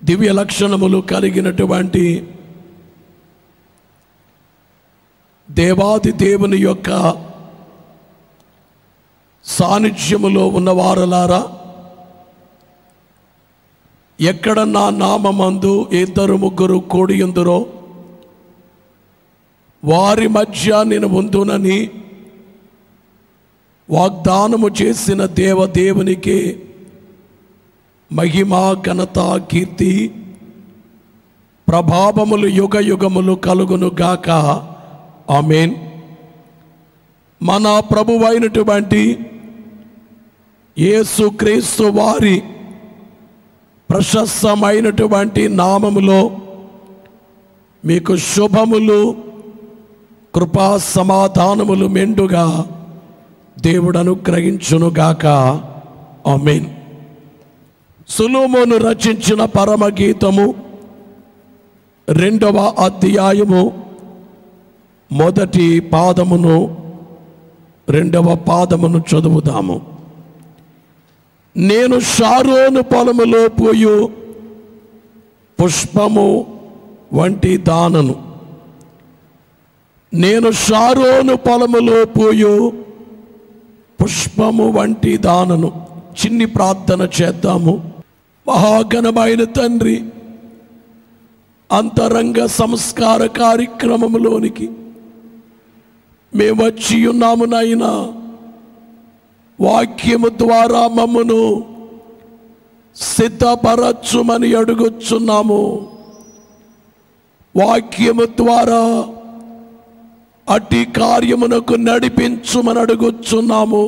దివ్య లక్షణములు కలిగినటువంటి దేవాది దేవుని యొక్క సాన్నిధ్యములో ఉన్నవారలారా ఎక్కడ నా నామమందు ఇద్దరు ముగ్గురు కూడి ఉందరో వారి మధ్య నేను ఉందునని వాగ్దానము చేసిన దేవదేవునికి మహిమ ఘనత కీర్తి ప్రభావములు యుగ యుగములు కలుగును గాక ఆమెన్ మన ప్రభువైనటువంటి యేసుక్రీస్తు వారి ప్రశస్తమైనటువంటి నామములో మీకు శుభములు కృపా సమాధానములు మెండుగా దేవుడు అనుగ్రహించునుగాక ఆమెన్ సులోమోను రచించిన పరమగీతము రెండవ అధ్యాయము మొదటి పాదమును రెండవ పాదమును చదువుదాము నేను షారోను పొలములో పోయు పుష్పము వంటి దానను నేను షారోను పొలములో పోయు పుష్పము వంటి దానను చిన్ని ప్రార్థన చేద్దాము మహాఘనమైన తండ్రి అంతరంగ సంస్కార కార్యక్రమములోనికి మేము వచ్చి ఉన్నాము నాయనా వాక్యము ద్వారా మమ్మను సిద్ధపరచుమని అడుగుచున్నాము వాక్యము ద్వారా అట్టి కార్యమునకు నడిపించుమని అడుగుచున్నాము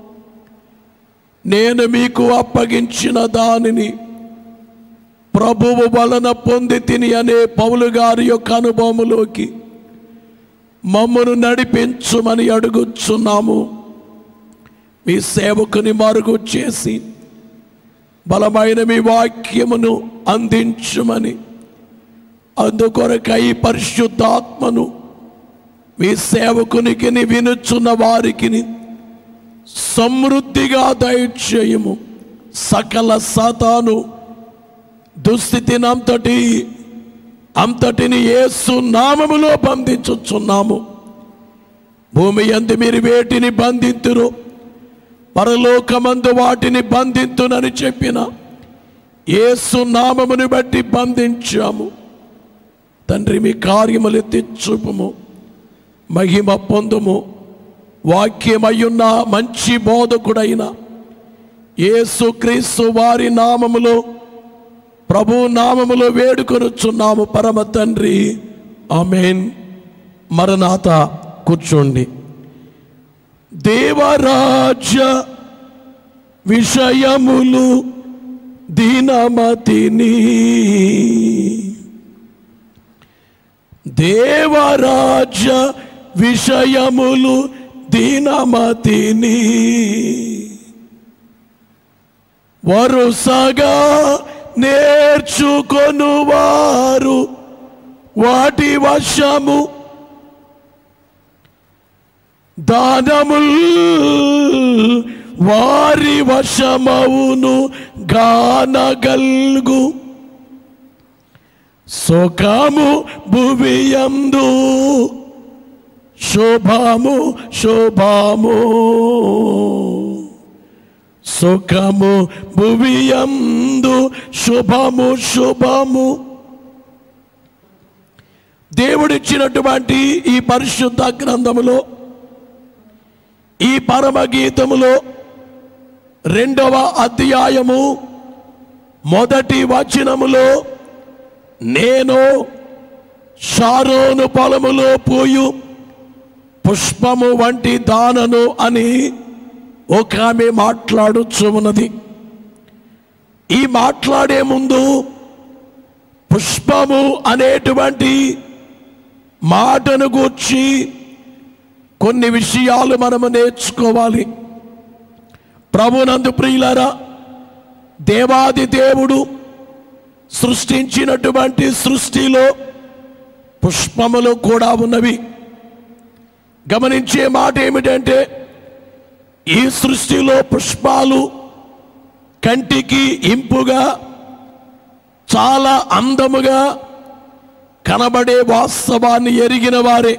నేను మీకు అప్పగించిన దానిని ప్రభువు వలన పొంది తిని అనే పౌలు గారి యొక్క అనుభవములోకి మమ్మను నడిపించుమని అడుగుచున్నాము మీ సేవకుని మరుగు చేసి బలమైన మీ వాక్యమును అందించుమని అందుకొరకై పరిశుద్ధాత్మను మీ సేవకునికి వినుచున్న వారికి సమృద్ధిగా దయచేయము సకల సాతాను దుస్థితిని అంతటి అంతటిని యేసు నామములో బంధించుచున్నాము భూమి అందు మీరు వేటిని బంధింతురు పరలోకమందు వాటిని బంధింతునని చెప్పిన యేసు నామమును బట్టి బంధించాము తండ్రి మీ కార్యములు ఎత్తి చూపుము మహిమ పొందుము వాక్యమయ్యున్న మంచి బోధకుడైన యేసుక్రీస్తు వారి నామములో ప్రభు నామములో వేడుకొనుచున్నాము పరమ తండ్రి ఆమెన్ మరణాత కూర్చోండి దేవరాజ్య విషయములు దీనమతిని దేవరాజ్య విషయములు దీనమతిని వరుసగా నేర్చుకొనువారు వాటి వశము దానముల్ వారి వశమవును గానగల్గు సుఖము భువియందు శుభము శుభము సుఖము భువియందు శుభము శుభము దేవుడిచ్చినటువంటి ఈ పరిశుద్ధ గ్రంథములో ఈ పరమగీతములో రెండవ అధ్యాయము మొదటి వచనములో నేను షారోను పొలములో పోయు పుష్పము వంటి దానను అని ఒక ఆమె మాట్లాడుచు ఉన్నది ఈ మాట్లాడే ముందు పుష్పము అనేటువంటి మాటను గూర్చి కొన్ని విషయాలు మనము నేర్చుకోవాలి ప్రభునందు ప్రియులరా దేవాది దేవుడు సృష్టించినటువంటి సృష్టిలో పుష్పములు కూడా ఉన్నవి గమనించే మాట ఏమిటంటే ఈ సృష్టిలో పుష్పాలు కంటికి ఇంపుగా చాలా అందముగా కనబడే వాస్తవాన్ని ఎరిగిన వారే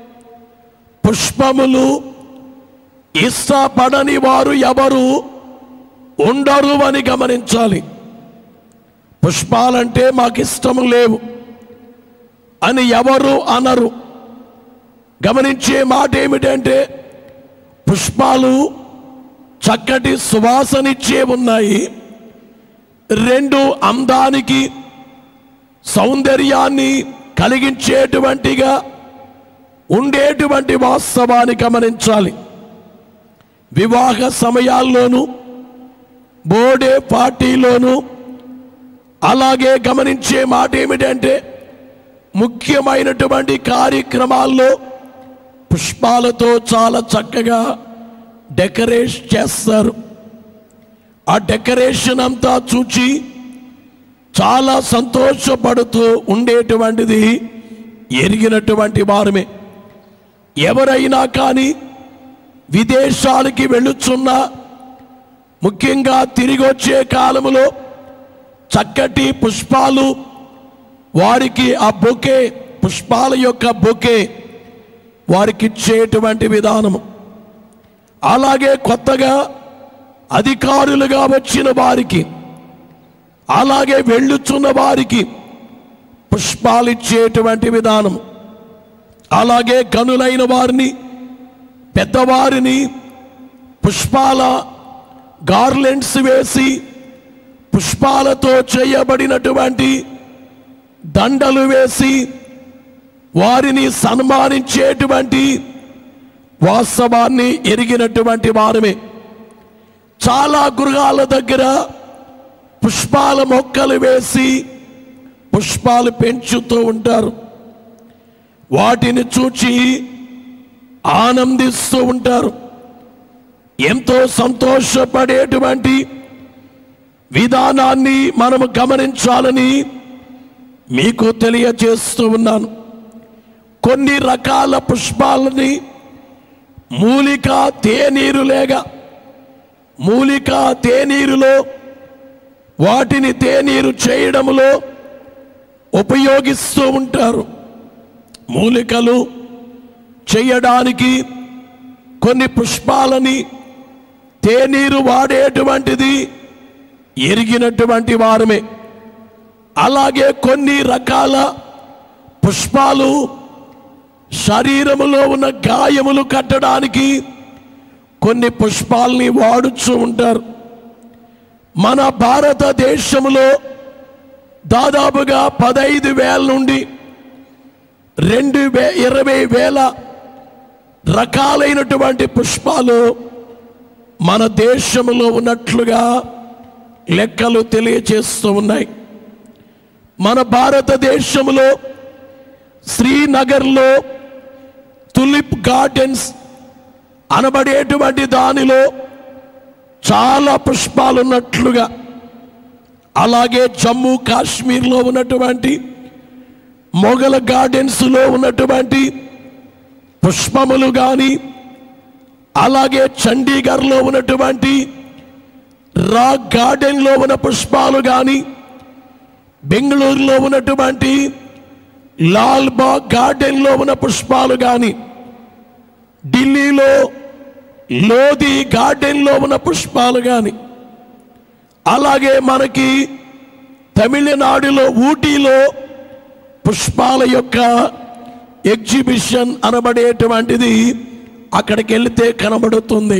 పుష్పములు ఇష్టపడని వారు ఎవరు ఉండరు అని గమనించాలి పుష్పాలంటే మాకు ఇష్టం లేవు అని ఎవరు అనరు గమనించే మాట ఏమిటంటే పుష్పాలు చక్కటి సువాసనిచ్చే ఉన్నాయి రెండు అందానికి సౌందర్యాన్ని కలిగించేటువంటిగా ఉండేటువంటి వాస్తవాన్ని గమనించాలి వివాహ సమయాల్లోనూ బోడే పార్టీలోనూ అలాగే గమనించే మాట ఏమిటంటే ముఖ్యమైనటువంటి కార్యక్రమాల్లో పుష్పాలతో చాలా చక్కగా డెకరేట్ చేస్తారు ఆ డెకరేషన్ అంతా చూచి చాలా సంతోషపడుతూ ఉండేటువంటిది ఎరిగినటువంటి వారమే ఎవరైనా కానీ విదేశాలకి వెళ్ళుచున్నా ముఖ్యంగా తిరిగి వచ్చే కాలములో చక్కటి పుష్పాలు వారికి ఆ బొకే పుష్పాల యొక్క బొకే వారికి ఇచ్చేటువంటి విధానము అలాగే కొత్తగా అధికారులుగా వచ్చిన వారికి అలాగే వెళ్ళుచున్న వారికి పుష్పాలు ఇచ్చేటువంటి విధానం అలాగే గనులైన వారిని పెద్దవారిని పుష్పాల గార్లెండ్స్ వేసి పుష్పాలతో చేయబడినటువంటి దండలు వేసి వారిని సన్మానించేటువంటి వాస్తవాన్ని ఎరిగినటువంటి వారమే చాలా గృహాల దగ్గర పుష్పాల మొక్కలు వేసి పుష్పాలు పెంచుతూ ఉంటారు వాటిని చూచి ఆనందిస్తూ ఉంటారు ఎంతో సంతోషపడేటువంటి విధానాన్ని మనము గమనించాలని మీకు తెలియజేస్తూ ఉన్నాను కొన్ని రకాల పుష్పాలని మూలిక తేనీరు లేక మూలిక తేనీరులో వాటిని తేనీరు చేయడంలో ఉపయోగిస్తూ ఉంటారు మూలికలు చేయడానికి కొన్ని పుష్పాలని తేనీరు వాడేటువంటిది ఎరిగినటువంటి వారమే అలాగే కొన్ని రకాల పుష్పాలు శరీరములో ఉన్న గాయములు కట్టడానికి కొన్ని పుష్పాలని వాడుతూ ఉంటారు మన భారతదేశంలో దాదాపుగా పదైదు వేల నుండి రెండు వే ఇరవై వేల రకాలైనటువంటి పుష్పాలు మన దేశంలో ఉన్నట్లుగా లెక్కలు తెలియజేస్తూ ఉన్నాయి మన భారతదేశంలో శ్రీనగర్లో తులిప్ గార్డెన్స్ అనబడేటువంటి దానిలో చాలా పుష్పాలు ఉన్నట్లుగా అలాగే జమ్మూ కాశ్మీర్లో ఉన్నటువంటి మొఘల్ గార్డెన్స్లో ఉన్నటువంటి పుష్పములు కానీ అలాగే చండీగఢ్లో ఉన్నటువంటి రాక్ గార్డెన్లో ఉన్న పుష్పాలు కానీ బెంగళూరులో ఉన్నటువంటి లాల్ బాగ్ గార్డెన్లో ఉన్న పుష్పాలు కానీ ఢిల్లీలో లోధి గార్డెన్లో ఉన్న పుష్పాలు కానీ అలాగే మనకి తమిళనాడులో ఊటీలో పుష్పాల యొక్క ఎగ్జిబిషన్ అనబడేటువంటిది అక్కడికి వెళితే కనబడుతుంది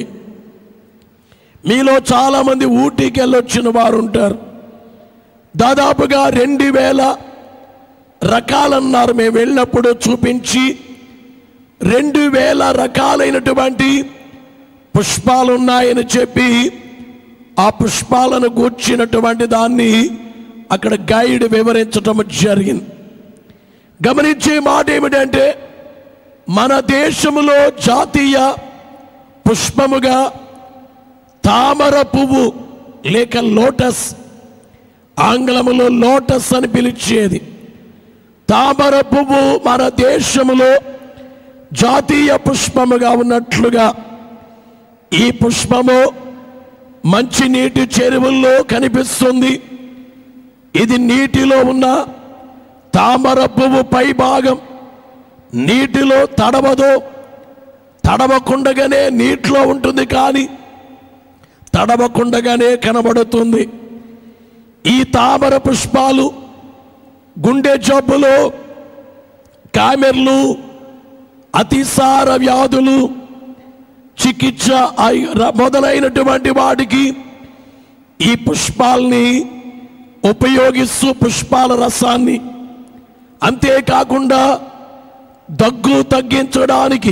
మీలో చాలామంది ఊటీకి వెళ్ళొచ్చిన వారు ఉంటారు దాదాపుగా రెండు వేల రకాలన్నారు మేము వెళ్ళినప్పుడు చూపించి రెండు వేల రకాలైనటువంటి పుష్పాలు ఉన్నాయని చెప్పి ఆ పుష్పాలను గూర్చినటువంటి దాన్ని అక్కడ గైడ్ వివరించటం జరిగింది గమనించే మాట ఏమిటంటే మన దేశంలో జాతీయ పుష్పముగా తామర పువ్వు లేక లోటస్ ఆంగ్లములో లోటస్ అని పిలిచేది తామర పువ్వు మన దేశములో జాతీయ పుష్పముగా ఉన్నట్లుగా ఈ పుష్పము మంచినీటి చెరువుల్లో కనిపిస్తుంది ఇది నీటిలో ఉన్న తామర పువ్వు పై భాగం నీటిలో తడవదు తడవకుండగానే నీటిలో ఉంటుంది కానీ తడవకుండగానే కనబడుతుంది ఈ తామర పుష్పాలు గుండె జబ్బులు కామెర్లు అతిసార వ్యాధులు చికిత్స అయి- ర- మొదలైనటువంటి వాటికి ఈ పుష్పాల్ని ఉపయోగిస్తూ పుష్పాల రసాన్ని అంతేకాకుండా దగ్గు తగ్గించడానికి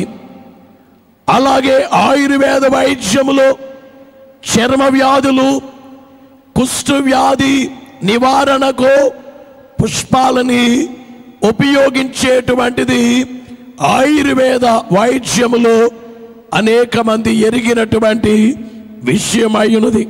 అలాగే ఆయుర్వేద వైద్యములో చర్మ వ్యాధులు కుష్టు వ్యాధి నివారణకు పుష్పాలని ఉపయోగించేటువంటిది ఆయుర్వేద వైద్యములో అనేక మంది ఎరిగినటువంటి విషయమైనది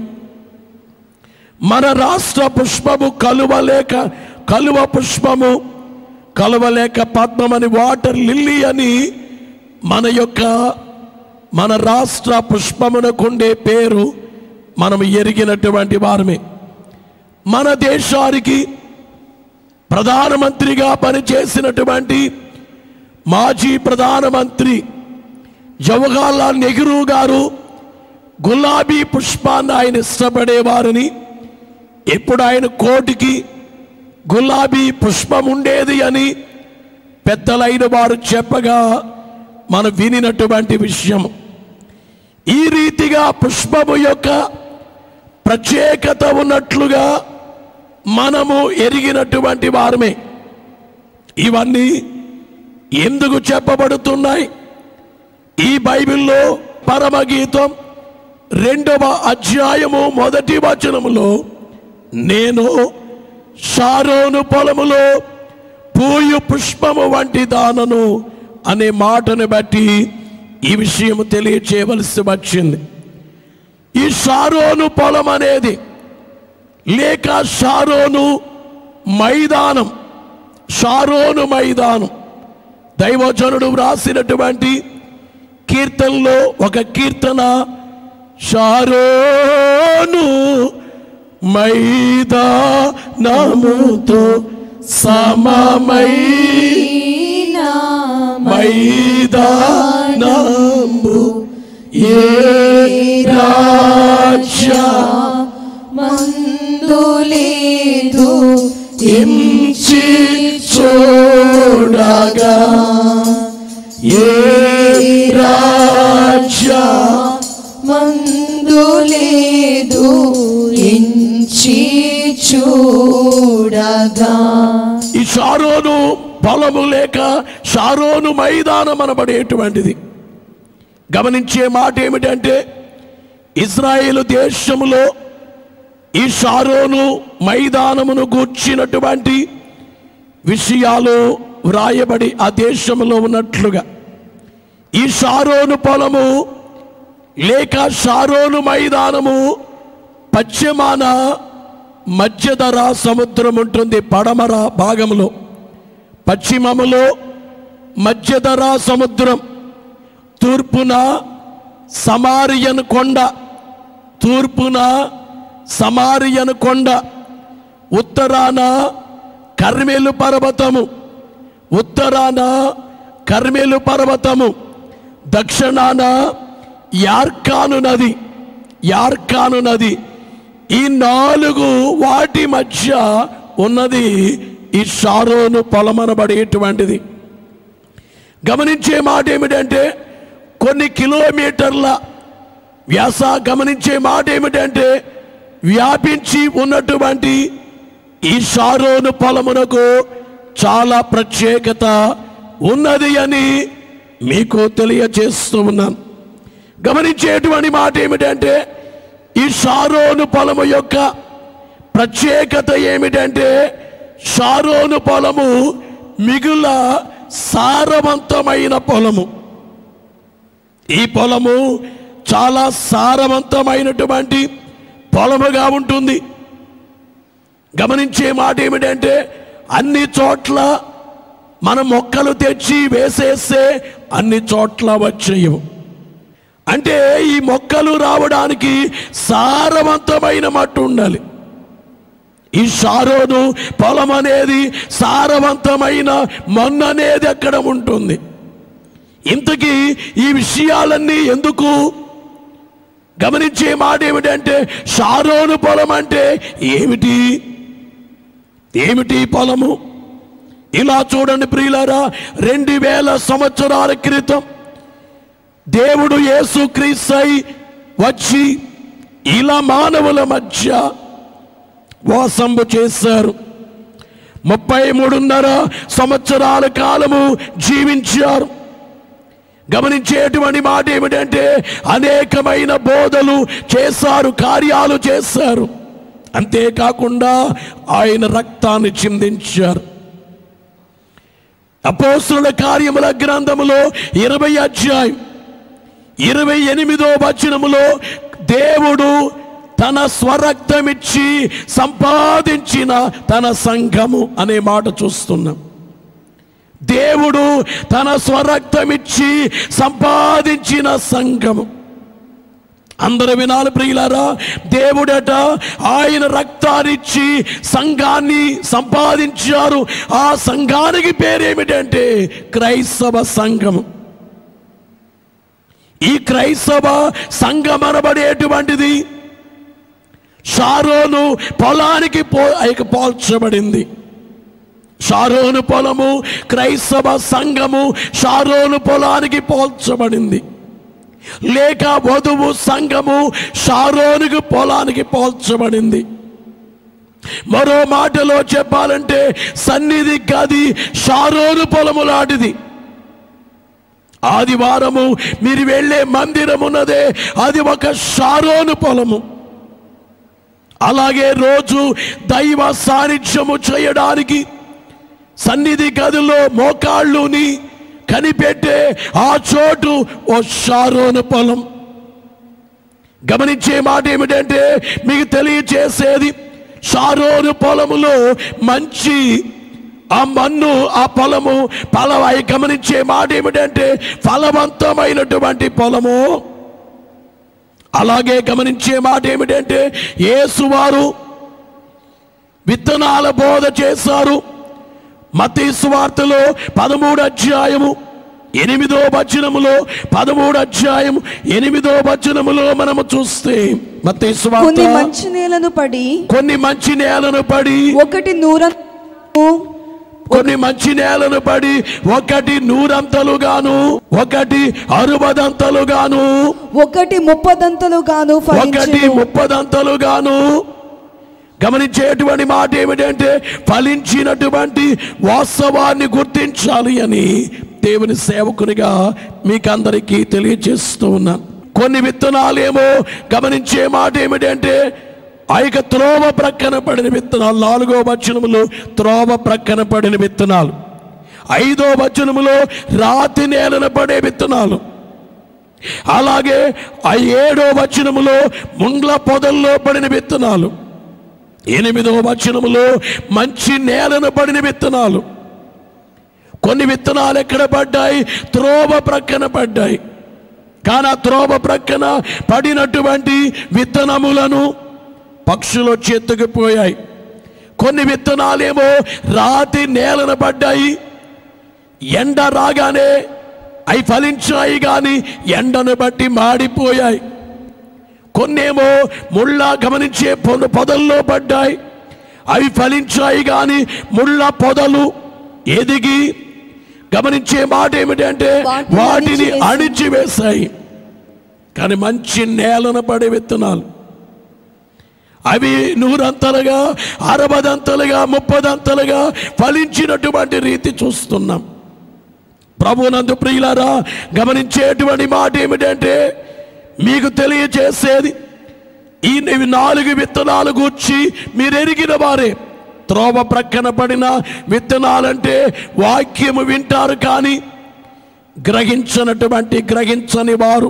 మన రాష్ట్ర పుష్పము కలువలేక కలువ పుష్పము కలువలేక పద్మమని వాటర్ లిల్లీ అని మన యొక్క మన రాష్ట్ర పుష్పమునకుండే పేరు మనం ఎరిగినటువంటి వారమే మన దేశానికి ప్రధానమంత్రిగా పనిచేసినటువంటి మాజీ ప్రధానమంత్రి జవహర్లాల్ నెహ్రూ గారు గులాబీ పుష్పాన్ని ఆయన ఇష్టపడేవారని ఇప్పుడు ఆయన కోటికి గులాబీ పుష్పం ఉండేది అని పెద్దలైన వారు చెప్పగా మనం వినినటువంటి విషయం ఈ రీతిగా పుష్పము యొక్క ప్రత్యేకత ఉన్నట్లుగా మనము ఎరిగినటువంటి వారమే ఇవన్నీ ఎందుకు చెప్పబడుతున్నాయి ఈ బైబిల్లో పరమగీతం రెండవ అధ్యాయము మొదటి వచనములో నేను షారోను పొలములో పూయు పుష్పము వంటి దానను అనే మాటను బట్టి ఈ విషయం తెలియచేయవలసి వచ్చింది ఈ షారోను పొలం అనేది లేక షారోను మైదానం షారోను మైదానం దైవజనుడు వ్రాసినటువంటి కీర్తనలో ఒక కీర్తన షారోను మైదానముతో సమమై మైదానము ఏ రాజ్య మందులేదు ఎంచి చూడగా ఏ రాజ్య మందులేదు ఎంచి చూడగా ఈ షారోను పొలము లేక షారోను మైదానం అనబడేటువంటిది గమనించే మాట ఏమిటంటే ఇజ్రాయేలు దేశములో ఈ షారోను మైదానమును గూర్చినటువంటి విషయాలు వ్రాయబడి ఆ దేశంలో ఉన్నట్లుగా ఈ షారోను పొలము లేక షారోను మైదానము పశ్చిమాన మధ్యధర సముద్రం ఉంటుంది పడమర భాగంలో పశ్చిమములో మధ్యధర సముద్రం తూర్పున సమారియన్ కొండ తూర్పున సమారియన్ కొండ ఉత్తరాన కర్మేలు పర్వతము ఉత్తరాన కర్మేలు పర్వతము దక్షిణాన యార్కాను నది యార్కాను నది ఈ నాలుగు వాటి మధ్య ఉన్నది ఈ షారోను పొలమనబడేటువంటిది గమనించే మాట ఏమిటంటే కొన్ని కిలోమీటర్ల వ్యాస గమనించే మాట ఏమిటంటే వ్యాపించి ఉన్నటువంటి ఈ షారోను పొలమునకు చాలా ప్రత్యేకత ఉన్నది అని మీకు తెలియజేస్తూ ఉన్నాను గమనించేటువంటి మాట ఏమిటంటే ఈ షారోను పొలము యొక్క ప్రత్యేకత ఏమిటంటే షారోను పొలము మిగుల సారవంతమైన పొలము ఈ పొలము చాలా సారవంతమైనటువంటి పొలముగా ఉంటుంది గమనించే మాట ఏమిటంటే అన్ని చోట్ల మన మొక్కలు తెచ్చి వేసేస్తే అన్ని చోట్ల వచ్చేయవు అంటే ఈ మొక్కలు రావడానికి సారవంతమైన మట్టు ఉండాలి ఈ షారోను పొలం అనేది సారవంతమైన మన్ను అనేది అక్కడ ఉంటుంది ఇంతకీ ఈ విషయాలన్నీ ఎందుకు గమనించే మాట ఏమిటంటే షారోను పొలం అంటే ఏమిటి ఏమిటి ఈ పొలము ఇలా చూడండి ప్రియులారా రెండు వేల సంవత్సరాల క్రితం దేవుడు యేసు క్రీస్తై వచ్చి ఇలా మానవుల మధ్య వాసంబు చేశారు ముప్పై మూడున్నర సంవత్సరాల కాలము జీవించారు గమనించేటువంటి మాట ఏమిటంటే అనేకమైన బోధలు చేశారు కార్యాలు చేశారు అంతేకాకుండా ఆయన రక్తాన్ని చిందించారు అపోస్తుల కార్యముల గ్రంథములో ఇరవై అధ్యాయం ఇరవై ఎనిమిదో వచనములో దేవుడు తన స్వరక్తమిచ్చి సంపాదించిన తన సంఘము అనే మాట చూస్తున్నాం దేవుడు తన స్వరక్తమిచ్చి సంపాదించిన సంఘము అందరు వినాలి ప్రియులారా దేవుడట ఆయన రక్తాన్నిచ్చి సంఘాన్ని సంపాదించారు ఆ సంఘానికి పేరేమిటంటే క్రైస్తవ సంఘము ఈ క్రైస్తవ సంఘం అనబడేటువంటిది షారోను పొలానికి పో ఆయనకు పోల్చబడింది షారోను పొలము క్రైస్తవ సంఘము షారోను పొలానికి పోల్చబడింది లేక వధువు సంఘము షారోనుకు పొలానికి పోల్చబడింది మరో మాటలో చెప్పాలంటే సన్నిధి గది షారోను పొలము లాంటిది ఆదివారము మీరు వెళ్ళే మందిరం ఉన్నదే అది ఒక షారోను పొలము అలాగే రోజు దైవ సాన్నిధ్యము చేయడానికి సన్నిధి గదిలో మోకాళ్ళుని కనిపెట్టే ఆ చోటు ఓ షారోను పొలం గమనించే మాట ఏమిటంటే మీకు తెలియచేసేది షారోను పొలములో మంచి ఆ మన్ను ఆ పొలము ఫలవాయి గమనించే మాట ఏమిటంటే ఫలవంతమైనటువంటి పొలము అలాగే గమనించే మాట ఏమిటంటే యేసువారు విత్తనాల బోధ చేశారు మతీ సువార్తలో పదమూడు అధ్యాయము ఎనిమిదో వచనములో పదమూడు అధ్యాయం ఎనిమిదో వచనములో మనము చూస్తే మతీ సువార్త కొన్ని మంచి నేలను పడి కొన్ని మంచి నేలను పడి ఒకటి నూరం కొన్ని మంచి నేలను పడి ఒకటి నూరంతలుగాను ఒకటి అరువదంతలుగాను ఒకటి ముప్పదంతలు గాను ఒకటి ఫలించెను ముప్పదంతలుగాను గమనించేటువంటి మాట ఏమిటంటే ఫలించినటువంటి వాస్తవాన్ని గుర్తించాలి అని దేవుని సేవకునిగా మీకందరికీ తెలియజేస్తూ ఉన్నాను కొన్ని విత్తనాలేమో గమనించే మాట ఏమిటంటే ఆ యొక్క త్రోవ ప్రక్కన పడిన విత్తనాలు నాలుగో వచనములో త్రోవ ప్రక్కన పడిన విత్తనాలు ఐదో వచనములో రాతి నేలన పడే విత్తనాలు అలాగే ఆ ఏడో వచనములో ముండ్ల పొదల్లో పడిన విత్తనాలు ఎనిమిదో వచనములో మంచి నేలను పడిన విత్తనాలు కొన్ని విత్తనాలు ఎక్కడ పడ్డాయి త్రోవ ప్రక్కన పడ్డాయి కానీ ఆ త్రోవ ప్రక్కన పడినటువంటి విత్తనములను పక్షులు వచ్చి ఎత్తుకుపోయాయి కొన్ని విత్తనాలేమో రాతి నేలన పడ్డాయి ఎండ రాగానే అవి ఫలించాయి కానీ ఎండను బట్టి మాడిపోయాయి కొన్నేమో ముళ్ళ గమనించే పొద పొదల్లో పడ్డాయి అవి ఫలించాయి కానీ ముళ్ళ పొదలు ఎదిగి గమనించే మాట ఏమిటంటే వాటిని వాటిని అణిచివేసి- అణిచివేశాయి కానీ మంచి నేలన పడే విత్తనాలు అవి నూరంతలుగా అరవదంతలుగా ముప్పదంతలుగా ఫలించినటువంటి రీతి చూస్తున్నాం ప్రభునందు ప్రియులారా గమనించేటువంటి మాట ఏమిటంటే మీకు తెలియజేసేది ఈ ఇవి నాలుగు విత్తనాలు గూర్చి మీరు ఎరిగిన వారే త్రోవ ప్రక్కన పడిన విత్తనాలంటే వాక్యము వింటారు కానీ గ్రహించనటువంటి గ్రహించని వారు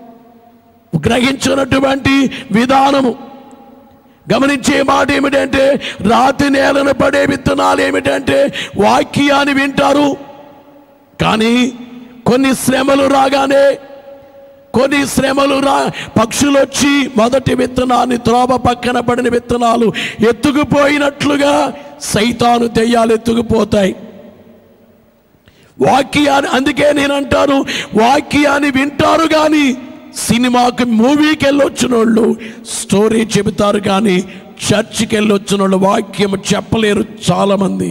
గ్రహించినటువంటి విధానము గమనించే మాట ఏమిటంటే రాతి నేలను పడే విత్తనాలు ఏమిటంటే వాక్యాన్ని వింటారు కానీ కొన్ని శ్రమలు రాగానే కొన్ని శ్రమలు రా పక్షులు వచ్చి మొదటి విత్తనాన్ని త్రోవ పక్కన పడిన విత్తనాలు ఎత్తుకుపోయినట్లుగా సైతాను దెయ్యాలు ఎత్తుకుపోతాయి వాక్యాన్ని అందుకే నేను అంటాను వాక్యాన్ని వింటారు కానీ సినిమాకి మూవీకి వెళ్ళొచ్చిన వాళ్ళు స్టోరీ చెబుతారు కానీ చర్చికి వెళ్ళొచ్చిన వాళ్ళు వాక్యం చెప్పలేరు చాలామంది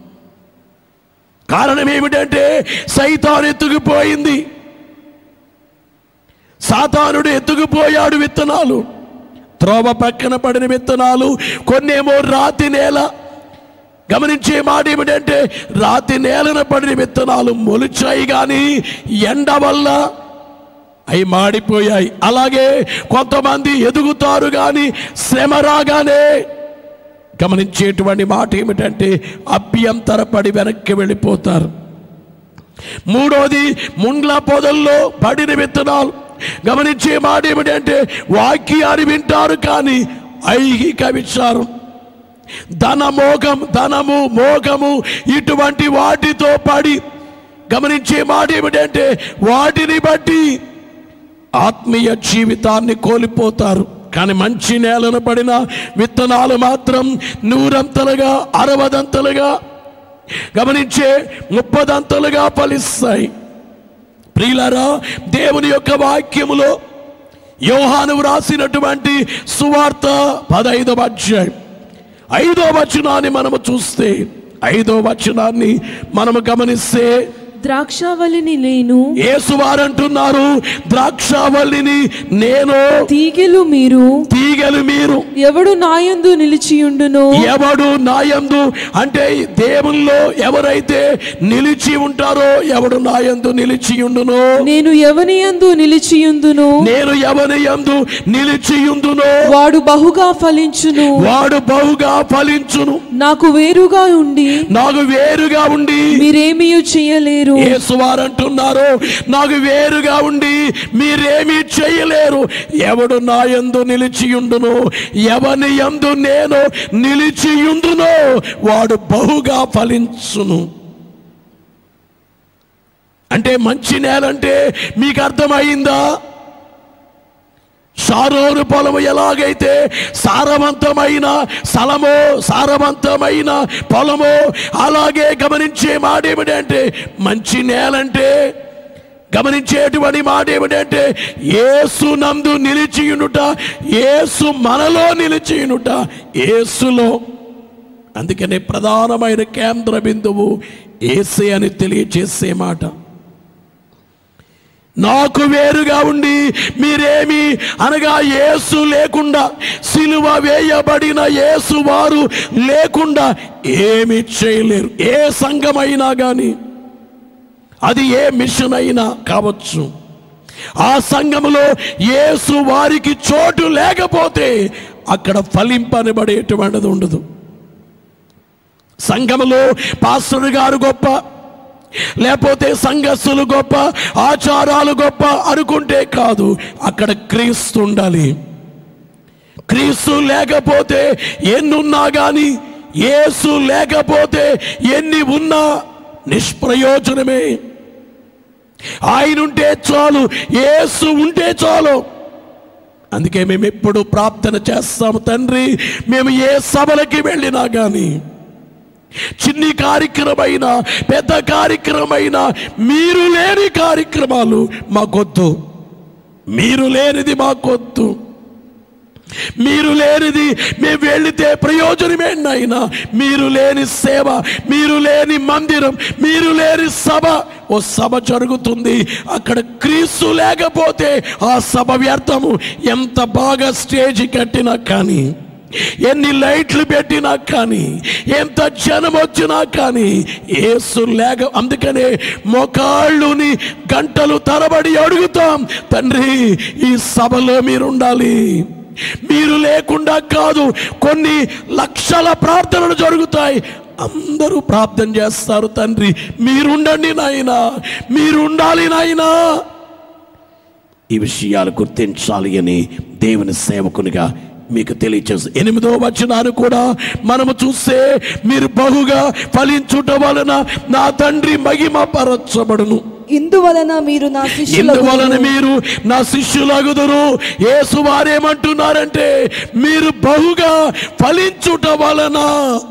కారణం ఏమిటంటే సైతాన్ ఎత్తుకుపోయింది సాతానుడు ఎత్తుకుపోయాడు విత్తనాలు త్రోవ పక్కన పడిన విత్తనాలు కొన్నేమో రాతి నేల గమనించే మాట ఏమిటంటే రాతి నేలన పడిన విత్తనాలు మొలిచాయి కానీ ఎండ వల్ల అవి మాడిపోయాయి అలాగే కొంతమంది ఎదుగుతారు కానీ శ్రమ రాగానే గమనించేటువంటి మాట ఏమిటంటే అభ్యంతరపడి వెనక్కి వెళ్ళిపోతారు మూడోది ముండ్ల పొదల్లో పడిన విత్తనాలు గమనించే మాట ఏమిటంటే వాక్యాన్ని వింటారు కానీ ఐహిక విచారం ధన మోగం ధనము మోగము ఇటువంటి వాటితో పడి గమనించే మాట ఏమిటంటే వాటిని బట్టి ఆత్మీయ జీవితాన్ని కోల్పోతారు కానీ మంచి నేలన పడిన విత్తనాలు మాత్రం నూరంతలుగా అరవదంతలుగా గమనించే ముప్పదంతలుగా ఫలిస్తాయి ప్రియులరా దేవుని యొక్క వాక్యములో యోహాను వ్రాసినటువంటి సువార్త పదైదవ అధ్యాయం ఐదో వచనాన్ని మనము చూస్తే ఐదో వచనాన్ని మనము గమనిస్తే ద్రాక్షావళిని నేను యేసువారంటున్నారు ద్రాక్షావల్లిని నేను తీగెలు మీరు తీగలు మీరు ఎవడు నాయందు నిలిచియుండునో ఎవడు నాయందు అంటే దేవుల్లో ఎవరైతే నిలిచి ఉంటారో ఎవడు నాయందు నిలిచి ఉండునో నేను ఎవని యందు నిలిచియుందునో నేను ఎవని యందు నిలిచియుందునో వాడు బహుగా ఫలించును వాడు బహుగా ఫలించును నాకు వేరుగా ఉండి నాకు వేరుగా ఉండి మీరేమీ చేయలేరు యేసువారు అంటున్నారు నాకు వేరుగా ఉండి మీరేమీ చేయలేరు ఎవడు నా యందు నిలిచియుండును ఎవని యందు నేను నిలిచియుందునో వాడు బహుగా ఫలించును అంటే మంచి నేలంటే మీకు అర్థమైందా సారోను పొలము ఎలాగైతే సారవంతమైన స్థలమో సారవంతమైన పొలమో అలాగే గమనించే మాట ఏమిటంటే మంచి నేలంటే గమనించేటువంటి మాట ఏమిటంటే ఏసు నందు నిలిచియునుట ఏసు మనలో నిలిచియునుట ఏసులో అందుకనే ప్రధానమైన కేంద్ర బిందువు ఏసే అని తెలియచేసే మాట నాకు వేరుగా ఉండి మీరేమి అనగా యేసు లేకుండా సిలువ వేయబడిన యేసు వారు లేకుండా ఏమి చేయలేరు ఏ సంఘమైనా కానీ అది ఏ మిషన్ అయినా కావచ్చు ఆ సంఘములో యేసు వారికి చోటు లేకపోతే అక్కడ ఫలింపనబడేటువంటిది ఉండదు సంఘములో పాస్టర్ గారు గొప్ప లేకపోతే సంఘస్సులు గొప్ప ఆచారాలు గొప్ప అనుకుంటే కాదు అక్కడ క్రీస్తు ఉండాలి క్రీస్తు లేకపోతే ఎన్నున్నా కానీ యేసు లేకపోతే ఎన్ని ఉన్నా నిష్ప్రయోజనమే ఆయన ఉంటే చాలు యేసు ఉంటే చాలు అందుకే మేము ఎప్పుడు ప్రార్థన చేస్తాము తండ్రి మేము ఏ సభలకి వెళ్ళినా కానీ చిన్ని కార్యక్రమైన పెద్ద కార్యక్రమైన మీరు లేని కార్యక్రమాలు మాకొద్దు మీరు లేనిది మాకొద్దు మీరు లేనిది మేము వెళితే ప్రయోజనమేంటైనా మీరు లేని సేవ మీరు లేని మందిరం మీరు లేని సభ ఓ సభ జరుగుతుంది అక్కడ క్రీస్తు లేకపోతే ఆ సభ వ్యర్థము ఎంత బాగా స్టేజ్ కట్టినా కానీ ఎన్ని లైట్లు పెట్టినా కానీ ఎంత జనం వచ్చినా కానీ ఏసు లేక అందుకనే మొకాళ్ళుని గంటలు తరబడి అడుగుతాం తండ్రి ఈ సభలో మీరు ఉండాలి మీరు లేకుండా కాదు కొన్ని లక్షల ప్రార్థనలు జరుగుతాయి అందరూ ప్రార్థన చేస్తారు తండ్రి మీరుండండి నాయనా మీరు ఉండాలి నాయనా ఈ విషయాలు గుర్తించాలి అని దేవుని సేవకునిగా మీకు తెలియచేసి ఎనిమిదో వచనాన్ని కూడా మనము చూస్తే మీరు బహుగా ఫలించుట వలన నా తండ్రి మహిమ పరచబడును ఇందువలన మీరు నా శిష్యుల ఇందువలన మీరు నా శిష్యులగుదురు యేసు వారేమంటున్నారంటే మీరు బహుగా ఫలించుట వలన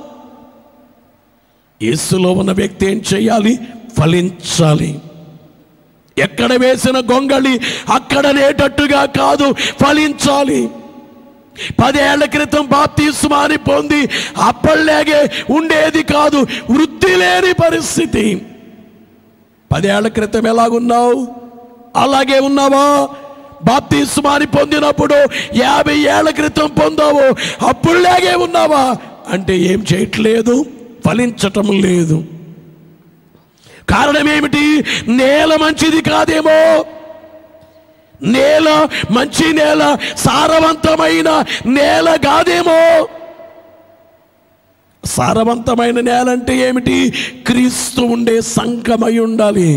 యేసులో ఉన్న వ్యక్తి ఏం చేయాలి ఫలించాలి ఎక్కడ వేసిన గొంగళి అక్కడ నేటట్టుగా కాదు ఫలించాలి పదేళ్ల క్రితం బాప్తిస్మాని పొంది అప్పట్లాగే ఉండేది కాదు వృద్ధి లేని పరిస్థితి పదేళ్ల క్రితం ఎలాగున్నావు అలాగే ఉన్నావా బాప్తిస్మాని పొందినప్పుడు యాభై ఏళ్ల క్రితం పొందావు అప్పుడులాగే ఉన్నావా అంటే ఏం చేయట్లేదు ఫలించటం లేదు కారణం ఏమిటి నేల మంచిది కాదేమో నేల మంచి నేల సారవంతమైన నేల కాదేమో సారవంతమైన నేల అంటే ఏమిటి క్రీస్తు ఉండే సంఘమై ఉండాలి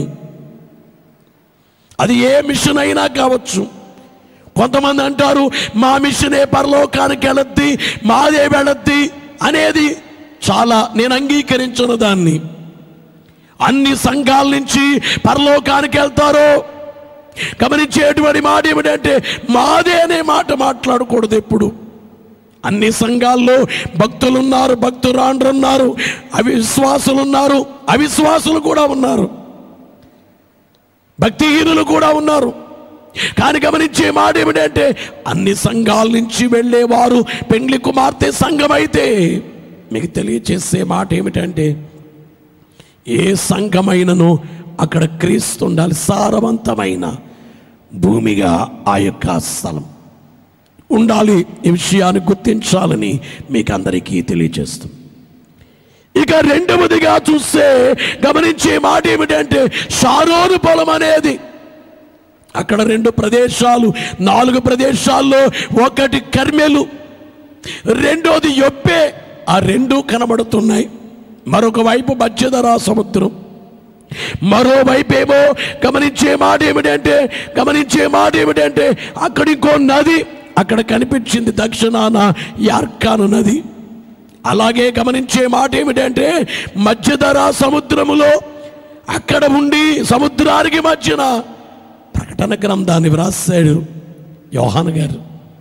అది ఏ మిషన్ అయినా కావచ్చు కొంతమంది అంటారు మా మిషనే పరలోకానికి వెళ్ళద్ది మాదే వెళ్ళద్ది అనేది చాలా నేను అంగీకరించను దాన్ని అన్ని సంఘాల నుంచి పరలోకానికి వెళ్తారో గమనించేటువంటి మాట ఏమిటంటే మాదే అనే మాట మాట్లాడకూడదు ఎప్పుడు అన్ని సంఘాల్లో భక్తులు ఉన్నారు భక్తురాండ్రు ఉన్నారు అవిశ్వాసులు ఉన్నారు అవిశ్వాసులు కూడా ఉన్నారు భక్తిహీనులు కూడా ఉన్నారు కానీ గమనించే మాట ఏమిటంటే అన్ని సంఘాల నుంచి వెళ్ళేవారు పెండ్లి కుమార్తె సంఘం అయితే మీకు తెలియచేసే మాట ఏమిటంటే ఏ సంఘమైనను అక్కడ క్రీస్తు ఉండాలి సారవంతమైన భూమిగా ఆ యొక్క స్థలం ఉండాలి ఈ విషయాన్ని గుర్తించాలని మీకు అందరికీ తెలియజేస్తుంది ఇక రెండవదిగా చూస్తే గమనించే మాట ఏమిటంటే షారోను పొలం అనేది అక్కడ రెండు ప్రదేశాలు నాలుగు ప్రదేశాల్లో ఒకటి కర్మెలు రెండోది యొప్పే ఆ రెండు కనబడుతున్నాయి మరొక వైపు మధ్యధరా సముద్రం మరోవైపు ఏమో గమనించే మాట ఏమిటంటే గమనించే మాట ఏమిటంటే అక్కడ ఇంకో నది అక్కడ కనిపించింది దక్షిణాన యార్కాను నది అలాగే గమనించే మాట ఏమిటంటే మధ్యధరా సముద్రములో అక్కడ ఉండి సముద్రానికి మధ్యన ప్రకటన గ్రంథాన్ని వ్రాసాడు యోహాన్ గారు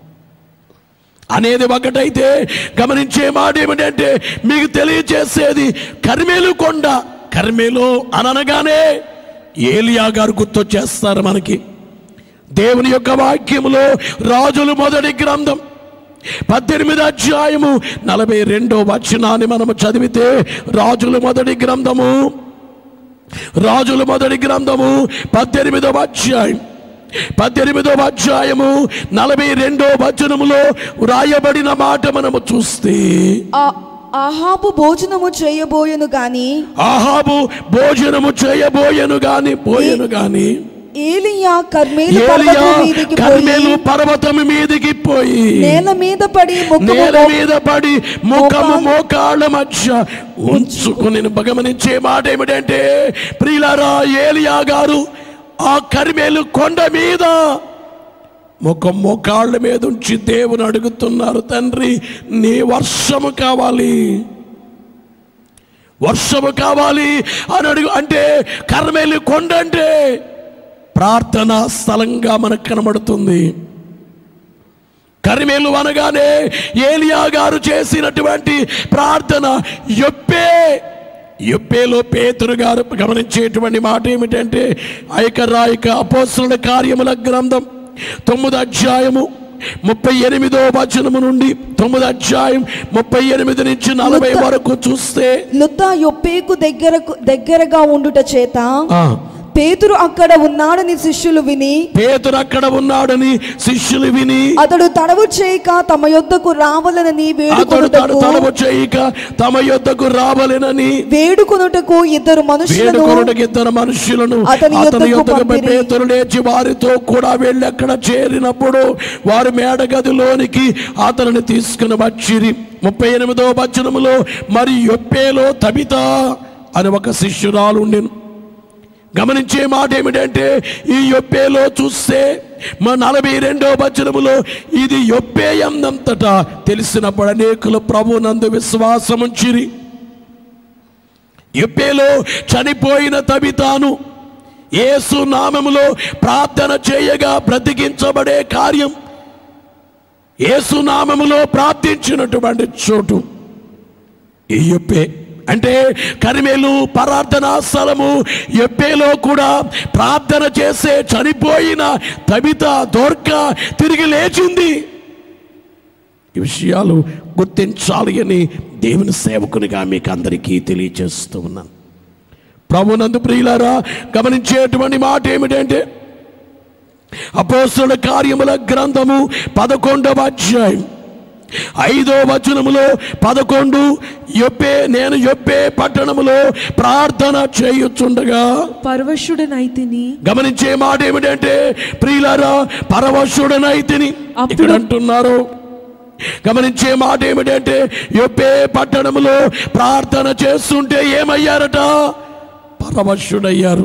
అనేది ఒకటైతే గమనించే మాట ఏమిటంటే మీకు తెలియచేసేది కర్మేలు కొండ కర్మేలు అననగానే ఏలియా గారు గుర్తొచ్చేస్తారు మనకి దేవుని యొక్క వాక్యములో రాజులు మొదటి గ్రంథం పద్దెనిమిది అధ్యాయము నలభై రెండో వచనాన్ని మనము చదివితే రాజుల మొదటి గ్రంథము రాజుల మొదటి గ్రంథము పద్దెనిమిదవ అధ్యాయం పద్దెనిమిదవ అధ్యాయము నలభై రెండో వచనములో వ్రాయబడిన మాట మనము చూస్తే ఆ- ఆహాబు భోజనము చేయబోయెను గాని ఆహాబు భోజనము చేయబోయెను గాని పోయెను గాని ఏలియా కర్మేలు ఏలియా పర్వతం మీదికి కర్మేలు పోయి పర్వతము మీదికి పోయి నేల మీద పడి ముఖము నేల మో- మీద పడి ముఖము మోకాలు- మోకాళ్ళ మధ్య ఉంచుకుని గమనించే మాట ఏమిటంటే ప్రియులారా ఏలియా గారు ఆ కరిమేలు కొండ మీద ముఖం మోకాళ్ళ మీద ఉంచి దేవుని అడుగుతున్నారు తండ్రి నీ వర్షము కావాలి వర్షము కావాలి అని అడుగు అంటే కర్మేలు కొండ అంటే ప్రార్థనా స్థలంగా మనకు కనబడుతుంది కరిమేలు అనగానే ఏలియా గారు చేసినటువంటి ప్రార్థన యొప్పే యొప్పేలో పేతురు గారు గమనించేటువంటి మాట ఏమిటంటే ఐక రాయిక అపోసరుల కార్యముల గ్రంథం తొమ్మిది అధ్యాయము ముప్పై ఎనిమిదో వచనము నుండి తొమ్మిది అధ్యాయం ముప్పై ఎనిమిది నుంచి నలభై లుత్త- వరకు చూస్తే లుద్ద యొప్పేకు దగ్గరకు దగ్గరగా ఉండుట చేత ఆ, పేతురు అక్కడ ఉన్నాడని శిష్యులు విని పేతురు అక్కడ ఉన్నాడని శిష్యులు విని అతడు తడవు చేయక తమ యొద్దకు రావాలని అతడు వేడుకొనుటకు తడవ చేయక తమ యొద్దకు రావలెనని వేడుకొనుటకు ఇద్దరు మనుషులను వేడుకొనుటకు ఇద్దరు మనుషులను అతని అతని యొద్దకు యొద్దకు పంపిరి. పేతురు లేచి వారితో కూడా వెళ్ళి అక్కడ చేరినప్పుడు వారు మేడగదిలోనికి అతనిని తీసుకుని వచ్చిరి ముప్పై ఎనిమిదో వచనములో మరి యొప్పేలో తబిత అని ఒక శిష్యురాలు ఉండెను గమనించే మాట ఏమిటంటే ఈ యొప్పేలో చూస్తే మా నలభై రెండో వచనములో ఇది యొప్పే అన్నంతటా తెలిసినప్పుడు అనేకులు ప్రభునందు విశ్వాసముంచిరి యొప్పేలో చనిపోయిన తబితాను యేసు నామములో ప్రార్థన చేయగా బ్రతికించబడే కార్యం యేసు నామములో ప్రార్థించినటువంటి చోటు ఈ యొప్పే అంటే కరిమేలు ప్రార్థనా స్థలము యొప్పేలో కూడా ప్రార్థన చేసే చనిపోయిన తబిత దోర్క తిరిగి లేచింది ఈ విషయాలు గుర్తించాలి అని దేవుని సేవకునిగా మీకు అందరికీ తెలియజేస్తూ ఉన్నాను ప్రభునందు ప్రియులారా గమనించేటువంటి మాట ఏమిటంటే అపోస్తుల కార్యముల గ్రంథము పదకొండవ అధ్యాయం ఐదో వచనములో పదకొండు యొప్పే నేను యొప్పే పట్టణములో ప్రార్థన చేయుచుండగా పరవశుడనైతిని గమనించే మాట ఏమిటంటే ప్రియులారా పరవశుడనైతిని అప్పుడు- ఇక్కడ అంటున్నారు గమనించే మాట ఏమిటంటే యొప్పే పట్టణములో ప్రార్థన చేస్తుంటే ఏమయ్యారట పరవశుడయ్యారు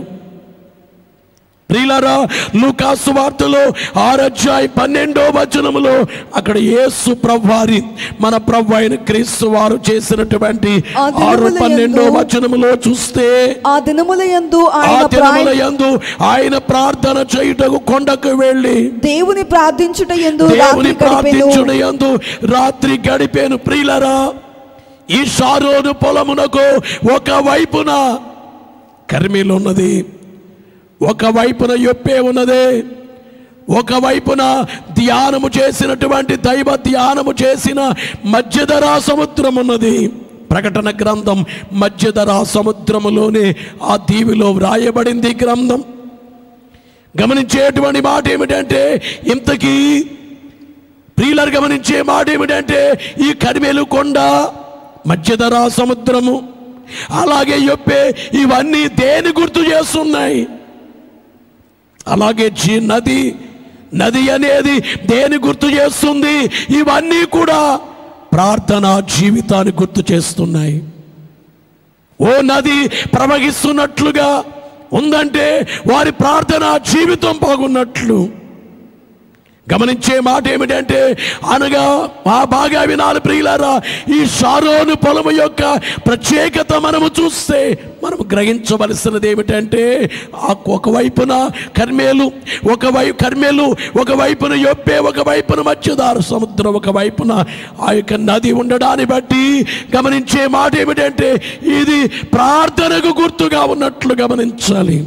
ప్రియులారా లూకాసు వార్తలో ఆరధ్యాయ పన్నెండో వచనములో అక్కడ యేసు ప్రభువారి మన ప్రభు అయిన క్రీస్తు వారు చేసినటువంటి ఆ దినముల ఆరు పన్నెండో యందు వచనములో చూస్తే ఆ దినముల యందు ఆ ఆయన దినముల ప్రాయ- యందు ఆయన ప్రార్థన చేయుటకు కొండకు వెళ్ళి దేవుని ప్రార్థించుట యందు దేవుని రాత్రి గడిపెను ప్రార్థించుట యందు రాత్రి గడిపేను ప్రియులరా ఈ షారోను పొలమునకు ఒక వైపున కర్మీలు ఉన్నది ఒక వైపున యొప్పే ఉన్నది ఒక వైపున ధ్యానము చేసినటువంటి దైవ ధ్యానము చేసిన మధ్యధరా సముద్రం ఉన్నది ప్రకటన గ్రంథం మధ్యధరా సముద్రములోనే ఆ దీవిలో వ్రాయబడింది ఈ గ్రంథం గమనించేటువంటి మాట ఏమిటంటే ఇంతకీ ప్రియులర్ గమనించే మాట ఏమిటంటే ఈ కరిమేలు కొండ మధ్యధరా సముద్రము అలాగే యొప్పే ఇవన్నీ దేని గుర్తు చేస్తున్నాయి అలాగే జీ నది నది అనేది దేని గుర్తు చేస్తుంది ఇవన్నీ కూడా ప్రార్థనా జీవితాన్ని గుర్తు చేస్తున్నాయి ఓ నది ప్రవహిస్తున్నట్లుగా ఉందంటే వారి ప్రార్థన జీవితం బాగున్నట్లు గమనించే మాట ఏమిటంటే అనగా ఆ బాగా వినాలి ప్రియులారా ఈ షారోను పొలము యొక్క ప్రత్యేకత మనము చూస్తే మనము గ్రహించవలసినది ఏమిటంటే ఆ ఒకవైపున కర్మేలు ఒకవై కర్మేలు ఒకవైపున యొప్పే ఒకవైపున మధ్యదారు సముద్రం ఒకవైపున ఆ యొక్క నది ఉండడాన్ని బట్టి గమనించే మాట ఏమిటంటే ఇది ప్రార్థనకు గుర్తుగా ఉన్నట్లు గమనించాలి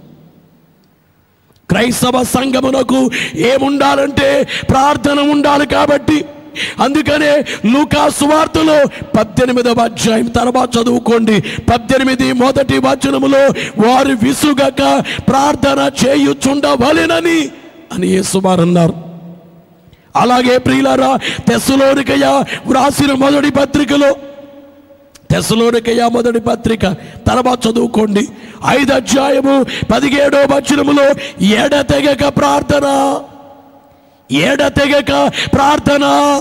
క్రైస్తవ సంఘమునకు ఏముండాలంటే ప్రార్థన ఉండాలి కాబట్టి అందుకనే లూకా సువార్తలో పద్దెనిమిదవ అధ్యాయం తర్వాత చదువుకోండి పద్దెనిమిది మొదటి వచనములో వారు విసుగక ప్రార్థన చేయుచుండవలెనని అని యేసువారు అన్నారు అలాగే ప్రియులారా తెస్సులోనికయ్య వ్రాసిన మొదటి పత్రికలో తెసలోనికయ్య మొదటి పత్రిక తర్వాత చదువుకోండి ఐదు అధ్యాయము పదిహేడో వచనములో ఎడతెగక ప్రార్థన ఎడతెగక ప్రార్థన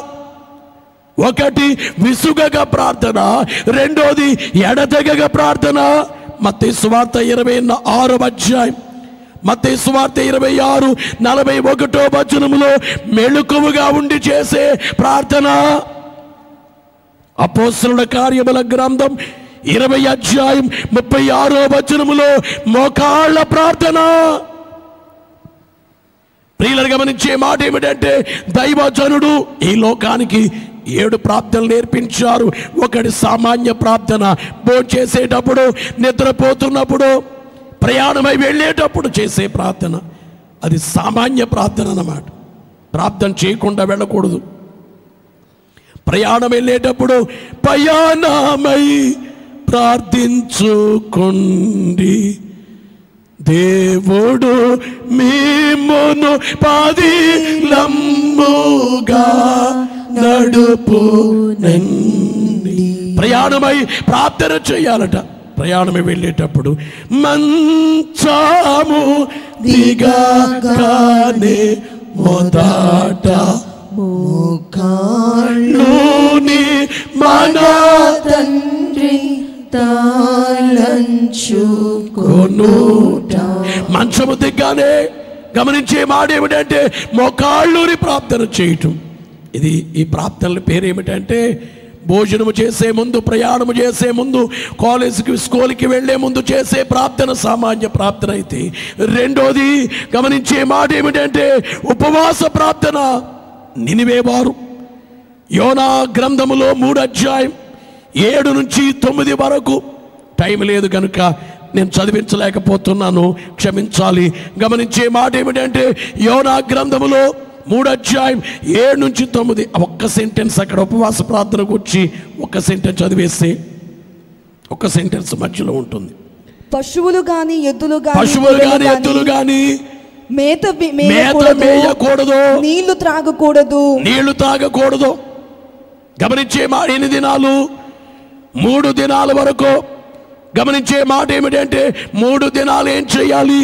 ఒకటి విసుగక ప్రార్థన రెండోది ఎడతెగక ప్రార్థన మత్తి సువార్త ఇరవై ఆరో అధ్యాయం మత్తి సువార్త ఇరవై ఆరు నలభై ఒకటో వచనములో మెళుకువగా ఉండి చేసే ప్రార్థన అపోస్తుల కార్యముల గ్రంథం ఇరవై అధ్యాయం ముప్పై ఆరో వచనములో మోకాళ్ళ ప్రార్థన ప్రియులను గమనించే మాట ఏమిటంటే దైవజనుడు ఈ లోకానికి ఏడు ప్రార్థనలు నేర్పించారు ఒకటి సామాన్య ప్రార్థన భోజనం చేసేటప్పుడు నిద్రపోతున్నప్పుడు ప్రయాణమై వెళ్ళేటప్పుడు చేసే ప్రార్థన అది సామాన్య ప్రార్థన అన్నమాట ప్రార్థన చేయకుండా వెళ్ళకూడదు ప్రయాణం వెళ్ళేటప్పుడు ప్రయాణమై ప్రార్థించుకోండి దేవుడు మీమును పదిలమ్ముగా నడుపు ప్రయాణమై ప్రార్థన చేయాలట ప్రయాణమై వెళ్ళేటప్పుడు మంచాము దిగానే మొదట నూని మన తండ్రి కొనుట మంచము దిగ్గానే గమనించే మాట ఏమిటంటే మోకాళ్ళూరి ప్రార్థన చేయటం ఇది ఈ ప్రార్థనల పేరు ఏమిటంటే భోజనము చేసే ముందు ప్రయాణము చేసే ముందు కాలేజీకి స్కూల్కి వెళ్ళే ముందు చేసే ప్రార్థన సామాన్య ప్రార్థన అయితే రెండోది గమనించే మాట ఏమిటంటే ఉపవాస ప్రార్థన నినివేవారు యోనా గ్రంథములో మూడు అధ్యాయం ఏడు నుంచి తొమ్మిది వరకు టైం లేదు కనుక నేను చదివించలేకపోతున్నాను క్షమించాలి గమనించే మాట ఏమిటంటే యోనా గ్రంథములో మూడు అధ్యాయం ఏడు నుంచి తొమ్మిది ఒక్క సెంటెన్స్ అక్కడ ఉపవాస ప్రార్థనకు వచ్చి ఒక్క సెంటెన్స్ చదివేస్తే ఒక్క సెంటెన్స్ మధ్యలో ఉంటుంది పశువులు గాని ఎద్దులు గాని పశువులు గొర్రెలు కానీ ఎద్దులు కానీ మేత వి- మేత మేయకూడదు మేయకూడదు నీళ్లు త్రాగకూడదు నీళ్లు తాగకూడదు గమనించే మాట ఎన్ని దినాలు మూడు దినాల వరకు గమనించే మాట ఏమిటంటే మూడు దినాలు ఏం చేయాలి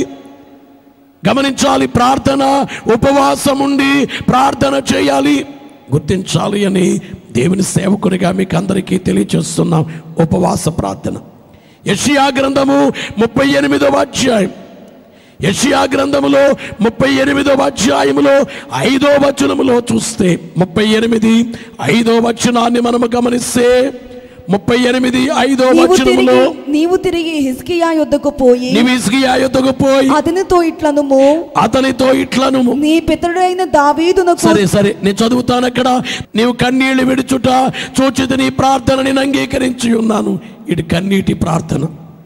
గమనించాలి ప్రార్థన ఉపవాసం ఉండి ప్రార్థన చేయాలి గుర్తించాలి అని దేవుని సేవకునిగా మీకు అందరికీ తెలియచేస్తున్నాం ఉపవాస ప్రార్థన యషియా గ్రంథము ముప్పై ఎనిమిదవ అధ్యాయం యషియా గ్రంథములో ముప్పై ఎనిమిదవ అధ్యాయములో ఐదో వచనములో చూస్తే ముప్పై ఎనిమిది ఐదో వచనాన్ని మనము గమనిస్తే ముప్పై ఎనిమిది ఐదో నీవు వచనములో తిరిగి నీవు తిరిగి హిస్కియా యొద్దకు పోయి నివిసిగియా యొద్దకు పోయి అతనితో ఇట్లనుము అతనితో ఇట్లను నీ పితరుడైన దావీదునకు సరే సరే నేను చదువుతాను అక్కడ నీవు కన్నీళ్లు విడుచుట చూచిత నీ ప్రార్థన నేను అంగీకరించి ఉన్నాను ఇది కన్నీటి ప్రార్థన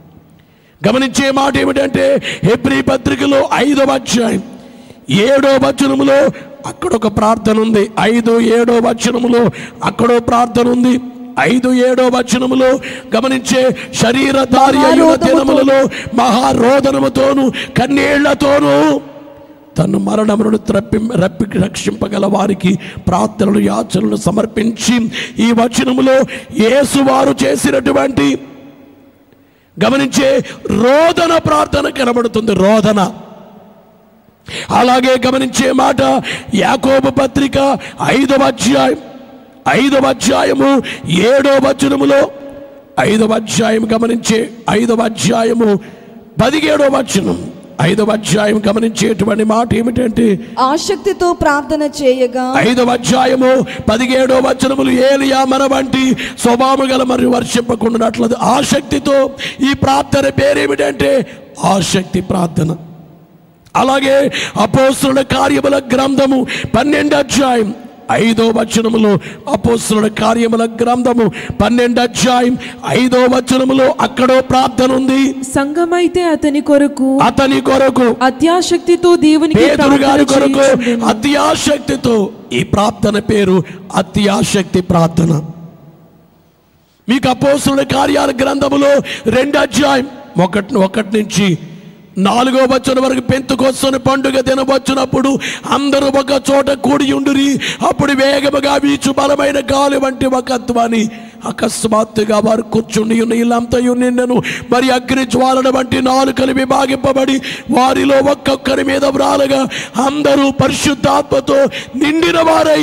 గమనించే మాట ఏమిటంటే హెబ్రి పత్రికలో ఐదవ అధ్యాయం ఏడో వచనములో అక్కడ ఒక ప్రార్థన ఉంది ఐదు ఏడో వచనములో అక్కడో ప్రార్థన ఉంది ఐదు ఏడో వచనములో గమనించే శరీరధారి అయిన మహారోదనముతో- దినములలో మహారోదనముతోను కన్నీళ్లతోనూ తను మరణములను త్రప్పి రప్పి రక్షింపగల వారికి ప్రార్థనలు యాచనలు సమర్పించి ఈ వచనములో యేసువారు చేసినటువంటి గమనించే రోదన ప్రార్థన కనబడుతుంది రోదన అలాగే గమనించే మాట యాకోబు పత్రిక ఐదవ అధ్యాయం ఐదవ అధ్యాయము ఏడో వచనములో ఐదవ అధ్యాయం గమనించే ఐదవ అధ్యాయము పదిహేడో వచనం ఐదవ అధ్యాయం గమనించేటువంటి మాట ఏమిటంటే ఆసక్తితో ప్రార్థన చేయగా ఐదవ అధ్యాయము పదిహేడో వచనములు ఏలియా మన వంటి స్వభావం గల మరియు వర్షింపకుండాట్లదు ఆసక్తితో ఈ ప్రార్థన పేరేమిటంటే ఆసక్తి ప్రార్థన అలాగే అపోస్తుల కార్యముల గ్రంథము పన్నెండు అధ్యాయం ఐదో వచనములో అపోస్తుల కార్యముల గ్రంథము పన్నెండు అధ్యాయం ఐదో వచనములో అక్కడో ప్రార్థన ఉంది సంఘమైతే అతని కొరకు అతని కొరకు అత్యాశక్తితో దేవునికి పేదరు గారి ప్రార్థన కొరకు చేయుచుండెను. అత్యాశక్తితో ఈ ప్రార్థన పేరు అత్యాశక్తి ప్రార్థన మీకు అపోస్తుల కార్యాల గ్రంథములో రెండు అధ్యాయం ఒకటి ఒకటి నుంచి నాలుగో వచ్చిన వరకు పెంతుకొస్తున్న పండుగ దినవచ్చినప్పుడు అందరూ ఒక చోట కూడి ఉండురి అప్పుడు వేగముగా వీచు బలమైన గాలి వంటి ఒక ధ్వని అకస్మాత్తుగా వారు కూర్చుండి ఉన్న ఇల్లంతయు నిండెను మరి అగ్ని జ్వాలన వంటి నాలుకలు విభాగింపబడి వారిలో ఒక్కొక్కరి మీద వ్రాలగా అందరూ పరిశుద్ధాత్మతో నిండిన వారై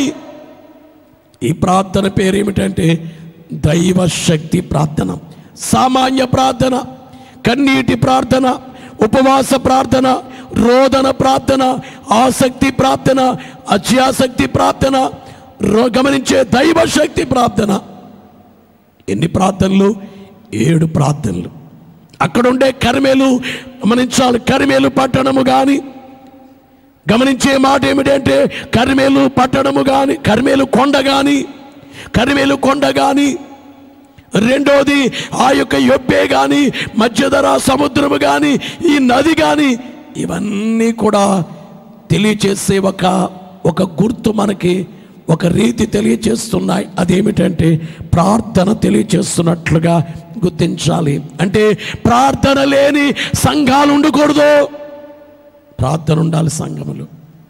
ఈ ప్రార్థన పేరు ఏమిటంటే దైవ శక్తి ప్రార్థన సామాన్య ప్రార్థన కన్నీటి ప్రార్థన ఉపవాస ప్రార్థన రోదన ప్రార్థన ఆసక్తి ప్రార్థన అత్యాసక్తి ప్రార్థన రో- గమనించే దైవ శక్తి ప్రార్థన ఎన్ని ప్రార్థనలు ఏడు ప్రార్థనలు అక్కడుండే కరిమేలు గమనించాలి కరిమేలు పట్టణము కానీ గమనించే మాట ఏమిటంటే కరిమేలు పట్టణము కానీ కరిమేలు కొండ కానీ కరిమేలు కొండ కానీ రెండోది ఆ యొక్క యొప్పే కానీ మధ్యధర సముద్రము కానీ ఈ నది కానీ ఇవన్నీ కూడా తెలియచేసే ఒక ఒక గుర్తు మనకి ఒక రీతి తెలియచేస్తున్నాయి అదేమిటంటే ప్రార్థన తెలియచేస్తున్నట్లుగా గుర్తించాలి అంటే ప్రార్థన లేని సంఘాలు ఉండకూడదు ప్రార్థన ఉండాలి సంఘములు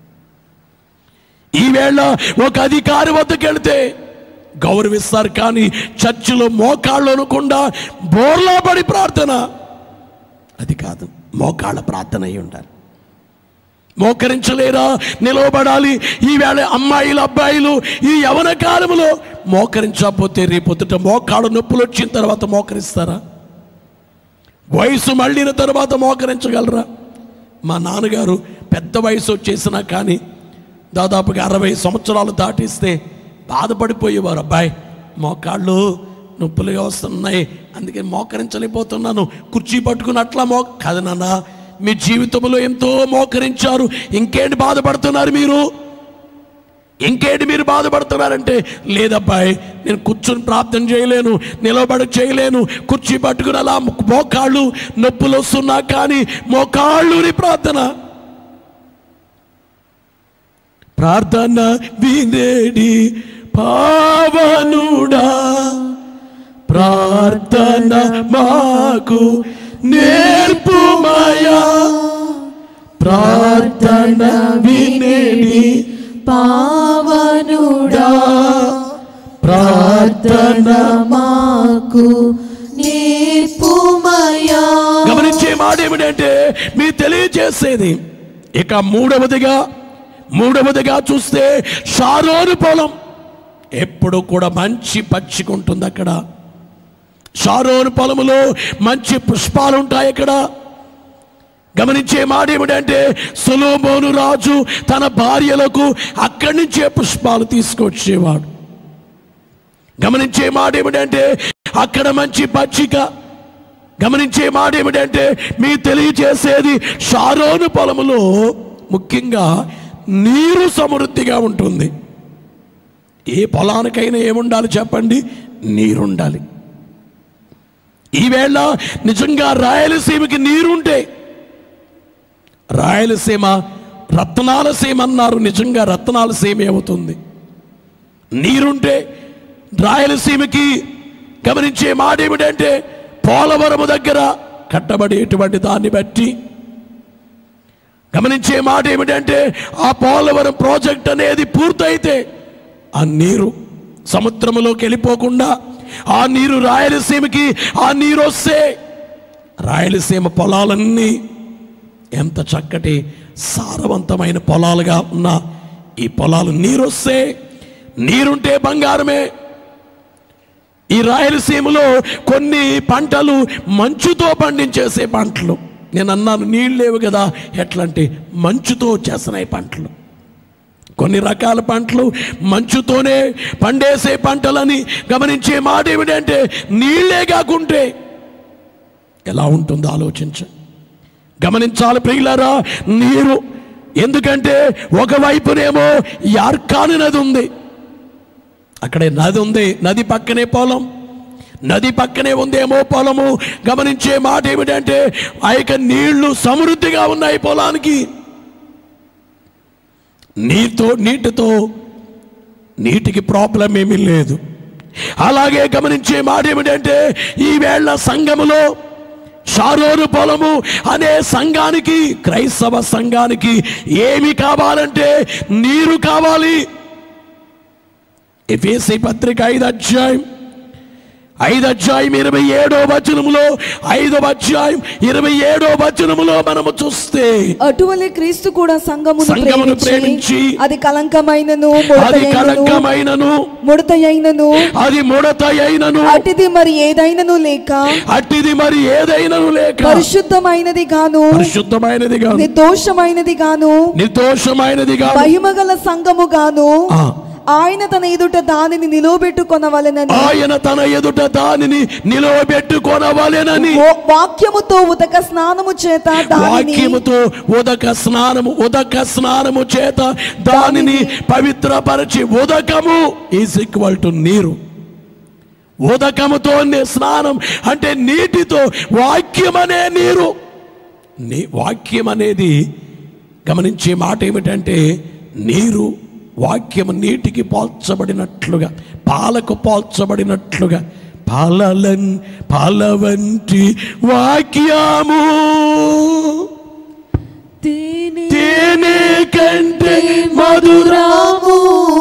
ఈవేళ ఒక అధికారి వద్దకు వెళితే గౌరవిస్తారు కానీ చర్చిలో మోకాళ్ళు అనకుండా బోర్లా పడి ప్రార్థన అది కాదు మోకాళ్ళ ప్రార్థన అయి ఉండాలి మోకరించలేరా నిలవబడాలి ఈవేళ అమ్మాయిలు అబ్బాయిలు ఈ యవన కాలంలో మోకరించకపోతే రేపొద్దుట మోకాళ్ళు నొప్పులు వచ్చిన తర్వాత మోకరిస్తారా వయసు మళ్ళిన తర్వాత మోకరించగలరా మా నాన్నగారు పెద్ద వయసు వచ్చేసినా కానీ దాదాపుగా అరవై సంవత్సరాలు దాటిస్తే బాధపడిపోయేవారు అబ్బాయి మోకాళ్ళు నొప్పులుగా వస్తున్నాయి అందుకే మోకరించలేకపోతున్నాను కుర్చీ పట్టుకుని అట్లా మో కాదు నాన్న మీ జీవితంలో ఎంతో మోకరించారు ఇంకేంటి బాధపడుతున్నారు మీరు ఇంకేంటి మీరు బాధపడుతున్నారంటే లేదబ్బాయి నేను కూర్చుని ప్రార్థన చేయలేను నిలబడి చేయలేను కుర్చీ పట్టుకుని అలా మోకాళ్ళు నొప్పులు వస్తున్నా కానీ మోకాళ్ళుని ప్రార్థన ప్రార్థన వినేడి పావనుడా ప్రార్థన మాకు నేర్పుమయా ప్రార్థన వినేడి పావనుడా ప్రార్థన మాకు నేర్పుమయా గమనించే మాట ఏమిటంటే మీ తెలియజేసేది ఇక మూడవదిగా మూడవదిగా చూస్తే షారోను పొలం ఎప్పుడు కూడా మంచి పచ్చికుంటుంది అక్కడ షారోను పొలములో మంచి పుష్పాలు ఉంటాయి అక్కడ గమనించే మాట ఏమిటంటే సులోమోను రాజు తన భార్యలకు అక్కడి నుంచే పుష్పాలు తీసుకొచ్చేవాడు గమనించే మాట ఏమిటంటే అక్కడ మంచి పచ్చిక గమనించే మాట ఏమిటంటే మీ తెలియచేసేది షారోను పొలములో ముఖ్యంగా నీరు సమృద్ధిగా ఉంటుంది ఏ పొలానికైనా ఏముండాలి చెప్పండి నీరుండాలి ఈవేళ నిజంగా రాయలసీమకి నీరుంటే రాయలసీమ రత్నాల సీమ అన్నారు నిజంగా రత్నాల సీమ ఏమవుతుంది నీరుంటే రాయలసీమకి గమనించే మాట ఏమిటంటే పోలవరము దగ్గర కట్టబడేటువంటి దాన్ని బట్టి గమనించే మాట ఏమిటంటే ఆ పోలవరం ప్రాజెక్ట్ అనేది పూర్తయితే ఆ నీరు సముద్రంలోకి వెళ్ళిపోకుండా ఆ నీరు రాయలసీమకి ఆ నీరు వస్తే రాయలసీమ పొలాలన్నీ ఎంత చక్కటి సారవంతమైన పొలాలుగా ఉన్న ఈ పొలాలు నీరు వస్తే నీరుంటే బంగారమే ఈ రాయలసీమలో కొన్ని పంటలు మంచుతో పండించేసే పంటలు నేను అన్నాను నీళ్ళు లేవు కదా ఎట్లా అంటే మంచుతో చేస్తున్నాయి పంటలు కొన్ని రకాల పంటలు మంచుతోనే పండేసే పంటలని గమనించే మాట ఏమిటంటే నీళ్ళే కాకుంటే ఎలా ఉంటుందో ఆలోచించ గమనించాలి ప్రియులారా నీరు ఎందుకంటే ఒకవైపునేమో యార్కాని నది ఉంది అక్కడే నది ఉంది నది పక్కనే పొలం నది పక్కనే ఉందేమో పొలము గమనించే మాట ఏమిటంటే ఆ యొక్క నీళ్లు సమృద్ధిగా ఉన్నాయి పొలానికి నీతో నీటితో నీటికి ప్రాబ్లం ఏమీ లేదు అలాగే గమనించే మాట ఏమిటంటే ఈవేళ సంఘములో షారోను పొలము అనే సంఘానికి క్రైస్తవ సంఘానికి ఏమి కావాలంటే నీరు కావాలి ఎఫేసి పత్రిక ఐదు అధ్యాయం ఐదు అధ్యాయం ఇరవై ఏడో వచనములో ఐదవ అధ్యాయం ఇరవై ఏడో వచనములో మనము చూస్తే అటువలే క్రీస్తు కూడా సంఘమును సంఘమును ప్రేమించి ప్రేమించి అది కలంకమైనను అది ముడతయైనను కలంకమైనను ముడతయైనను అది ముడత అయినను అటిది మరి ఏదైనను లేక అట్టిది మరి ఏదైనను లేక పరిశుద్ధమైనది గాను పరిశుద్ధమైనది కాదు నిర్దోషమైనది గాను నిర్దోషమైనది కాదు మహిమగల సంఘము గాను ఆ. ఆయన తన ఎదుట దానిని నిలవబెట్టుకొనవలెనని ఆయన తన ఎదుట దానిని నిలవబెట్టుకొనవలెనని వా- వాక్యముతో ఉదక స్నానము చేత దానిని వాక్యముతో ఉదక స్నానము ఉదక స్నానము చేత దానిని పవిత్రపరచి ఉదకము ఈజ్ ఈక్వల్ టు నీరు ఉదకముతో నే- స్నానం అంటే నీటితో వాక్యం అనే నీరు నీ వాక్యం అనేది గమనించే మాట ఏమిటంటే నీరు వాక్యం నీటికి పోల్చబడినట్లుగా పాలకు పోల్చబడినట్లుగా పాలలన్ పాల వంటి వాక్యము తేనె తేనె కంటే మధురాము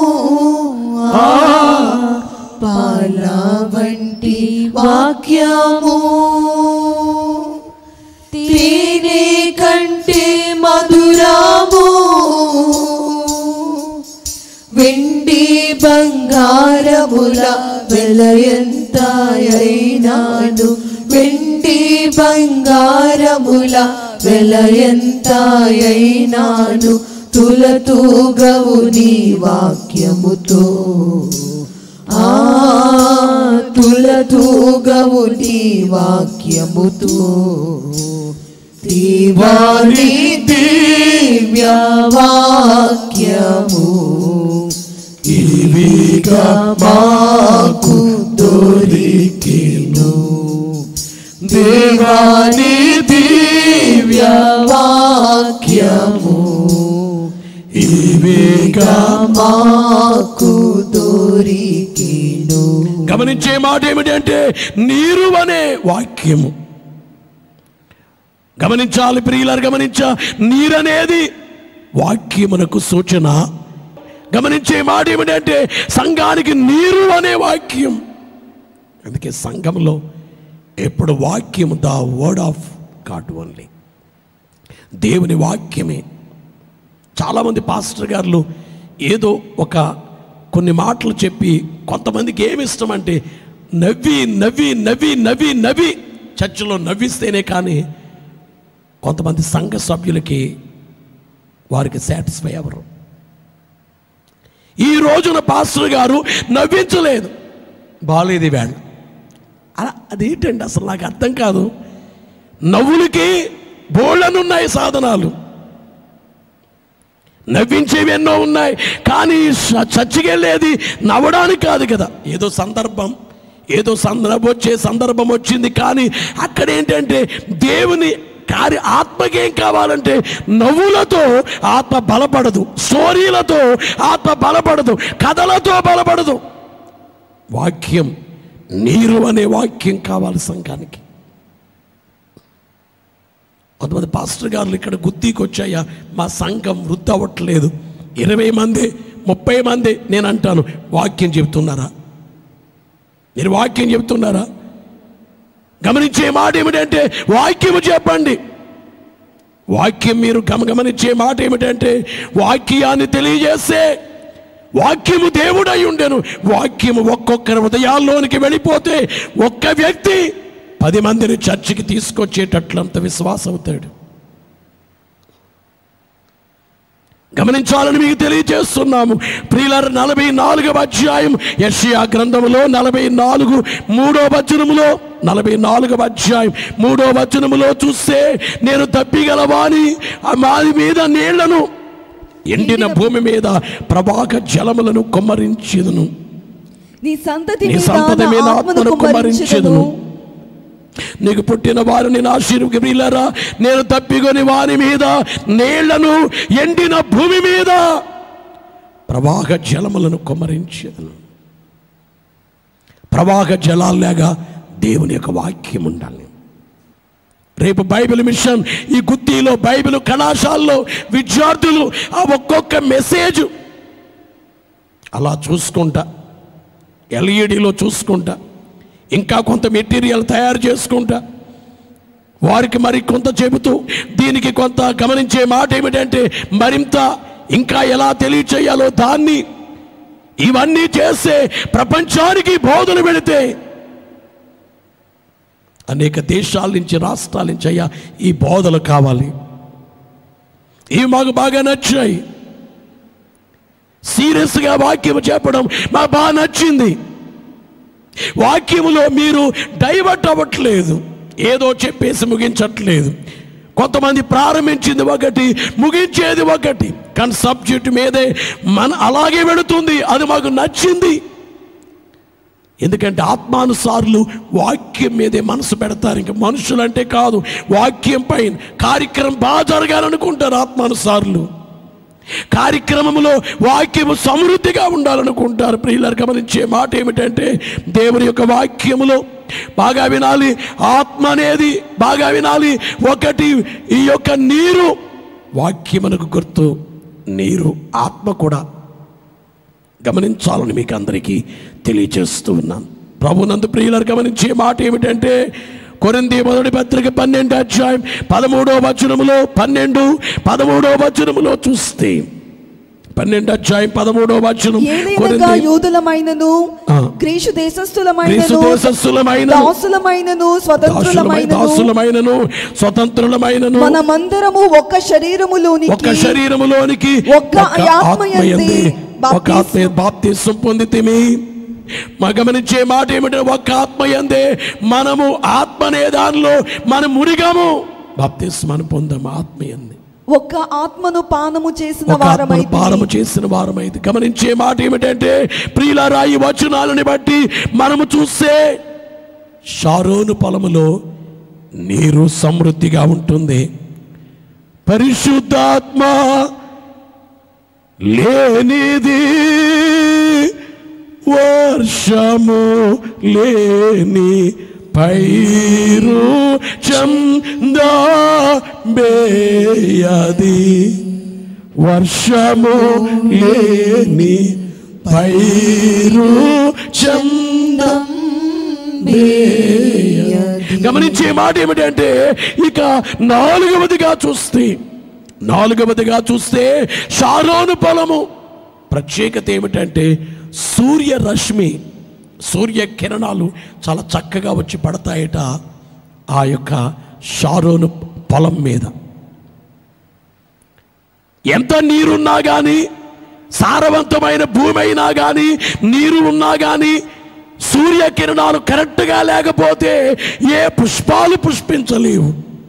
పాల వంటి వాక్యము తేనె కంటే మధురాము వెండి బంగారముల వెలయంత అయినాను వెండి బంగారముల వెలయంత అయినాను తులతూగవు నీ వాక్యముతో తులతూగవు నీ వాక్యముతో దీవాని దివ్య వాక్యము ఇవిగా మాకు దొరికిను దేవాని దివ్య వాక్యము ఇవిగా మాకు దొరికిను గమనించే మాట ఏమిటంటే నీరు అనే వాక్యము గమనించాలి ప్రియులారు గమనించా నీరనేది వాక్యమునకు సూచన గమనించే మాట ఏమిటంటే సంఘానికి నీరు అనే వాక్యం అందుకే సంఘంలో ఎప్పుడు వాక్యం the word of God only దేవుని వాక్యమే చాలామంది పాస్టర్ గారులు ఏదో ఒక కొన్ని మాటలు చెప్పి కొంతమందికి ఏమి ఇష్టం అంటే నవ్వి నవ్వి నవ్వి నవ్వి నవ్వి చర్చిలో నవ్విస్తేనే కానీ కొంతమంది సంఘ సభ్యులకి వారికి సాటిస్ఫై అవ్వరు ఈ రోజున పాస్టర్ గారు నవ్వించలేదు బాలేదు వేళ అలా అదేంటండి అసలు నాకు అర్థం కాదు నవ్వులకి బోళ్ళనున్నాయి సాధనాలు నవ్వించేవి ఎన్నో ఉన్నాయి కానీ చ- చచ్చికెళ్ళేది నవ్వడానికి కాదు కదా ఏదో సందర్భం ఏదో సందర్భం వచ్చే సందర్భం వచ్చింది కానీ అక్కడ ఏంటంటే దేవుని కార్య ఆత్మకేం కావాలంటే నవ్వులతో ఆత్మ బలపడదు స్టోరీలతో ఆత్మ బలపడదు కథలతో బలపడదు వాక్యం నీరు అనే వాక్యం కావాలి సంఘానికి కొంతమంది పాస్టర్ గారులు ఇక్కడ గుత్తికి వచ్చాయా మా సంఘం వృద్ధి అవ్వట్లేదు ఇరవై మంది ముప్పై మంది నేను అంటాను వాక్యం చెబుతున్నారా మీరు వాక్యం చెబుతున్నారా గమనించే మాట ఏమిటంటే వాక్యము చెప్పండి వాక్యం మీరు గమ గమనించే మాట ఏమిటంటే వాక్యాన్ని తెలియజేస్తే వాక్యము దేవుడై ఉండెను వాక్యము ఒక్కొక్కరి హృదయాల్లోనికి వెళ్ళిపోతే ఒక్క వ్యక్తి పది మందిని చర్చికి తీసుకొచ్చేటట్లంత విశ్వాసం అవుతాడు గమనించాలని మీకు తెలియజేస్తున్నాము ప్రియులర్ నలభై నాలుగవ అధ్యాయం యషియా గ్రంథములో నలభై నాలుగు మూడో వచనములో నలభై నాలుగవ అధ్యాయం మూడో వచనములో చూస్తే నేను తప్పిగలవాని ఆ మాది మీద నీళ్లను ఎండిన భూమి మీద ప్రవాహ జలములను కొమ్మరించేదను నీ సంతతి నీ మీద సంతతి నా మీద ఆత్మను ఆత్మను కుమ్మరించెదను కుమ్మరించెదను. నీకు పుట్టిన వారిని నా ప్రియులరా నేను తప్పికొని వారి మీద నీళ్లను ఎండిన భూమి మీద ప్రవాహ జలములను కొమ్మరించేదను ప్రవాహ జలాల్లాగా దేవుని యొక్క వాక్యం ఉండాలి రేపు బైబిల్ మిషన్ ఈ గుత్తిలో బైబిల్ కళాశాలలో విద్యార్థులు ఆ ఒక్కొక్క మెసేజ్ అలా చూసుకుంటా ఎల్ఈడిలో చూసుకుంటా ఇంకా కొంత మెటీరియల్ తయారు చేసుకుంటా వారికి మరి కొంత చెబుతూ దీనికి కొంత గమనించే మాట ఏమిటంటే మరింత ఇంకా ఎలా తెలియచేయాలో దాన్ని ఇవన్నీ చేస్తే ప్రపంచానికి బోధన పెడితే అనేక దేశాల నుంచి రాష్ట్రాల నుంచి అయ్యా ఈ బోధలు కావాలి ఇవి మాకు బాగా నచ్చాయి సీరియస్గా వాక్యం చెప్పడం మాకు బాగా నచ్చింది వాక్యములో మీరు డైవర్ట్ అవ్వట్లేదు ఏదో చెప్పేసి ముగించట్లేదు కొంతమంది ప్రారంభించింది ఒకటి ముగించేది ఒకటి కానీ సబ్జెక్ట్ మీదే మన అలాగే వెళుతుంది అది మాకు నచ్చింది ఎందుకంటే ఆత్మానుసారులు వాక్యం మీదే మనసు పెడతారు ఇంకా మనుషులంటే కాదు వాక్యం పైన కార్యక్రమం బాగా జరగాలనుకుంటారు ఆత్మానుసారులు కార్యక్రమంలో వాక్యము సమృద్ధిగా ఉండాలనుకుంటారు ప్రియులారు గమనించే మాట ఏమిటంటే దేవుని యొక్క వాక్యములో బాగా వినాలి ఆత్మ అనేది బాగా వినాలి ఒకటి ఈ యొక్క నీరు వాక్యమునకు గుర్తు నీరు ఆత్మ కూడా గమనించాలని మీకు అందరికీ తెలియజేస్తూ ఉన్నాను ప్రభునందు ప్రియులను గమనించే మాట ఏమిటంటే కొరింది మొదటి పత్రిక పన్నెండు అధ్యాయం పదమూడో వచనములో పన్నెండు పదమూడో వచనములో చూస్తే పన్నెండు అధ్యాయం పదమూడో వచనం ఏదైనగా కొరింథీ యూదులమైనను ఆ. గ్రీసు గ్రీసు దేశస్థులమైనను దేశస్థులమైనను దాసులమైనను దాసులమై స్వతంత్రులమైనను దాసులమైనను స్వతంత్రులమైనను మనమందరము ఒక్క శరీరములోనికి ఒక శరీరములోనికి ఒక్క ఆత్మ యందే ఒక ఆత్మ బాప్తిసం పొందితిమి మా గమనించే మాట ఏమిటంటే ఒక్క ఆత్మ ఎందే మనము ఆత్మ అనే దానిలో మనం మునిగాము బాప్తిస్మాన్ని పొందాము ఆత్మ ఎందే ఒక్క ఆత్మను పానము చేసిన ఒక ఆత్మను వారమైతే పానము చేసిన వారమైతే గమనించే మాట ఏమిటంటే ప్రియులారా ఈ వచనాలని బట్టి మనము చూస్తే షారోను పొలములో నీరు సమృద్ధిగా ఉంటుంది పరిశుద్ధాత్మ లేనిది వర్షము లేని పైరు చందా బేయది వర్షము లేని పైరు చందం గమనించే మాట ఏమిటంటే ఇక నాలుగవదిగా చూస్తే నాలుగవదిగా చూస్తే షారోను పొలము ప్రత్యేకత ఏమిటంటే సూర్యరశ్మి సూర్య కిరణాలు చాలా చక్కగా వచ్చి పడతాయట ఆ యొక్క షారోను పొలం మీద ఎంత నీరున్నా కానీ సారవంతమైన భూమి అయినా కానీ నీరు ఉన్నా కానీ సూర్యకిరణాలు కరెక్ట్గా లేకపోతే ఏ పుష్పాలు పుష్పించలేవు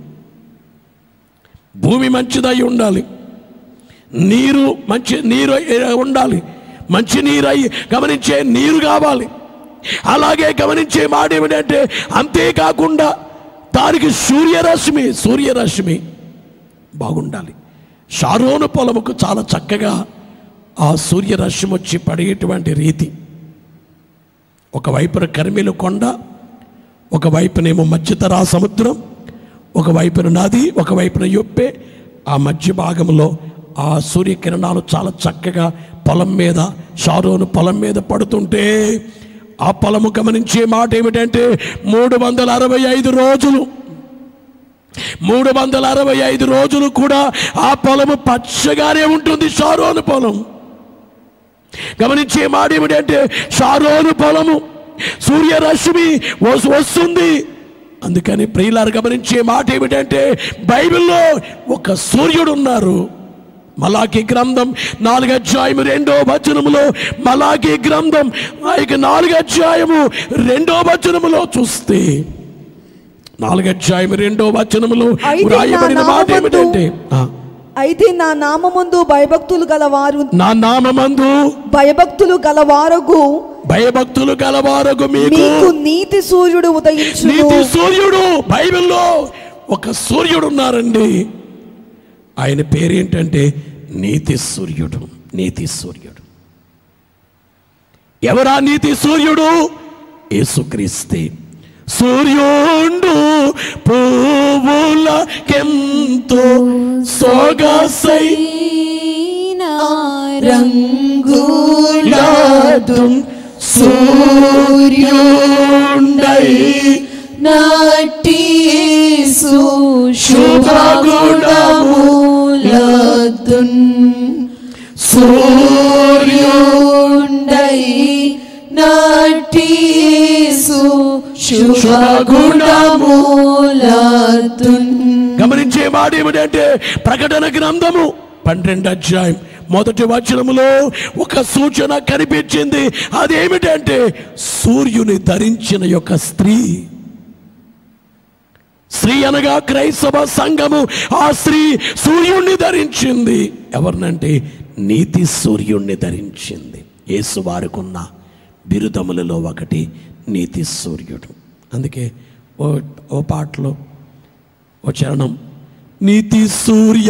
భూమి మంచిదై ఉండాలి నీరు మంచి నీరు ఉండాలి మంచి నీరు అయి గమనించే నీరు కావాలి అలాగే గమనించే మాట ఏమిటంటే అంతేకాకుండా దానికి సూర్యరశ్మి సూర్యరశ్మి బాగుండాలి షారోను పొలముకు చాలా చక్కగా ఆ సూర్యరశ్మి వచ్చి పడేటువంటి రీతి ఒకవైపున కరిమిల కొండ ఒకవైపునేమో మధ్యతరా సముద్రం ఒకవైపున నది ఒకవైపున యొప్పే ఆ మధ్య భాగంలో ఆ సూర్యకిరణాలు చాలా చక్కగా పొలం మీద షారోను పొలం మీద పడుతుంటే ఆ పొలము గమనించే మాట ఏమిటంటే మూడు వందల అరవై ఐదు రోజులు మూడు వందల అరవై ఐదు రోజులు కూడా ఆ పొలము పచ్చగానే ఉంటుంది షారోను పొలం గమనించే మాట ఏమిటంటే షారోను పొలము సూర్యరశ్మి వస్- వస్తుంది అందుకని ప్రియులారు గమనించే మాట ఏమిటంటే బైబిల్లో ఒక సూర్యుడు ఉన్నారు మలాకి గ్రంథం నాలుగు అధ్యాయం రెండో వచనములో మలాకి గ్రంథం ఆ యొక్క నాలుగు అధ్యాయము రెండో వచనములో చూస్తే నాలుగు అధ్యాయం రెండో వచనములో అయితే నా వ్రాయబడిన మాట నామమందు- ఏమిటంటే ఆ, అయితే నా నామమందు భయభక్తులు గలవారు నా నామమందు భయభక్తులు గలవారగు భయభక్తులు గలవారగు మీకు మీకు నీతి సూర్యుడు ఉదయించును నీతి సూర్యుడు బైబిల్లో ఒక సూర్యుడు ఉన్నారండి ఆయన పేరేంటంటే నీతి సూర్యుడు నీతి సూర్యుడు ఎవరా నీతి సూర్యుడు యేసుక్రీస్తే సూర్యుడు పువ్వుల కెంతో సొగసై రంగులాదుం సూర్యుండై నాటియేసు శుభగుణములదున్ సూర్యుండై నాటియేసు శుభగుణములదున్ గమనించే మాట ఏమిటంటే ప్రకటన గ్రంథము పన్నెండు అధ్యాయం మొదటి వచనములో ఒక సూచన కనిపించింది అదేమిటంటే సూర్యుని ధరించిన యొక్క స్త్రీ స్త్రీ అనగా క్రైస్తవ సంఘము ఆ స్త్రీ సూర్యుణ్ణి ధరించింది ఎవరినంటే నీతి సూర్యుణ్ణి ధరించింది యేసు వారికున్న బిరుదములలో ఒకటి నీతి సూర్యుడు అందుకే ఓ ఓ పాటలో ఓ చరణం నీతి సూర్య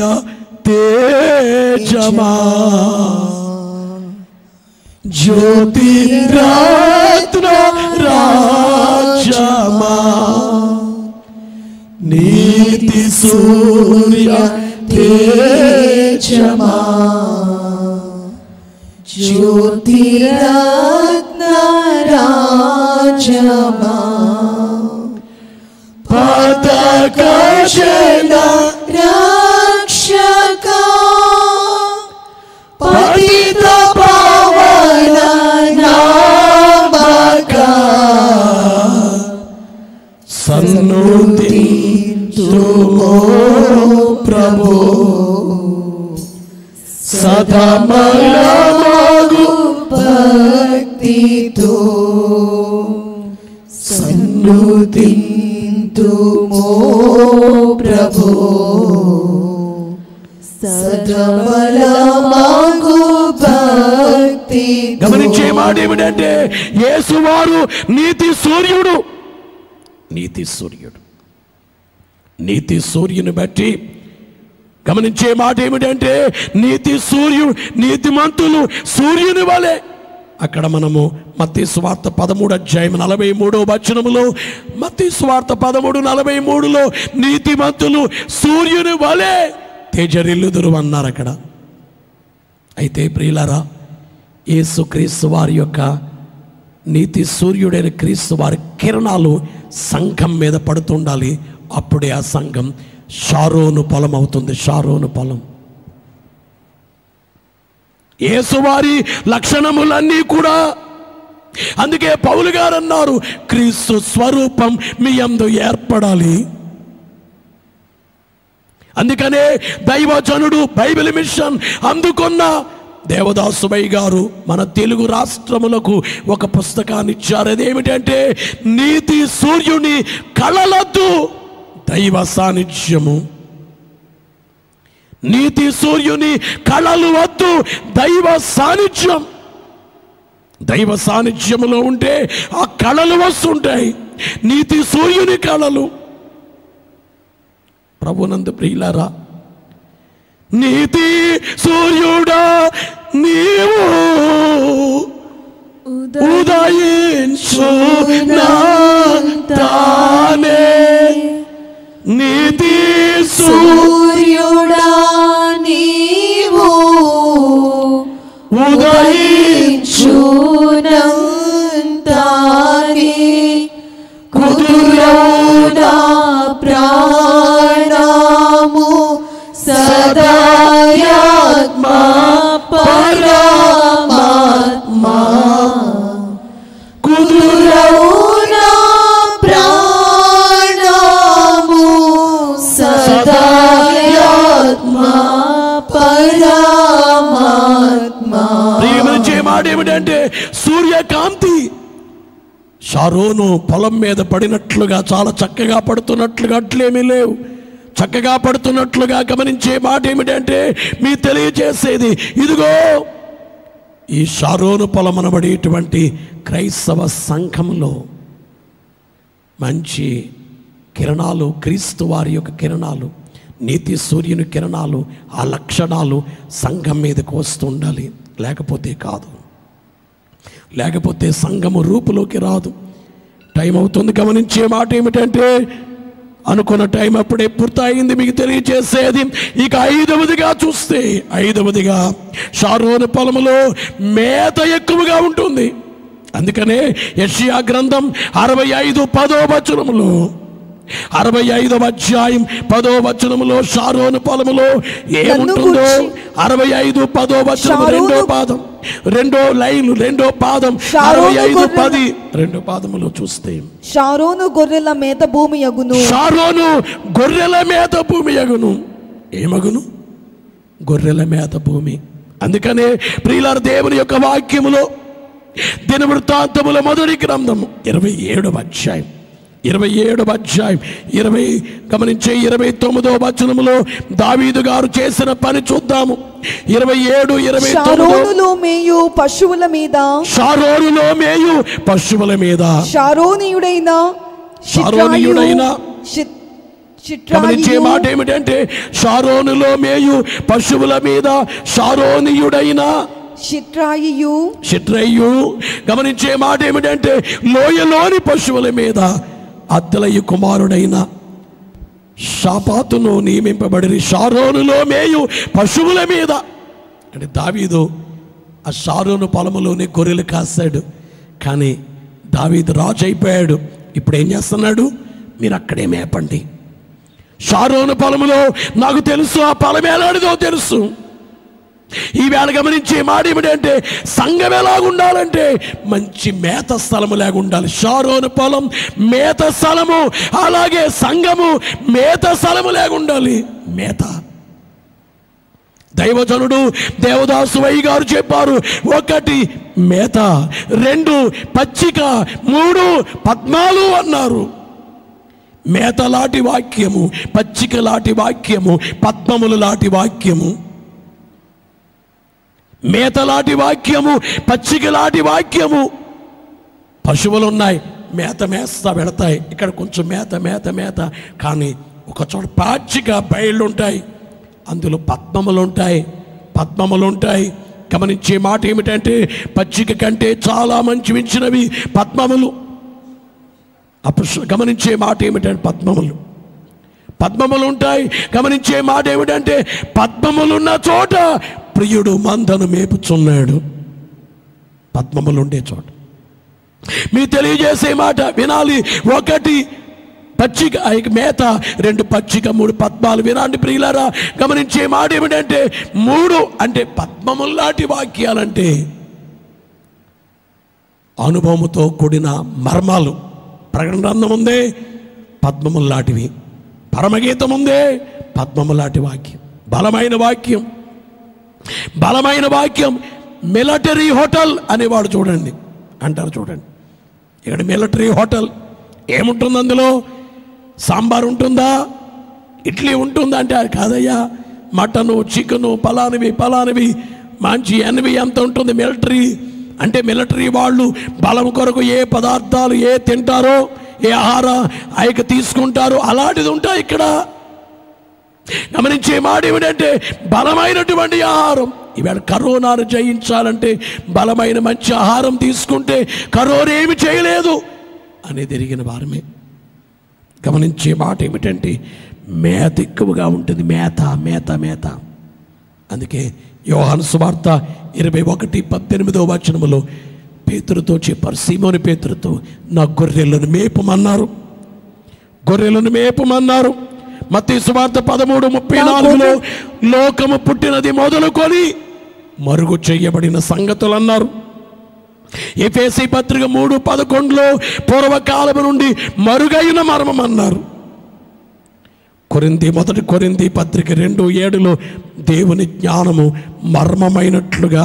తేజమా జ్యోతి రత్న రాజమా నీతి సూర్య తేజమా జ్యోతిరత్న రాజమా పతక జన రక్షక పతిత పవన నామక సన్నుతి తుమో ప్రభు సదమలమగు భక్త భక్తితో సన్నుతింతుమో ప్రభో సదబలమాగు భక్తి గమనించే మాట ఏమిటంటే యేసువారు నీతి సూర్యుడు నీతి సూర్యుడు నీతి సూర్యుని బట్టి గమనించే మాట ఏమిటంటే నీతి సూర్యుడు నీతిమంతులు సూర్యుని వలె అక్కడ మనము మత్తి స్వార్థ పదమూడు అధ్యాయం నలభై మూడో వచనములో మత్తి స్వార్థ పదమూడు నలభై మూడులో నీతిమంతులు సూర్యుని వలె తేజరిల్లుదురు అన్నారు అక్కడ అయితే ప్రియులారా యేసుక్రీస్తు వారి యొక్క నీతి సూర్యుడైన క్రీస్తు వారి కిరణాలు సంఘం మీద పడుతుండాలి అప్పుడే ఆ సంఘం షారోను పొలం అవుతుంది షారోను పొలం యేసువారి లక్షణములన్నీ కూడా అందుకే పౌలు గారు అన్నారు క్రీస్తు స్వరూపం మీ అందు ఏర్పడాలి అందుకనే దైవజనుడు బైబిల్ మిషన్ అందుకున్న దేవదాసుబయ్య గారు మన తెలుగు రాష్ట్రములకు ఒక పుస్తకాన్ని ఇచ్చారు అదేమిటంటే నీతి సూర్యుని కళలద్దు దైవ సాన్నిధ్యము నీతి సూర్యుని కళలు వద్దు దైవ సాన్నిధ్యం దైవ సాన్నిధ్యములో ఉంటే ఆ కళలు వస్తుంటాయి నీతి సూర్యుని కళలు ప్రభునందు ప్రియులారా నీతి సూర్యుడా నీవు ఉదయించు తానే నీతి సూర్య సూర్యుడా నీవు ఉదయించు చూనంతానే కుదురౌనా ప్రాణము సదాయాత్మా పరమాత్మా కుదురౌనా ప్రాణము సదాయాత్మా పరమాత్మా ప్రియమించే మాట ఏమిటంటే సూర్యకాంతి షారోను పొలం మీద పడినట్లుగా చాలా చక్కగా పడుతున్నట్లుగా అట్లేమీ లేవు చక్కగా పడుతున్నట్లుగా గమనించే మాట ఏమిటంటే మీ తెలియజేసేది ఇదిగో ఈ షారోను పొలం అనబడేటువంటి క్రైస్తవ సంఘంలో మంచి కిరణాలు క్రీస్తు వారి యొక్క కిరణాలు నీతి సూర్యుని కిరణాలు ఆ లక్షణాలు సంఘం మీదకు వస్తూ ఉండాలి లేకపోతే కాదు లేకపోతే సంఘము రూపులోకి రాదు టైం అవుతుంది గమనించే మాట ఏమిటంటే అనుకున్న టైం అప్పుడే పూర్తయింది మీకు తెలియజేసేది ఇక ఐదవదిగా చూస్తే ఐదవదిగా షారోను పొలములో మేత ఎక్కువగా ఉంటుంది అందుకనే యషియా గ్రంథం అరవై ఐదు పదో వచనములో అరవై ఐదవ అధ్యాయం పదో వచనములో షారోను పొలములో ఏముంటుందో అరవై ఐదు పదో వచనం రెండో షారోను- పాదం రెండో లైన్ రెండో పాదం షారోను అరవై ఐదు గొర్రెల- పది రెండో పాదములో చూస్తే షారోను గొర్రెల మేత భూమి యగును షారోను గొర్రెల మేత భూమి అగును ఏమగును గొర్రెల మేత భూమి అందుకనే ప్రియులార దేవుని యొక్క వాక్యములో దినవృత్తాంతముల మొదటి గ్రంథం ఇరవై ఏడవ అధ్యాయం ఇరవై ఏడవ అధ్యాయం ఇరవై గమనించే ఇరవై తొమ్మిదో వచనములో దావీదు గారు చేసిన పని చూద్దాము ఇరవై ఏడు ఇరవై తొమ్మిదో షారోనులో మేయు పశువుల మీద షారోనులో మేయు పశువుల మీద షారోనీయుడైన షారోనీయుడైన షిట్- గమనించే షిట్రాయియు మాట ఏమిటంటే షారోనులో మేయు పశువుల మీద షారోనియుడైన షిట్రాయియు షిట్రయ్యు గమనించే మాట ఏమిటంటే లోయలోని పశువుల మీద అత్తలయ్య కుమారుడైన షాపాతును నియమింపబడి షారోనులో మేయు పశువుల మీద అంటే దావీదు ఆ షారోను పొలములోనే గొర్రెలు కాస్తాడు కానీ దావీదు రాజు అయిపోయాడు ఇప్పుడు ఏం చేస్తున్నాడు మీరు అక్కడే మేపండి షారోను పొలములో నాకు తెలుసు ఆ పొలం ఎలాంటిదో తెలుసు ఈవేళ గమనించే మాట ఏమిటంటే సంఘం ఎలాగుండాలంటే మంచి మేత స్థలము లాగా ఉండాలి షారోను పొలం మేత స్థలము అలాగే సంఘము మేత స్థలము లాగా ఉండాలి మేత దైవజనుడు దేవదాసు వై గారు చెప్పారు ఒకటి మేత రెండు పచ్చిక మూడు పద్మాలు అన్నారు మేత లాంటి వాక్యము పచ్చిక లాంటి వాక్యము పద్మములు లాంటి వాక్యము మేత లాంటి వాక్యము పచ్చిక లాంటి వాక్యము పశువులు ఉన్నాయి మేత మేస్తా పెడతాయి ఇక్కడ కొంచెం మేత మేత మేత కానీ ఒక చోట పాచిగా బయళ్ళు ఉంటాయి అందులో పద్మములు ఉంటాయి పద్మములు ఉంటాయి గమనించే మాట ఏమిటంటే పచ్చిక కంటే చాలా మంచి మించినవి పద్మములు అప్పుడు గమనించే మాట ఏమిటంటే పద్మములు పద్మములు ఉంటాయి గమనించే మాట ఏమిటంటే పద్మములున్న చోట ప్రియుడు మందను మేపుచున్నాడు పద్మములు ఉండే చోట మీ తెలియజేసే మాట వినాలి ఒకటి పచ్చిక ఐ- మేత రెండు పచ్చిక మూడు పద్మాలు వినాండి ప్రియులారా గమనించే మాట ఏమిటంటే మూడు అంటే పద్మముల్లాంటి వాక్యాలంటే అనుభవముతో కూడిన మర్మాలు ప్రకటన గ్రంథం ఉందే పద్మముల్లాంటివి పరమగీతం ఉందే పద్మములాంటి వాక్యం బలమైన వాక్యం బలమైన వాక్యం మిలిటరీ హోటల్ అనేవాడు చూడండి అంటారు చూడండి ఇక్కడ మిలిటరీ హోటల్ ఏముంటుంది అందులో సాంబార్ ఉంటుందా ఇడ్లీ ఉంటుందా అంటే అది కాదయ్యా మటను చికెను పలానివి పలానివి మంచి ఎనవి ఎంత ఉంటుంది మిలిటరీ అంటే మిలిటరీ వాళ్ళు బలం కొరకు ఏ పదార్థాలు ఏ తింటారో ఏ ఆహార ఆయక తీసుకుంటారో అలాంటిది ఉంటాయి ఇక్కడ గమనించే మాట ఏమిటంటే బలమైనటువంటి ఆహారం ఈవేళ కరోనాను జయించాలంటే బలమైన మంచి ఆహారం తీసుకుంటే కరోనా ఏమి చేయలేదు అని తిరిగిన వారమే గమనించే మాట ఏమిటంటే మేత ఎక్కువగా ఉంటుంది మేత మేత మేత అందుకే యోహాను సువార్త ఇరవై ఒకటి పద్దెనిమిదో వచనములో పేతురుతో చెప్పారు సీమోని పేతురుతో నా గొర్రెలను మేపమన్నారు గొర్రెలను మేపమన్నారు మత్తయి సువార్త పదమూడు ముప్పై నాలుగులో లోకము పుట్టినది మొదలుకొని మరుగు చేయబడిన సంగతులు అన్నారు ఎఫేసి పత్రిక మూడు పదకొండులో పూర్వకాలము నుండి మరుగైన మర్మం అన్నారు కొరింది మొదటి కొరింది పత్రిక రెండు ఏడులో దేవుని జ్ఞానము మర్మమైనట్లుగా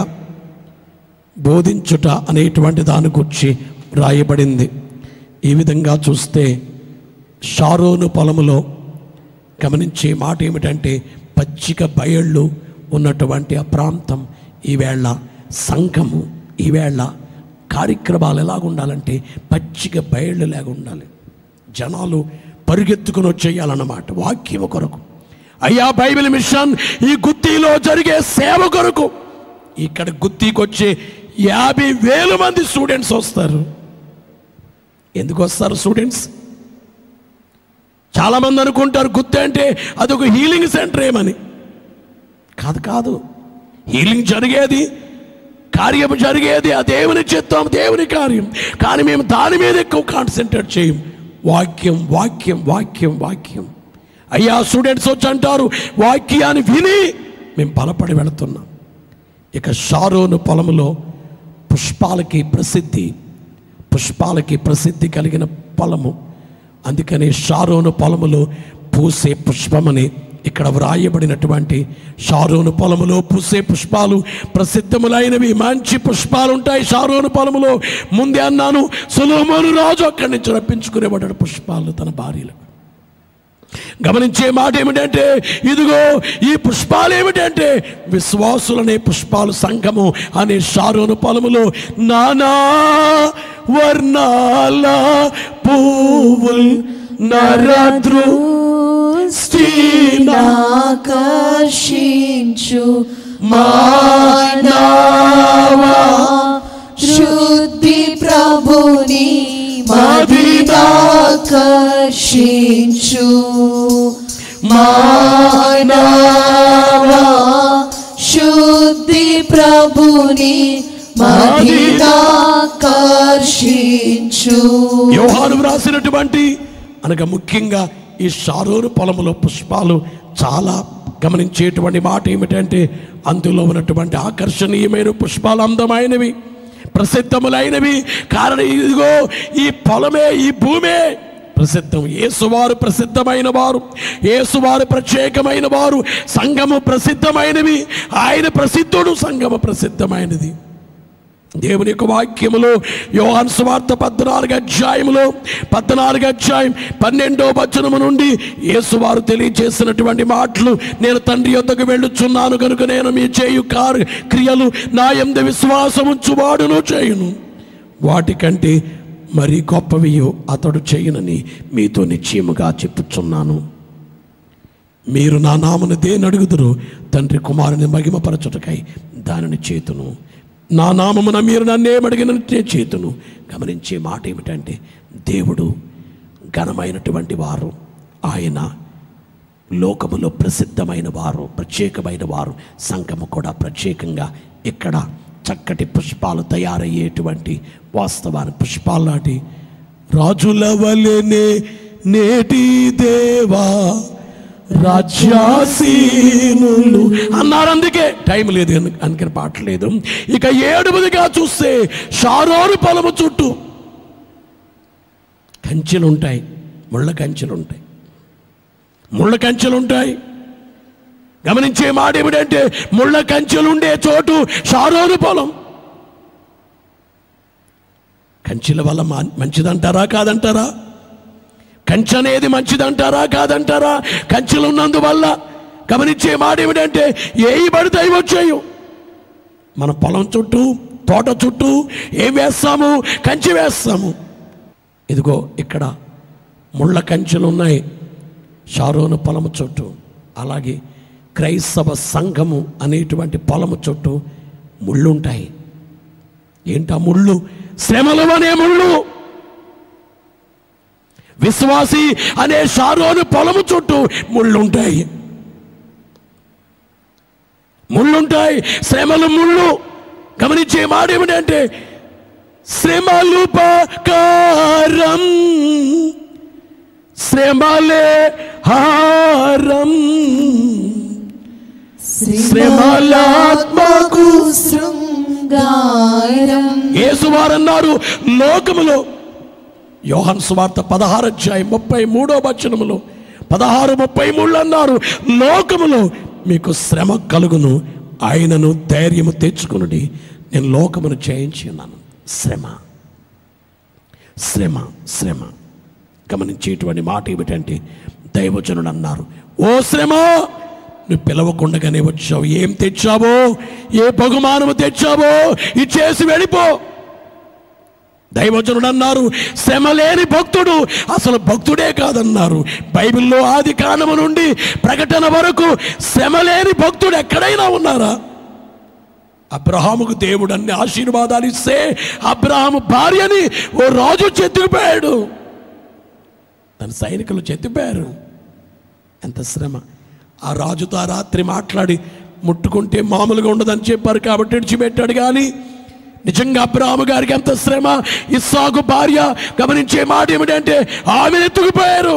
బోధించుట అనేటువంటి దాని గురించి రాయబడింది ఈ విధంగా చూస్తే షారోను పొలములో గమనించే మాట ఏమిటంటే పచ్చిక బయళ్ళు ఉన్నటువంటి ఆ ప్రాంతం ఈవేళ సంఘము ఈవేళ కార్యక్రమాలు ఎలాగ ఉండాలంటే పచ్చిక బయళ్ళు లాగా ఉండాలి జనాలు పరుగెత్తుకుని వచ్చేయాలన్నమాట వాక్యం కొరకు అయ్యా బైబిల్ మిషన్ ఈ గుత్తిలో జరిగే సేవ కొరకు ఇక్కడ గుత్తికి వచ్చే యాభై వేల మంది స్టూడెంట్స్ వస్తారు ఎందుకు వస్తారు స్టూడెంట్స్ చాలామంది అనుకుంటారు గుత్తి అంటే అదొక హీలింగ్ సెంటర్ ఏమని కాదు కాదు హీలింగ్ జరిగేది కార్యం జరిగేది ఆ దేవుని చిత్తం దేవుని కార్యం కానీ మేము దాని మీద ఎక్కువ కాన్సన్ట్రేట్ చేయం వాక్యం వాక్యం వాక్యం వాక్యం అయ్యా స్టూడెంట్స్ వచ్చి అంటారు వాక్యాన్ని విని మేము బలపడి వెళుతున్నాం ఇక షారోను పొలములో పుష్పాలకి ప్రసిద్ధి పుష్పాలకి ప్రసిద్ధి కలిగిన పొలము అందుకని షారోను పొలములో పూసే పుష్పమని ఇక్కడ వ్రాయబడినటువంటి షారోను పొలములో పూసే పుష్పాలు ప్రసిద్ధములైనవి మంచి పుష్పాలు ఉంటాయి షారోను పొలములో ముందే అన్నాను సులోమోను రాజు అక్కడి నుంచి రప్పించుకునేవాడు పుష్పాలు తన భార్యలకు గమనించే మాట ఏమిటంటే ఇదిగో ఈ పుష్పాలు ఏమిటంటే విశ్వాసులనే పుష్పాలు సంఘము అనే షారోను పొలములో నానా వర్ణాల పువ్వుల్ నరద్రు ఆకర్షించు మానవా శుద్ధి ప్రభుని మదిదాకర్షించు మానవా శుద్ధి ప్రభుని మదిదాకర్షించు యోహాను వ్రాసినటువంటి అనగా ముఖ్యంగా ఈ షారోను పొలములో పుష్పాలు చాలా గమనించేటువంటి మాట ఏమిటంటే అందులో ఉన్నటువంటి ఆకర్షణీయమైన పుష్పాలు అందమైనవి ప్రసిద్ధములైనవి కారణం ఇదిగో ఈ పొలమే ఈ భూమే ప్రసిద్ధం యేసువారు ప్రసిద్ధమైన వారు యేసువారు ప్రత్యేకమైన వారు సంఘము ప్రసిద్ధమైనవి ఆయన ప్రసిద్ధుడు సంఘము ప్రసిద్ధమైనది దేవుని యొక్క వాక్యములో యోహాన్ సువార్త పద్నాలుగు అధ్యాయములో పద్నాలుగు అధ్యాయం పన్నెండో వచనము నుండి యేసువారు తెలియజేసినటువంటి మాటలు నేను తండ్రి యొద్దకు వెళ్ళుచున్నాను కనుక నేను మీ చేయు కారు క్రియలు నా ఎందు విశ్వాసం ఉంచువాడును చేయును వాటికంటే మరి గొప్పవియో అతడు చేయనని మీతో నిశ్చయముగా చెప్పుచున్నాను మీరు నా నామను దేని అడుగుదురు తండ్రి కుమారుని మహిమపరచుటకై దానిని చేతును నా నామమున మీరు నన్నేమడిగినట్టే చేతును గమనించే మాట ఏమిటంటే దేవుడు ఘనమైనటువంటి వారు ఆయన లోకములో ప్రసిద్ధమైన వారు ప్రత్యేకమైన వారు సంఘము కూడా ప్రత్యేకంగా ఇక్కడ చక్కటి పుష్పాలు తయారయ్యేటువంటి వాస్తవాన్ని పుష్పాలు నాటి రాజుల వలెనే నేటి దేవా రాజ్యాసీనులు అన్నారు అందుకే టైం లేదు అందుక- అందుకని పాట లేదు ఇక ఏడుమదిగా చూస్తే షారోరు పొలము చుట్టూ కంచెలు ఉంటాయి ముళ్ళ కంచెలు ఉంటాయి ముళ్ళ కంచెలు ఉంటాయి గమనించే మాట ఏమిటంటే ముళ్ళ కంచెలు ఉండే చోటు షారోరు పొలం కంచెల వల్ల మా- మంచిదంటారా కాదంటారా కంచె అనేది మంచిదంటారా కాదంటారా కంచెలు ఉన్నందువల్ల గమనించే మాట ఏమిటంటే ఏవి పడితే అవి వచ్చాయి మన పొలం చుట్టూ తోట చుట్టూ ఏం వేస్తాము కంచె వేస్తాము ఇదిగో ఇక్కడ ముళ్ళ కంచెలు ఉన్నాయి షారోను పొలము చుట్టూ అలాగే క్రైస్తవ సంఘము అనేటువంటి పొలము చుట్టూ ముళ్ళు ఉంటాయి ఏంటా ముళ్ళు శ్రమలు అనే ముళ్ళు విశ్వాసి అనే షారోను పొలము చుట్టూ ముళ్ళుంటాయి ముళ్ళుంటాయి శ్రమలు ముళ్ళు గమనించే మాట ఏమిటంటే శ్రమలు పకారం శ్రమలే హారం శ్రీమలాత్మకు శృంగారం యేసువారన్నారు లోకములో యోహన్ సువార్త పదహారు అధ్యాయం ముప్పై మూడో వచనములో పదహారు ముప్పై మూడు అన్నారు లోకములో మీకు శ్రమ కలుగును ఆయనను ధైర్యము తెచ్చుకునుడి నేను లోకమును జయించి ఉన్నాను శ్రమ శ్రమ శ్రమ గమనించేటువంటి మాట ఏమిటంటే దైవజనుడు అన్నారు ఓ శ్రమ నువ్వు పిలవకుండగానే వచ్చావు ఏం తెచ్చావో ఏ బహుమానము తెచ్చావో ఇచ్చేసి వెళ్ళిపో దైవజనుడు అన్నారు శ్రమ లేని భక్తుడు అసలు భక్తుడే కాదన్నారు బైబిల్లో ఆది కాండము నుండి ప్రకటన వరకు శ్రమ లేని భక్తుడు ఎక్కడైనా ఉన్నారా అబ్రహాముకు దేవుడు అన్ని ఆశీర్వాదాలు ఇస్తే అబ్రహాము భార్యని ఓ రాజు చెత్తుకుపోయాడు తన సైనికులు చెత్తిపోయారు ఎంత శ్రమ ఆ రాజుతో ఆ రాత్రి మాట్లాడి ముట్టుకుంటే మామూలుగా ఉండదని చెప్పారు కాబట్టి విడిచిపెట్టాడు కానీ నిజంగా అబ్రాహము గారికి ఎంత శ్రమ ఇస్సాకు భార్య గమనించే మాట ఏమిటంటే ఆమెను ఎత్తుకుపోయారు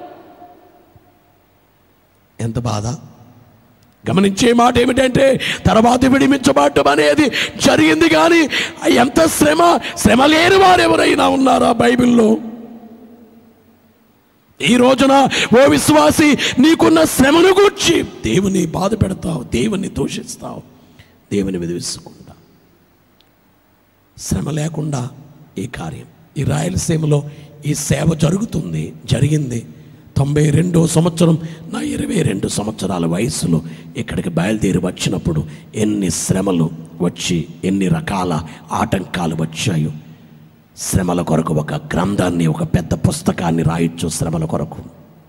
ఎంత బాధ గమనించే మాట ఏమిటంటే తర్వాత విడిమించబడటం అనేది జరిగింది కానీ ఎంత శ్రమ శ్రమ లేని వారు ఎవరైనా ఉన్నారా బైబిల్లో ఈ రోజున ఓ విశ్వాసి నీకున్న శ్రమను గూర్చి దేవుని బాధ పెడతావు దేవుని దూషిస్తావు దేవుని మీద విసుకుంటా శ్రమ లేకుండా ఈ కార్యం ఈ రాయలసీమలో ఈ సేవ జరుగుతుంది జరిగింది తొంభై రెండో సంవత్సరం నా ఇరవై రెండు సంవత్సరాల వయసులో ఇక్కడికి బయలుదేరి వచ్చినప్పుడు ఎన్ని శ్రమలు వచ్చి ఎన్ని రకాల ఆటంకాలు వచ్చాయో శ్రమల కొరకు ఒక గ్రంథాన్ని ఒక పెద్ద పుస్తకాన్ని రాయొచ్చు శ్రమల కొరకు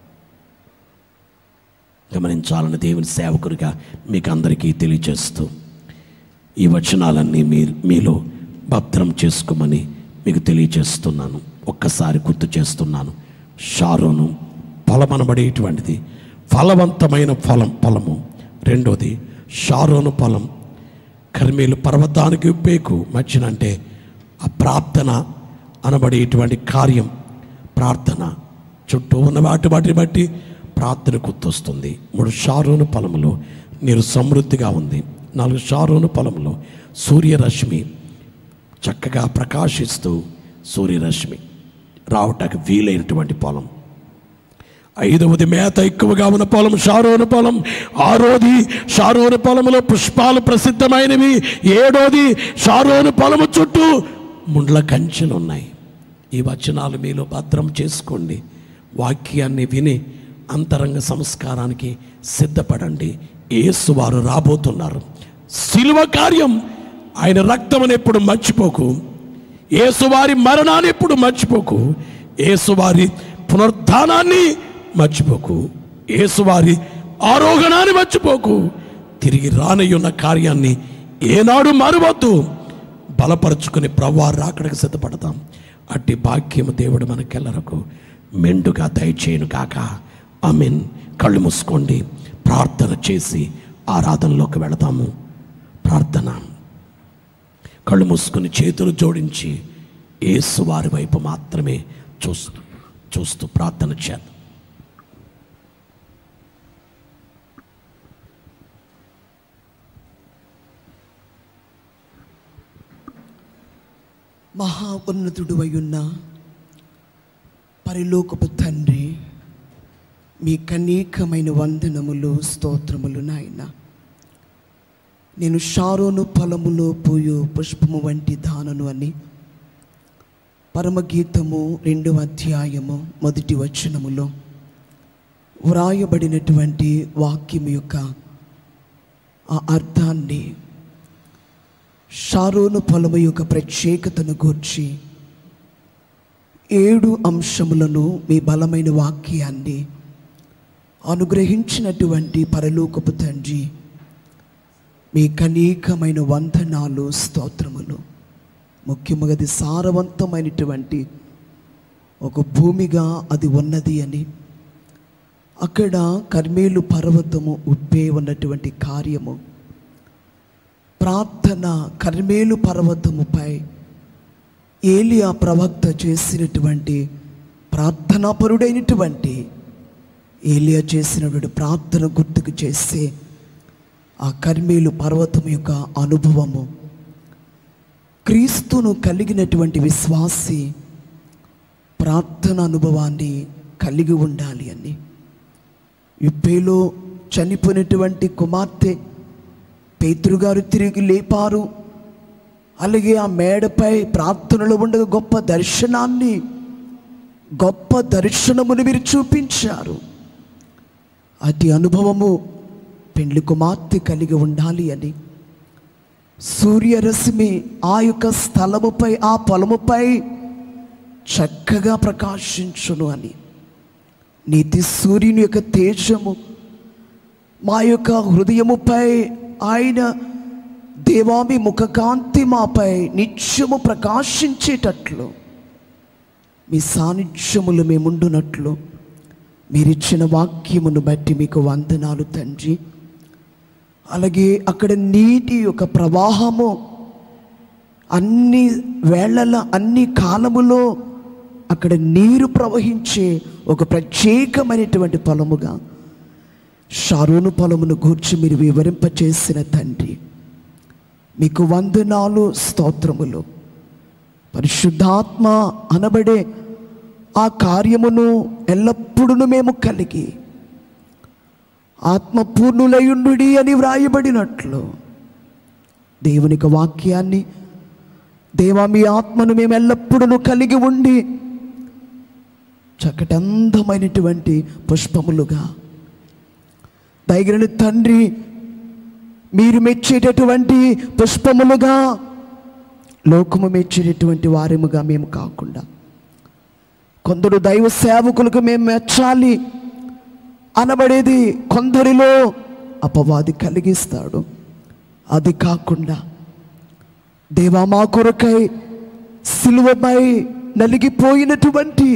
గమనించాలని దేవుని సేవకుడిగా మీకు అందరికీ తెలియజేస్తూ ఈ వచనాలన్నీ మీ మీలో భద్రం చేసుకోమని మీకు తెలియజేస్తున్నాను ఒక్కసారి గుర్తు చేస్తున్నాను షారోను ఫలమనబడేటువంటిది ఫలవంతమైన ఫలం ఫలము రెండోది షారోను ఫలం కర్మీలు పర్వతానికి ఉప్పేకు మధ్యన అంటే ఆ ప్రార్థన అనబడేటువంటి కార్యం ప్రార్థన చుట్టూ ఉన్న వాటి వాటిని బట్టి ప్రార్థన గుర్తొస్తుంది మూడు షారోను పొలములో నీరు సమృద్ధిగా ఉంది నాలుగు షారోను పొలంలో సూర్యరశ్మి చక్కగా ప్రకాశిస్తూ సూర్యరశ్మి రావటానికి వీలైనటువంటి పొలం ఐదవది మేత ఎక్కువగా ఉన్న పొలం షారోను పొలం ఆరోది షారోను పొలములో పుష్పాలు ప్రసిద్ధమైనవి ఏడోది షారోను పొలము చుట్టూ ముండ్ల కంచెలు ఉన్నాయి ఈ వచనాలు మీలో భద్రం చేసుకోండి వాక్యాన్ని విని అంతరంగ సంస్కారానికి సిద్ధపడండి యేసువారు రాబోతున్నారు శిలువ కార్యం ఆయన రక్తమని ఎప్పుడు మర్చిపోకు యేసువారి మరణాన్ని ఎప్పుడు మర్చిపోకు యేసువారి పునరుద్ధానాన్ని మర్చిపోకు యేసువారి ఆరోహణాన్ని మర్చిపోకు తిరిగి రానయ్యున్న కార్యాన్ని ఏనాడు మరవద్దు బలపరుచుకుని ప్రవ్వా రాకడకు సిద్ధపడతాం అట్టి భాగ్యము దేవుడు మనకెల్లరకు మెండుగా దయచేయను కాక ఆమెన్ కళ్ళు మూసుకోండి ప్రార్థన చేసి ఆరాధనలోకి వెళతాము ప్రార్థన కళ్ళు మూసుకుని చేతులు జోడించి యేసు వారి వైపు మాత్రమే చూస్తూ చూస్తూ ప్రార్థన చేద్దాం మహా ఉన్నతుడు అయ్యున్న పరిలోకపు తండ్రి మీ కనీకమైన వందనములు స్తోత్రములు నాయన నేను షారోను పొలములో పోయు పుష్పము వంటి దానను అని పరమగీతము రెండవ అధ్యాయము మొదటి వచనములో వ్రాయబడినటువంటి వాక్యము యొక్క ఆ అర్థాన్ని షారోను పొలము యొక్క ప్రత్యేకతను గూర్చి ఏడు అంశములను మీ బలమైన వాక్యాన్ని అనుగ్రహించినటువంటి పరలోకపు తండ్రి మీ కనీకమైన వందనాలు స్తోత్రములు ముఖ్యముగా అది సారవంతమైనటువంటి ఒక భూమిగా అది ఉన్నది అని అక్కడ కర్మేలు పర్వతము ఉప్పే ఉన్నటువంటి కార్యము ప్రార్థన కర్మేలు పర్వతముపై ఏలియా ప్రవక్త చేసినటువంటి ప్రార్థనాపరుడైనటువంటి ఏలియా చేసినటువంటి ప్రార్థన గుర్తుకు చేసే ఆ కర్మేలు పర్వతం యొక్క అనుభవము క్రీస్తును కలిగినటువంటి విశ్వాసి ప్రార్థన అనుభవాన్ని కలిగి ఉండాలి అని ఇప్పేలో చనిపోయినటువంటి కుమార్తె పేతురు గారు తిరిగి లేపారు అలాగే ఆ మేడపై ప్రార్థనలో ఉండగా గొప్ప దర్శనాన్ని గొప్ప దర్శనమును మీరు చూపించారు అతి అనుభవము పెండ్లి కుమార్తె కలిగి ఉండాలి అని సూర్యరశ్మి ఆ యొక్క స్థలముపై ఆ పొలముపై చక్కగా ప్రకాశించును అని నీతి సూర్యుని యొక్క తేజము మా యొక్క హృదయముపై ఆయన దేవామి ముఖకాంతి మాపై నిత్యము ప్రకాశించేటట్లు మీ సాన్నిధ్యములు మేముండునట్లు మీరిచ్చిన వాక్యమును బట్టి మీకు వందనాలు తండ్రి అలాగే అక్కడ నీటి యొక్క ప్రవాహము అన్ని వేళల అన్ని కాలములో అక్కడ నీరు ప్రవహించే ఒక ప్రత్యేకమైనటువంటి పొలముగా షారోను పొలమును గూర్చి మీరు వివరింపచేసిన తండ్రి మీకు వందనాలు స్తోత్రములు పరిశుద్ధాత్మ అనబడే ఆ కార్యమును ఎల్లప్పుడూ మేము కలిగి ఆత్మపూర్ణులయుండు అని వ్రాయబడినట్లు దేవునికి వాక్యాన్ని దేవా మీ ఆత్మను మేము ఎల్లప్పుడూ కలిగి ఉండి చక్కటి అందమైనటువంటి పుష్పములుగా దయగిరిన తండ్రి మీరు మెచ్చేటటువంటి పుష్పములుగా లోకము మెచ్చేటటువంటి వారముగా మేము కాకుండా కొందరు దైవ సేవకులకు మేము మెచ్చాలి అనబడేది కొందరిలో అపవాది కలిగిస్తాడు అది కాకుండా దేవా మా కొరకై సిలువపై నలిగిపోయినటువంటి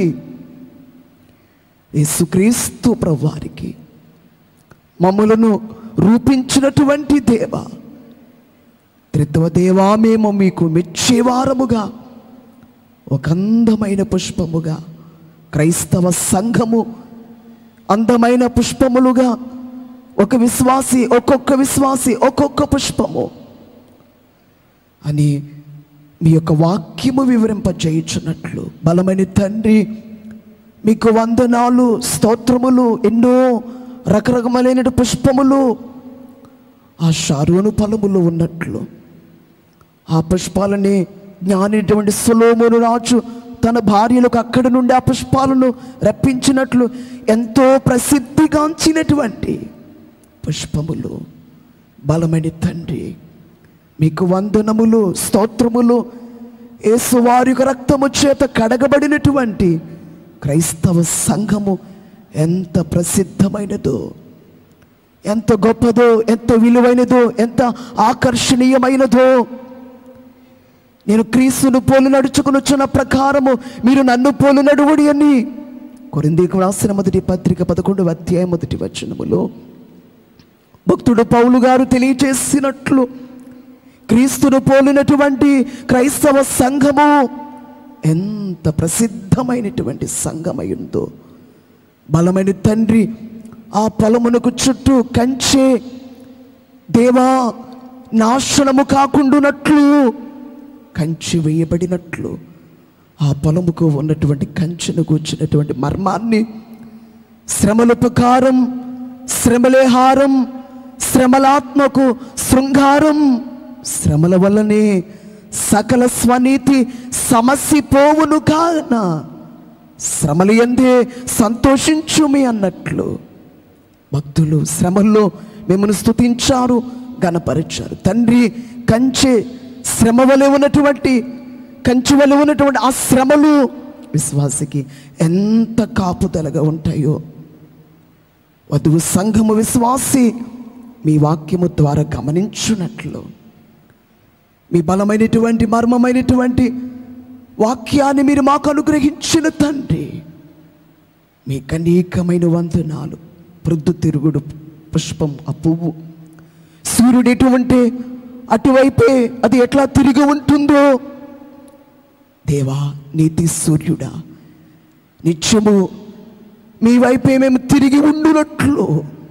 యేసుక్రీస్తు ప్రభువారికి మమ్మలను రూపించినటువంటి దేవ త్రిత్వ దేవా మేము మీకు మెచ్చేవారముగా ఒక అందమైన పుష్పముగా క్రైస్తవ సంఘము అందమైన పుష్పములుగా ఒక విశ్వాసి ఒక్కొక్క విశ్వాసి ఒక్కొక్క పుష్పము అని మీ యొక్క వాక్యము వివరింపజేయుచున్నట్లు బలమైన తండ్రి మీకు వందనాలు స్తోత్రములు ఎన్నో రకరకములైన పుష్పములు ఆ షారోను ఫలములు ఉన్నట్లు ఆ పుష్పాలని జ్ఞానటువంటి సులోమును రాజు తన భార్యలకు అక్కడి నుండి ఆ పుష్పాలను రప్పించినట్లు ఎంతో ప్రసిద్ధిగాంచినటువంటి పుష్పములు బలమైన తండ్రి మీకు వందనములు స్తోత్రములు యేసువారి యొక్క రక్తము చేత కడగబడినటువంటి క్రైస్తవ సంఘము ఎంత ప్రసిద్ధమైనదో ఎంత గొప్పదో ఎంత విలువైనదో ఎంత ఆకర్షణీయమైనదో నేను క్రీస్తును పోలు నడుచుకునొచ్చిన ప్రకారము మీరు నన్ను పోలు నడువుడి అని కొరిందీకు రాసిన మొదటి పత్రిక పదకొండు అధ్యాయం మొదటి వచనములో భక్తుడు పౌలు గారు తెలియచేసినట్లు క్రీస్తును పోలినటువంటి క్రైస్తవ సంఘము ఎంత ప్రసిద్ధమైనటువంటి సంఘమై ఉందో బలమైన తండ్రి ఆ పొలమునకు చుట్టూ కంచే దేవా నాశనము కాకుండునట్లు కంచి వేయబడినట్లు ఆ పొలముకు ఉన్నటువంటి కంచెను కూర్చున్నటువంటి మర్మాన్ని శ్రమలుపకారం శ్రమలేహారం శ్రమలాత్మకు శృంగారం శ్రమల వల్లనే సకల స్వనీతి సమసిపోవును కాన శ్రమలు ఎందే సంతోషించుమి అన్నట్లు భక్తులు శ్రమల్లో మిమ్మల్ని స్తుతించారు గనపరిచారు తండ్రి కంచె శ్రమ వలె ఉన్నటువంటి కంచె వలె ఉన్నటువంటి ఆ శ్రమలు విశ్వాసికి ఎంత కాపుదలగా ఉంటాయో వధువు సంఘము విశ్వాసి మీ వాక్యము ద్వారా గమనించున్నట్లు మీ బలమైనటువంటి మర్మమైనటువంటి వాక్యాన్ని మీరు మాకు అనుగ్రహించిన తండ్రి మీకు అనేకమైన వందనాలు ప్రొద్దు తిరుగుడు పుష్పం ఆ పువ్వు సూర్యుడు ఎటువంటి అటువైపే అది ఎట్లా తిరిగి ఉంటుందో దేవా నీతి సూర్యుడా నిత్యము మీ వైపే మేము తిరిగి ఉండునట్లు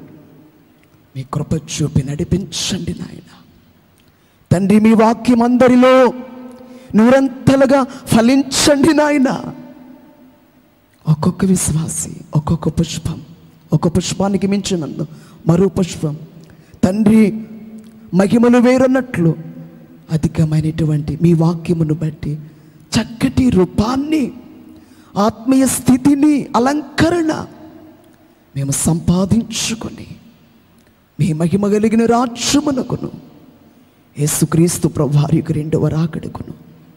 మీ కృప చూపి నడిపించండి నాయన తండ్రి మీ వాక్యం అందరిలో నూరంతలుగా ఫలించండి నాయన ఒక్కొక్క విశ్వాసి ఒక్కొక్క పుష్పం ఒక పుష్పానికి మించినందు మరో పుష్పం తండ్రి మహిమలు వేరన్నట్లు అధికమైనటువంటి మీ వాక్యమును బట్టి చక్కటి రూపాన్ని ఆత్మీయ స్థితిని అలంకరణ మేము సంపాదించుకొని మీ మహిమ కలిగిన రాజ్యమునకును యేసుక్రీస్తు ప్రభువారి యొక్క రెండవ రాకడకును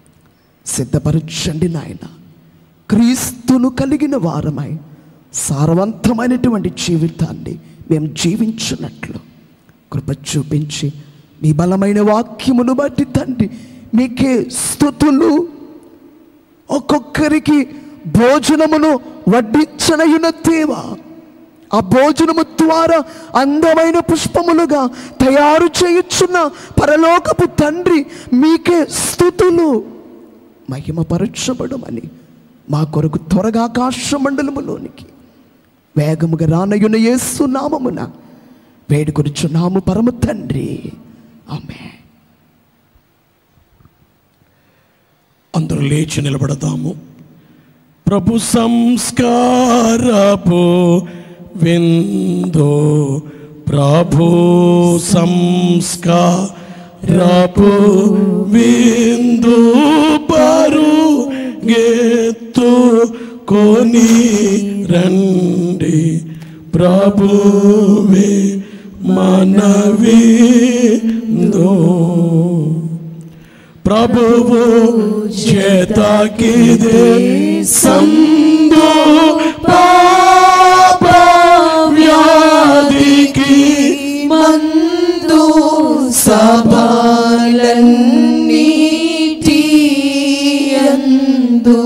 సిద్ధపరచండి నాయన క్రీస్తును కలిగిన వారమై సారవంతమైనటువంటి జీవితాన్ని మేము జీవించున్నట్లు కృప చూపించి మీ బలమైన వాక్యమును బట్టి తండ్రి మీకే స్థుతులు ఒక్కొక్కరికి భోజనమును వడ్డించనయున దేవా ఆ భోజనము ద్వారా అందమైన పుష్పములుగా తయారు చేయుచున్న పరలోకపు తండ్రి మీకే స్థుతులు మహిమపరచబడమని మా కొరకు త్వరగా ఆకాశ మండలములోనికి వేగముగా రానయున యేసు నామమున వేడుకొనుచున్నాము పరమ తండ్రి ఆమె అందరూ లేచి నిలబడతాము ప్రభు సంస్కారపు విందో ప్రభు సంస్కారపు విందు పరు గెత్తు కొని రండి ప్రభువే మనవిందో ప్రభువు చేతకిదే సందు పాప వ్యాధికి మందు సభలన్నీటియందు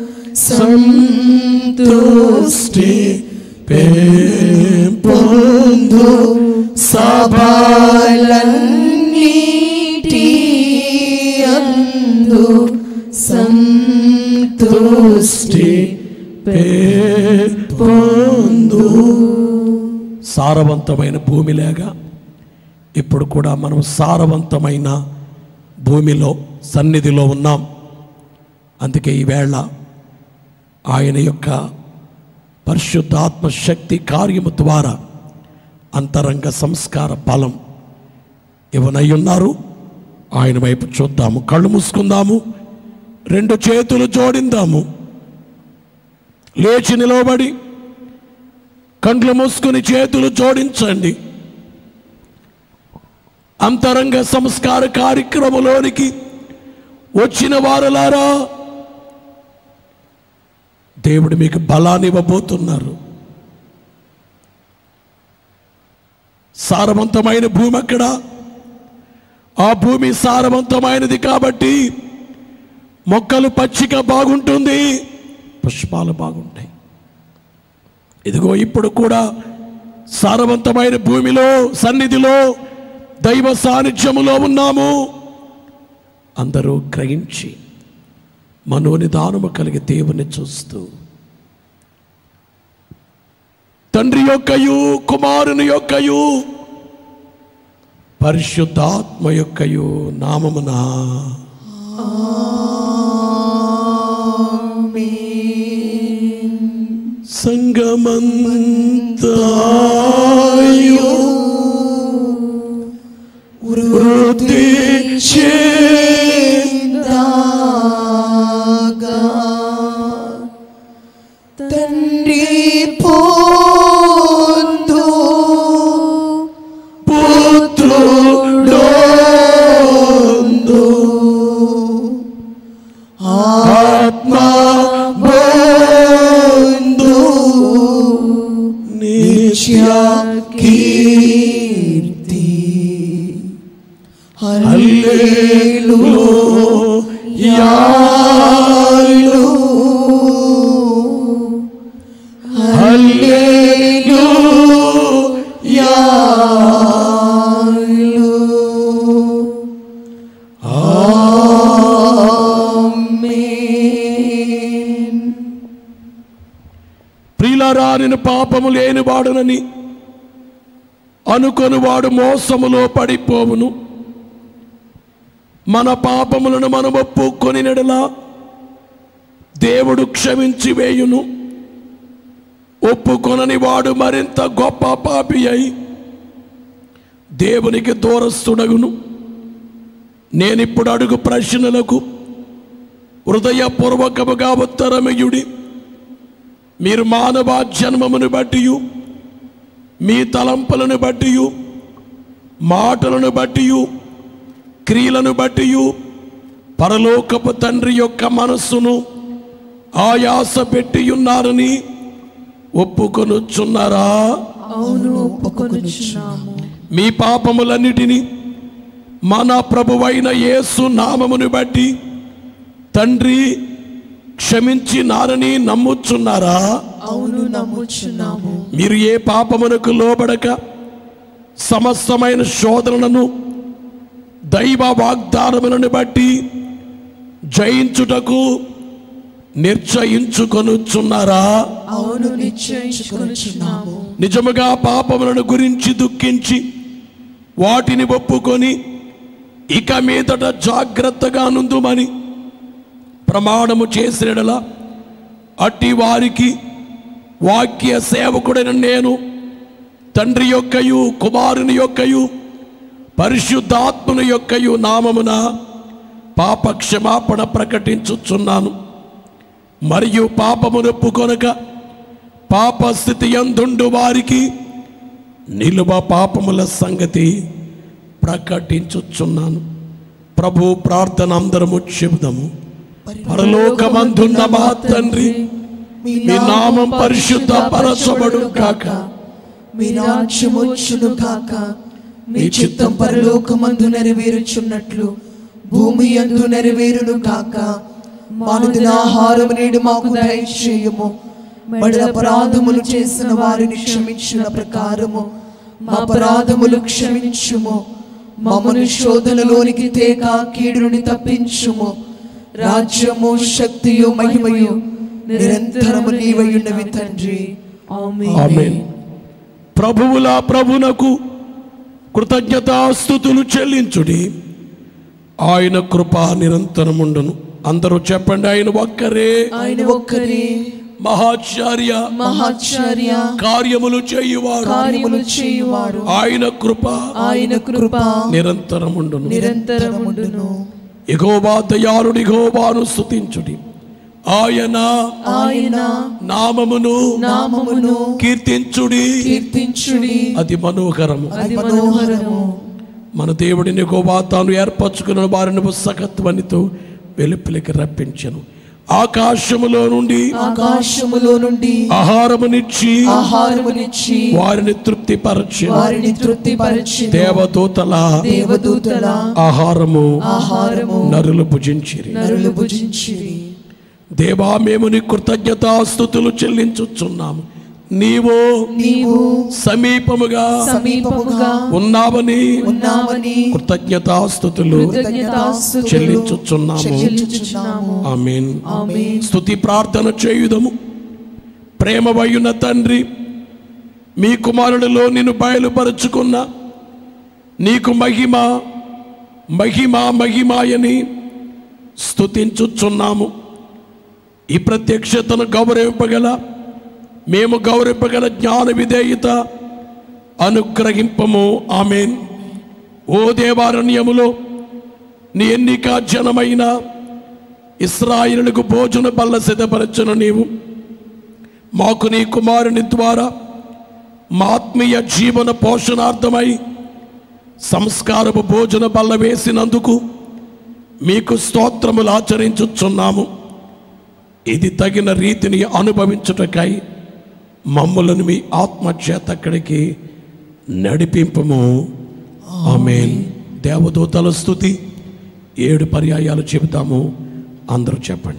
సంతృష్టి పొందు సభలన్నీటియందు సంతృష్టి పొందు సారవంతమైన భూమిలాగా ఇప్పుడు కూడా మనం సారవంతమైన భూమిలో సన్నిధిలో ఉన్నాం అందుకే ఈవేళ ఆయన యొక్క పరిశుద్ధాత్మ శక్తి కార్యము ద్వారా అంతరంగ సంస్కార బలం ఇవనై ఉన్నారు ఆయన వైపు చూద్దాము కళ్ళు మూసుకుందాము రెండు చేతులు జోడిందాము లేచి నిలవబడి కండ్లు మూసుకుని చేతులు జోడించండి అంతరంగ సంస్కార కార్యక్రమంలోనికి వచ్చిన వారులారా దేవుడు మీకు బలాన్ని ఇవ్వబోతున్నారు సారవంతమైన భూమి అక్కడ ఆ భూమి సారవంతమైనది కాబట్టి మొక్కలు పచ్చిక బాగుంటుంది పుష్పాలు బాగుంటాయి ఇదిగో ఇప్పుడు కూడా సారవంతమైన భూమిలో సన్నిధిలో దైవ సాన్నిధ్యములో ఉన్నాము అందరూ గ్రహించి మనోనిదానము కలిగి దేవుని చూస్తూ తండ్రి యొక్కయు కుమారుని యొక్కయు పరిశుద్ధాత్మ యొక్కయు నామమునా సంగమంతాయు వృద్ధి తండ్రి పొందు పుత్రుడోందు ఆత్మ బోందు నిత్య కీర్తి హల్లెలూయాలు ప్రియులారా నేను పాపము లేనివాడునని అనుకొనివాడు మోసములో పడిపోవును మన పాపములను మనం ఒప్పుకొని నెడలా దేవుడు క్షమించి వేయును ఒప్పుకొనని వాడు మరింత గొప్ప పాపి అయి దేవునికి దూరస్తుడగును నేనిప్పుడు అడుగు ప్రశ్నలకు హృదయపూర్వకముగా ఉత్తరమయుడి మీరు మానవ జన్మమును బట్టి మీ తలంపులను బట్టి మాటలను బట్టి క్రియలను బట్టి పరలోకపు తండ్రి యొక్క మనస్సును ఆయాస పెట్టి ఉన్నారని ఒప్పుకొనుచున్నారా అవును ఒప్పుకొనుచున్నాము మీ పాపములన్నిటినీ మన ప్రభువైన యేసు నామమును బట్టి తండ్రి క్షమించినారని నమ్ముచున్నారా అవును నమ్ముచున్నాము మీరు ఏ పాపమునకు లోబడక సమస్తమైన శోధనలను దైవ వాగ్దానములను బట్టి జయించుటకు నిర్చయించుకొనుచున్నారా అవును నిశ్చయించుకొనుచున్నాము నిజముగా పాపములను గురించి దుఃఖించి వాటిని ఒప్పుకొని ఇక మీదట జాగ్రత్తగా నుందుమని ప్రమాణము చేసినడలా అట్టి వారికి వాక్య సేవకుడైన నేను తండ్రి యొక్కయు కుమారుని యొక్కయు పరిశుద్ధాత్మని యొక్కయు నామమున పాప క్షమాపణ ప్రకటించుచున్నాను మరియు పాపమునొప్పుకొనక పాప స్థితి అందుండు వారికి నిలువ పాపముల సంగతి ప్రకటించుచున్నాను ప్రభు ప్రార్థన అందరము చెబుదాము పరలోకమందున్న మా తండ్రి మీ నామం పరిశుద్ధ పరచబడు కాక మీ రాజ్యమొచ్చును కాక మీ చిత్తం పరలోకమందు నెరవేరుచున్నట్లు భూమి యందు నెరవేరును కాక మానుదిన ఆహారం నేడు మాకు దయచేయము బడుల అపరాధములు చేసిన వారిని క్షమించిన ప్రకారము మా అపరాధములు క్షమించుము మమ్మను శోధనలోనికి తేక కీడుని తప్పించుము రాజ్యము శక్తియు మహిమయు నిరంతరము నీవయున్నవి తండ్రి ఆమేన్ ప్రభువుల ప్రభునకు కృతజ్ఞతాస్థుతులు చెల్లించుడి ఆయన కృప నిరంతరముండును అందరూ చెప్పండి ఆయన ఒక్కరే ఆయన ఒక్కరే మహాచార్య మహాచార్య కార్యములు చేయువాడు కార్యములు చేయువాడు ఆయన కృప ఆయన కృప నిరంతరముండును నిరంతరముండును ఎగోబా దయాళుడి గోబాను స్తుతించుడి ఆయన ఆయన నామమును నామమును కీర్తించుడి కీర్తించుడి అది మనోహరము అది మనోహరము మన దేవుడిని గోబా తాను ఏర్పరచుకున్న వారిని పుస్తకత్వనితో వెలుపులకి రప్పించను ఆకాశములో నుండి ఆకాశములో నుండి ఆహారమునిచ్చి ఆహారమునిచ్చి వారిని తృప్తిపరచి వారిని తృప్తిపరిచి దేవదూతల దేవదూతల ఆహారము ఆహారము నరులు భుజించిరి నరులు భుజించిరి దేవా మేము నీ కృతజ్ఞతాస్థుతులు చెల్లించుచున్నాము నీవు నీవు సమీపముగా సమీపముగా ఉన్నావని ఉన్నామని కృతజ్ఞతాస్థుతులు కృతజ్ఞతాస్తుతులు చెల్లించుచున్నాము చెల్లించుచున్నాము ఆమేన్ ఆమేన్ స్తుతి ప్రార్థన చేయుదము ప్రేమవయున తండ్రి మీ కుమారుడిలో నిన్ను బయలుపరుచుకున్న నీకు మహిమ మహిమ మహిమాయని స్తుతించుచున్నాము ఈ ప్రత్యక్షతను గౌరవింపగల మేము గౌరవింపగల జ్ఞాన విధేయత అనుగ్రహింపము ఆమెన్ ఓ దేవారణ్యములో నీ ఎన్నిక జనమైన ఇస్రాయిలకు భోజన బల్ల సిద్ధపరచును నీవు మాకు నీ కుమారుని ద్వారా మా ఆత్మీయ జీవన పోషణార్థమై సంస్కారపు భోజన బల్ల వేసినందుకు మీకు స్తోత్రములు ఆచరించుచున్నాము ఇది తగిన రీతిని అనుభవించుటకై మమ్ములను మీ ఆత్మ చేత అక్కడికి నడిపింపము ఆమేన్ దేవదూతల స్థుతి ఏడు పర్యాయాలు చెబుతాము అందరూ చెప్పండి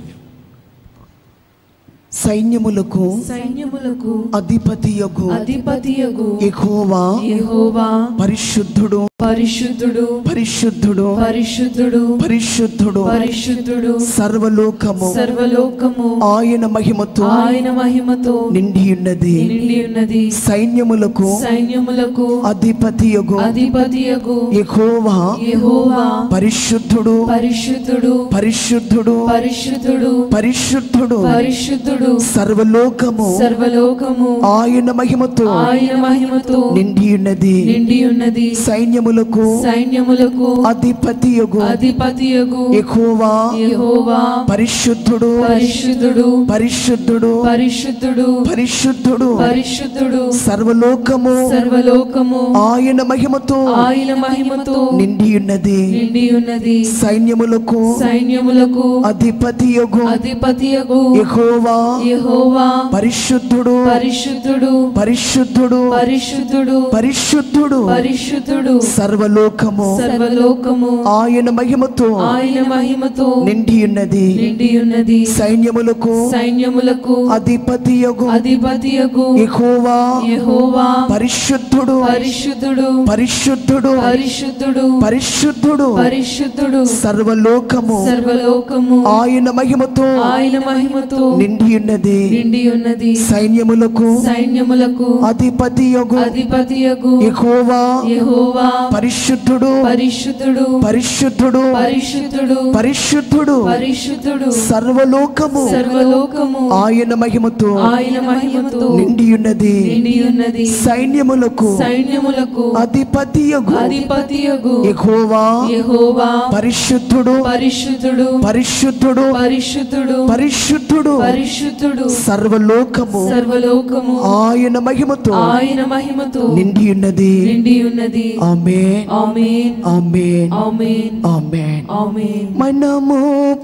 సైన్యములకు సైన్యములకు అధిపతియగు అధిపతియగు యెహోవా యెహోవా పరిశుద్ధుడు పరిశుద్ధుడు పరిశుద్ధుడు పరిశుద్ధుడు పరిశుద్ధుడు పరిశుద్ధుడు సర్వలోకము సర్వలోకము ఆయన మహిమతో ఆయన మహిమతో నిండి ఉన్నది నిండి ఉన్నది సైన్యములకు సైన్యములకు అధిపతియగు అధిపతియగు యెహోవా యెహోవా పరిశుద్ధుడు పరిశుద్ధుడు పరిశుద్ధుడు పరిశుద్ధుడు పరిశుద్ధుడు పరిశుద్ధుడు సర్వలోకము సర్వలోకము ఆయన మహిమతో ఆయన మహిమతో నిండి ఉన్నది నిండి ఉన్నది సైన్యములకు సైన్యములకు అధిపతియగు అధిపతియగు యెహోవా యెహోవా పరిశుద్ధుడు పరిశుద్ధుడు పరిశుద్ధుడు పరిశుద్ధుడు పరిశుద్ధుడు పరిశుద్ధుడు సర్వలోకము సర్వలోకము ఆయన మహిమతో ఆయన మహిమతో నిండి ఉన్నది నిండి ఉన్నది సైన్యములకు సైన్యములకు అధిపతియగు అధిపతియగు యెహోవా యెహోవా పరిశుద్ధుడు పరిశుద్ధుడు పరిశుద్ధుడు పరిశుద్ధుడు పరిశుద్ధుడు పరిశుద్ధుడు సర్వలోకము సర్వలోకము ఆయన మహిమతో ఆయన మహిమతో నిండి ఉన్నది నిండి ఉన్నది సైన్యములకు సైన్యములకు అధిపతియగు అధిపతియగు యెహోవా యెహోవా పరిశుద్ధుడు పరిశుద్ధుడు పరిశుద్ధుడు పరిశుద్ధుడు పరిశుద్ధుడు పరిశుద్ధుడు సర్వలోకము సర్వలోకము ఆయన మహిమతో ఆయన మహిమతో నిండి ఉన్నది నిండి ఉన్నది సైన్యములకు సైన్యములకు అధిపతియగు అధిపతియగు యెహోవా యెహోవా పరిశుద్ధుడు పరిశుద్ధుడు పరిశుద్ధుడు పరిశుద్ధుడు పరిశుద్ధుడు పరిశుద్ధుడు సర్వలోకము సర్వలోకము ఆయన మహిమతో ఆయన మహిమతో నిండి ఉన్నది నిండి ఉన్నది సైన్యములకు సైన్యములకు అధిపతియగు అధిపతియగు యెహోవా యెహోవా పరిశుద్ధుడు పరిశుద్ధుడు పరిశుద్ధుడు పరిశుద్ధుడు పరిశుద్ధుడు పరిశుద్ధుడు సర్వలోకము సర్వలోకము ఆయన మహిమతో ఆయన మహిమతో నిండి ఉన్నది నిండి ఉన్నది ఆమేన్ ఆమేన్ ఆమేన్ ఆమేన్ ఆమేన్ ఆమేన్ మనము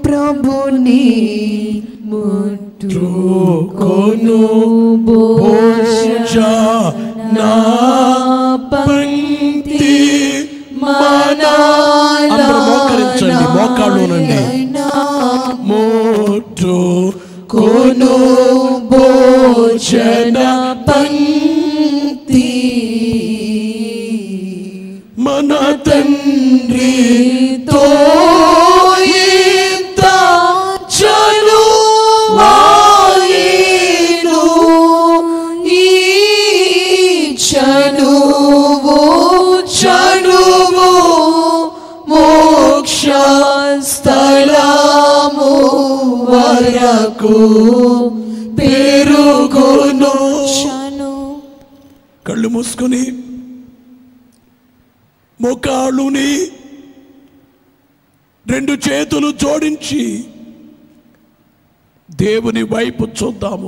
ప్రభుని కొను భోజన పంక్తి అందరూ మోకరించండి మోకాళ్ళునండి మోటు కొను భోజన పంక్తి మన తండ్రి తో ఇంత చనువాయేను ఈ చనువు చనువు మోక్ష నాకు పెరుగును చాను కళ్ళు మూసుకొని మోకాళ్ళుని రెండు చేతులు జోడించి దేవుని వైపు చూద్దాము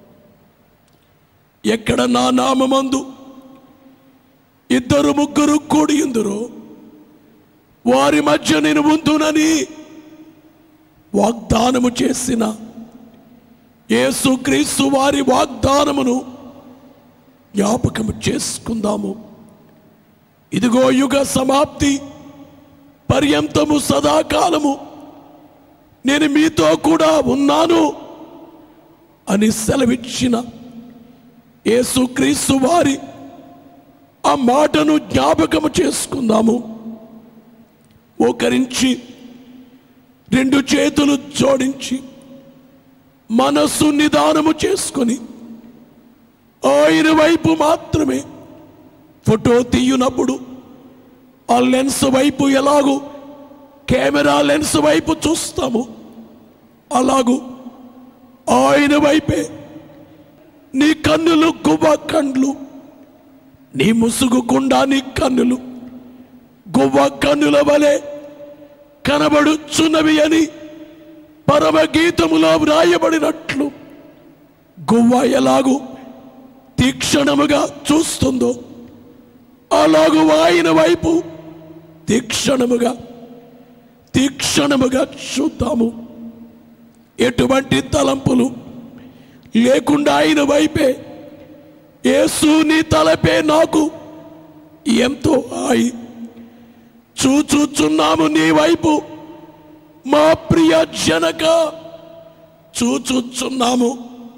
ఎక్కడ నా నామమందు ఇద్దరు ముగ్గురు కూడి ఇందురు వారి మధ్య నేను ఉందునని వాగ్దానము చేసిన యేసుక్రీస్తు వారి వాగ్దానమును జ్ఞాపకము చేసుకుందాము ఇదిగో యుగ సమాప్తి పర్యంతము సదాకాలము నేను మీతో కూడా ఉన్నాను అని సెలవిచ్చిన యేసుక్రీస్తు వారి ఆ మాటను జ్ఞాపకము చేసుకుందాము ఒకరించి రెండు చేతులు జోడించి మనస్సు నిదానము చేసుకొని ఆయన వైపు మాత్రమే ఫోటో తీయునప్పుడు ఆ లెన్స్ వైపు ఎలాగూ కెమెరా లెన్స్ వైపు చూస్తాము అలాగూ ఆయన వైపే నీ కన్నులు గువ్వ కండ్లు నీ ముసుగుకుండా నీ కన్నులు గువ్వ కన్నుల వలె కనబడుచున్నవి అని పరమగీతములో వ్రాయబడినట్లు గువ్వ ఎలాగూ తీక్షణముగా చూస్తుందో అలాగూ ఆయన వైపు తీక్షణముగా తీక్షణముగా చూద్దాము ఎటువంటి తలంపులు లేకుండా ఆయన వైపే యేసు నీ తలపే నాకు ఎంతో ఆయి చూచుచున్నాము నీ వైపు మా ప్రియ జనక చూచుచున్నాము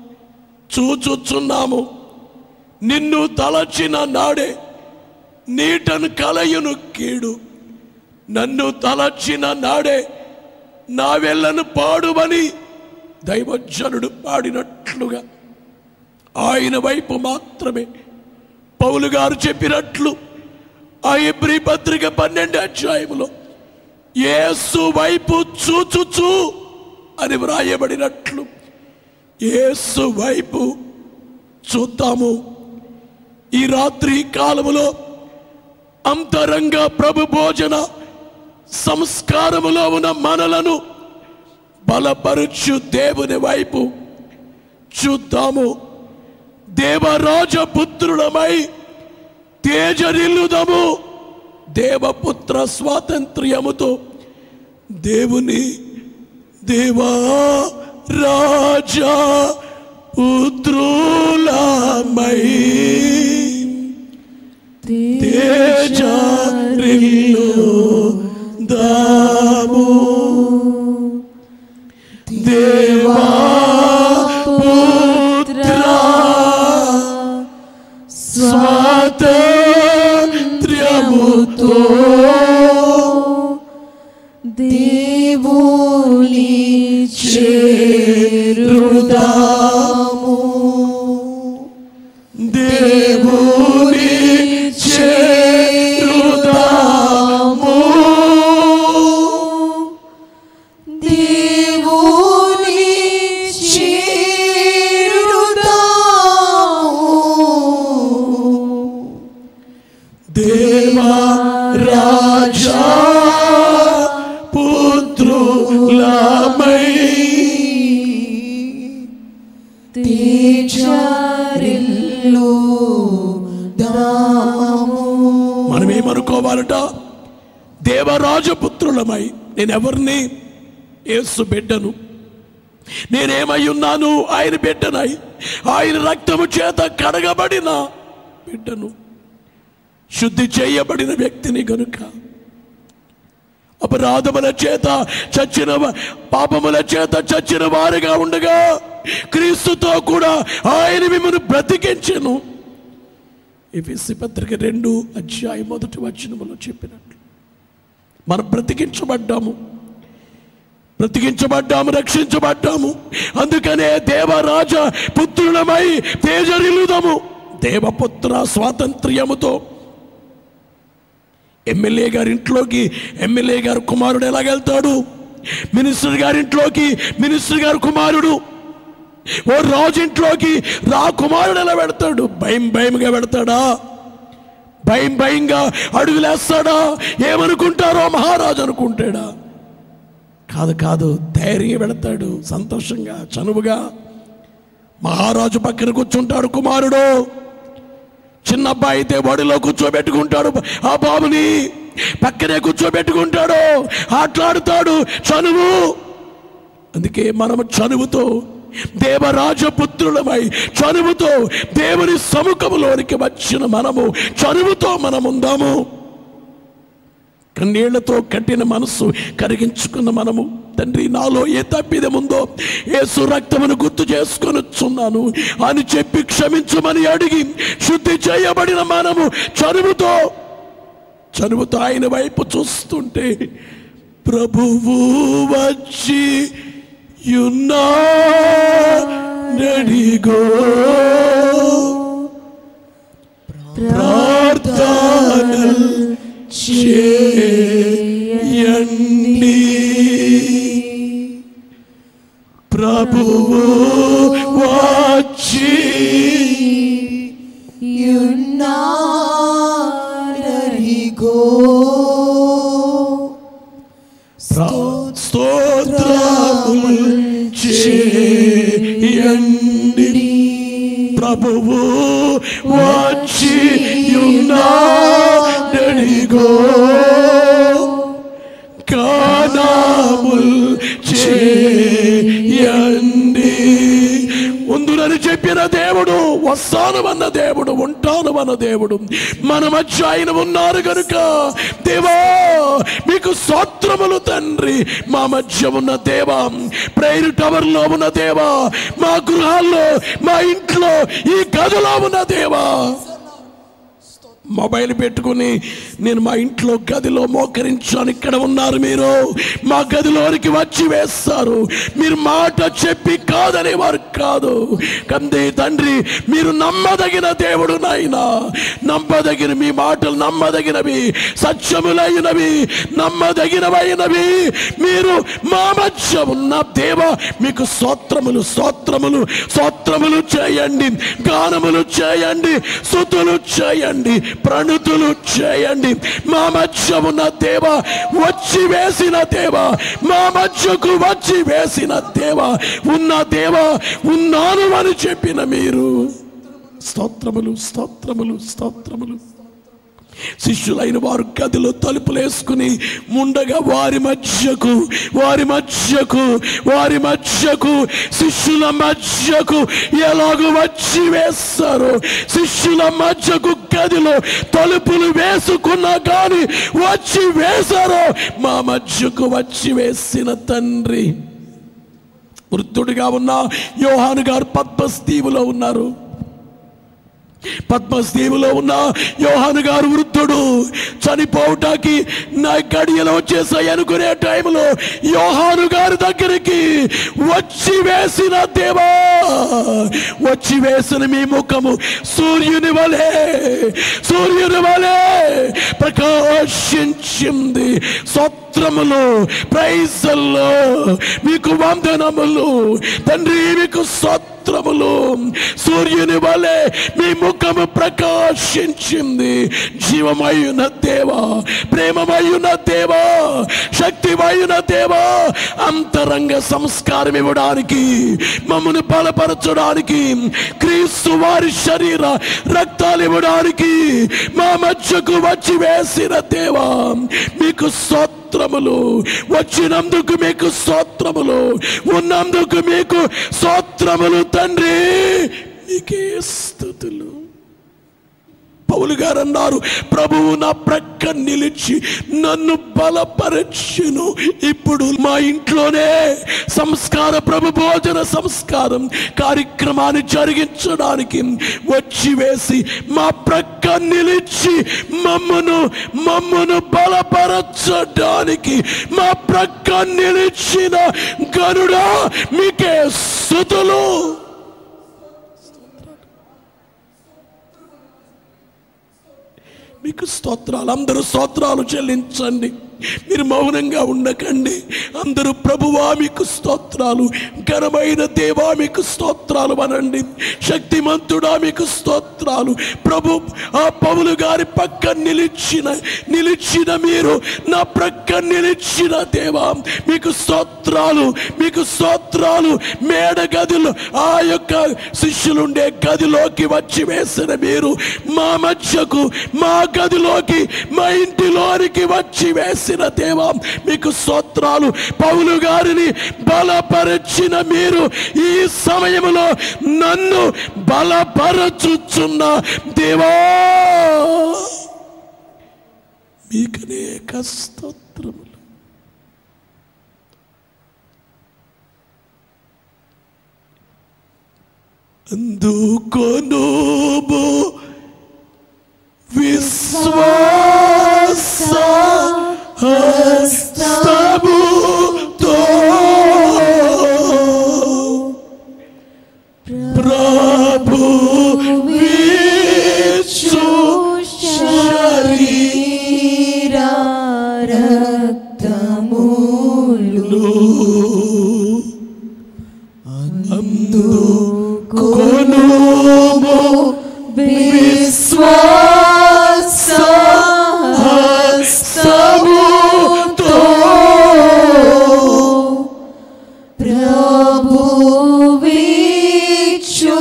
చూచుచున్నాము నిన్ను తలచిన నాడే నీటను కలయును కీడు నన్ను తలచిన నాడే నా వెళ్ళను పాడుమని దైవజనుడు పాడినట్లుగా ఆయన వైపు మాత్రమే పౌలు గారు చెప్పినట్లు ఆ ఎబ్రి పత్రిక పన్నెండు అధ్యాయములో యేసు వైపు చూచుచు అని వ్రాయబడినట్లు యేసు వైపు చూద్దాము ఈ రాత్రి కాలములో అంతరంగ ప్రభు భోజన సంస్కారములో ఉన్న మనలను బలపరుచు దేవుని వైపు చూద్దాము దేవరాజ పుత్రులమై తేజరిల్లుదము దేవపుత్ర స్వాతంత్ర్యముతో దేవుని దేవా రాజా పుత్రులమై తేజరిల్లు దాము దేవా పుత్ర స్వాతంత్ర్యముతో దేవుని చేరుదాము దేవుని చేరుదాము దేవుని చేరుదాము దేవా రాజా పుత్రులమై తేజరిల్లు దాము మనం ఏమనుకోవాలట దేవరాజపుత్రులమై నేను ఎవరిని యేసు బిడ్డను నేనేమై ఉన్నాను ఆయన బిడ్డనై ఆయన రక్తము చేత కడగబడిన బిడ్డను శుద్ధి చేయబడిన వ్యక్తిని గనుక అపరాధముల చేత చచ్చిన వ- పాపముల చేత చచ్చిన వారుగా ఉండగా క్రీస్తుతో కూడా ఆయన మిమ్మల్ని బ్రతికించెను ఎఫెసి పత్రిక రెండు అధ్యాయం మొదటి వచనములో చెప్పినట్లు మనం బ్రతికించబడ్డాము బ్రతికించబడ్డాము రక్షించబడ్డాము అందుకనే దేవరాజ పుత్రులమై తేజరిల్లుదము దేవపుత్ర స్వాతంత్ర్యముతో ఎమ్మెల్యే గారి ఇంట్లోకి ఎమ్మెల్యే గారు కుమారుడు ఎలాగెళ్తాడు మినిస్టర్ గారి ఇంట్లోకి మినిస్టర్ గారి కుమారుడు ఓ రాజు ఇంట్లోకి రా కుమారుడు ఎలా పెడతాడు భయం భయంగా పెడతాడా భయం భయంగా అడుగులేస్తాడా ఏమనుకుంటారో మహారాజు అనుకుంటాడా కాదు కాదు ధైర్యం పెడతాడు సంతోషంగా చనువుగా మహారాజు పక్కన కూర్చుంటాడు కుమారుడు చిన్న అబ్బాయి అయితే బడిలో కూర్చోబెట్టుకుంటాడు ఆ బాబుని పక్కనే కూర్చోబెట్టుకుంటాడు ఆటలాడుతాడు చనువు అందుకే మనము చనువుతో దేవరాజపుత్రులమై చనువుతో దేవుని సముఖములోనికి వచ్చిన మనము చనువుతో మనం ఉందాము కన్నీళ్లతో కట్టిన మనస్సు కరిగించుకున్న మనము తండ్రి నాలో ఏ తప్పిదముందో ఏసు రక్తమును గుర్తు చేసుకొనొచ్చున్నాను అని చెప్పి క్షమించమని అడిగి శుద్ధి చేయబడిన మనము చనువుతో చనువుతో ఆయన వైపు చూస్తుంటే ప్రభువు వచ్చి యున్నాడడిగో ప్రార్థనలు చేయండి ప్రభువు వచ్చి యున్నాడరిగో స్తోత్రములు చేయండి ప్రభువు వచ్చి యున్నాడడిగో కానాముల్ చేయండి ఉందునని చెప్పిన దేవుడు వస్తాను అన్న దేవుడు ఉంటాను అన్న దేవుడు మన మధ్య ఆయన ఉన్నారు కనుక దేవా మీకు స్తోత్రములు తండ్రి మా మధ్య ఉన్న దేవా ప్రేయర్ టవర్ లో ఉన్న దేవా మా గృహాల్లో మా ఇంట్లో ఈ గదిలో ఉన్న దేవా మొబైల్ పెట్టుకుని నేను మా ఇంట్లో గదిలో మోకరించాను ఇక్కడ ఉన్నారు మీరు మా గదిలోనికి వచ్చి వేస్తారు మీరు మాట చెప్పి కాదనే వారు కాదు కందే తండ్రి మీరు నమ్మదగిన దేవుడు నాయనా నమ్మదగిన మీ మాటలు నమ్మదగినవి సత్యములైనవి నమ్మదగినవైనవి మీరు మా మధ్య ఉన్న దేవ మీకు స్తోత్రములు స్తోత్రములు స్తోత్రములు చేయండి గానములు చేయండి స్థుతులు చేయండి ప్రణుతులు చేయండి మా మధ్య ఉన్న దేవ వచ్చి వేసిన దేవ మా మధ్యకు వచ్చి వేసిన దేవ ఉన్న దేవ ఉన్నాను అని చెప్పిన మీరు స్తోత్రములు స్తోత్రములు స్తోత్రములు శిష్యులైన వారు గదిలో తలుపులేసుకుని ముండగా వారి మధ్యకు వారి మధ్యకు వారి మధ్యకు శిష్యుల మధ్యకు ఎలాగో వచ్చి వేస్తారు శిష్యుల మధ్యకు గదిలో తలుపులు వేసుకున్నా కానీ వచ్చి వేశారు మా మధ్యకు వచ్చి వేసిన తండ్రి వృద్ధుడిగా ఉన్న యోహాను గారు పద్మస్తీవులో ఉన్నారు పద్మస్తీవులో ఉన్న యోహాను గారు వృద్ధుడు చనిపోవటానికి నా గడియలు వచ్చేసాయి అనుకునే టైంలో యోహాను గారి దగ్గరికి వచ్చి వేసిన దేవా వచ్చి వేసిన మీ ముఖము సూర్యుని వలె సూర్యుని వలె ప్రకాశించింది స్వత్రములు ప్రైజల్లో మీకు వందనములు తండ్రి మీకు స్వత్రములు సూర్యుని వలె మీ ముఖము ప్రకాశించింది జీవమయున దేవా ప్రేమమయున దేవా శక్తిమయున దేవా అంతరంగ సంస్కారం ఇవ్వడానికి మమ్మల్ని బలపరచడానికి క్రీస్తు వారి శరీర రక్తాలు ఇవ్వడానికి మా మధ్యకు వచ్చి వేసిన దేవా మీకు స్తోత్రములు వచ్చినందుకు మీకు స్తోత్రములు ఉన్నందుకు మీకు స్తోత్రములు తండ్రి మీకే స్థుతులు పౌలు గారు అన్నారు ప్రభువు నా ప్రక్క నిలిచి నన్ను బలపరచును ఇప్పుడు మా ఇంట్లోనే సంస్కార ప్రభు భోజన సంస్కారం కార్యక్రమాన్ని జరిగించడానికి వచ్చి వేసి మా ప్రక్క నిలిచి మమ్మను మమ్మను బలపరచడానికి మా ప్రక్క నిలిచిన గనుడా మీకే స్థుతులు మీకు స్తోత్రాలు అందరూ స్తోత్రాలు చెల్లించండి మీరు మౌనంగా ఉండకండి అందరూ ప్రభువా మీకు స్తోత్రాలు ఘనమైన దేవా మీకు స్తోత్రాలు అనండి శక్తిమంతుడా మీకు స్తోత్రాలు ప్రభు ఆ పౌలు గారి పక్క నిలిచిన నిలిచిన మీరు నా ప్రక్క నిలిచిన దేవా మీకు స్తోత్రాలు మీకు స్తోత్రాలు మేడ గదిలో ఆ యొక్క శిష్యులుండే గదిలోకి వచ్చి వేసిన మీరు మా మధ్యకు మా గదిలోకి మా ఇంటిలోనికి వచ్చి వేసిన దేవా మీకు స్తోత్రాలు పౌలు గారిని బలపరచిన మీరు ఈ సమయంలో నన్ను బలపరచుచున్న దేవా మీకు అనేక స్తోత్రములు అందుకొనుము విశ్వాస హస్తముతో ప్రభు విచ్చు శరీరా రక్తములు కొనుము విశ్వాస హస్తముతో ప్రభు విచ్చు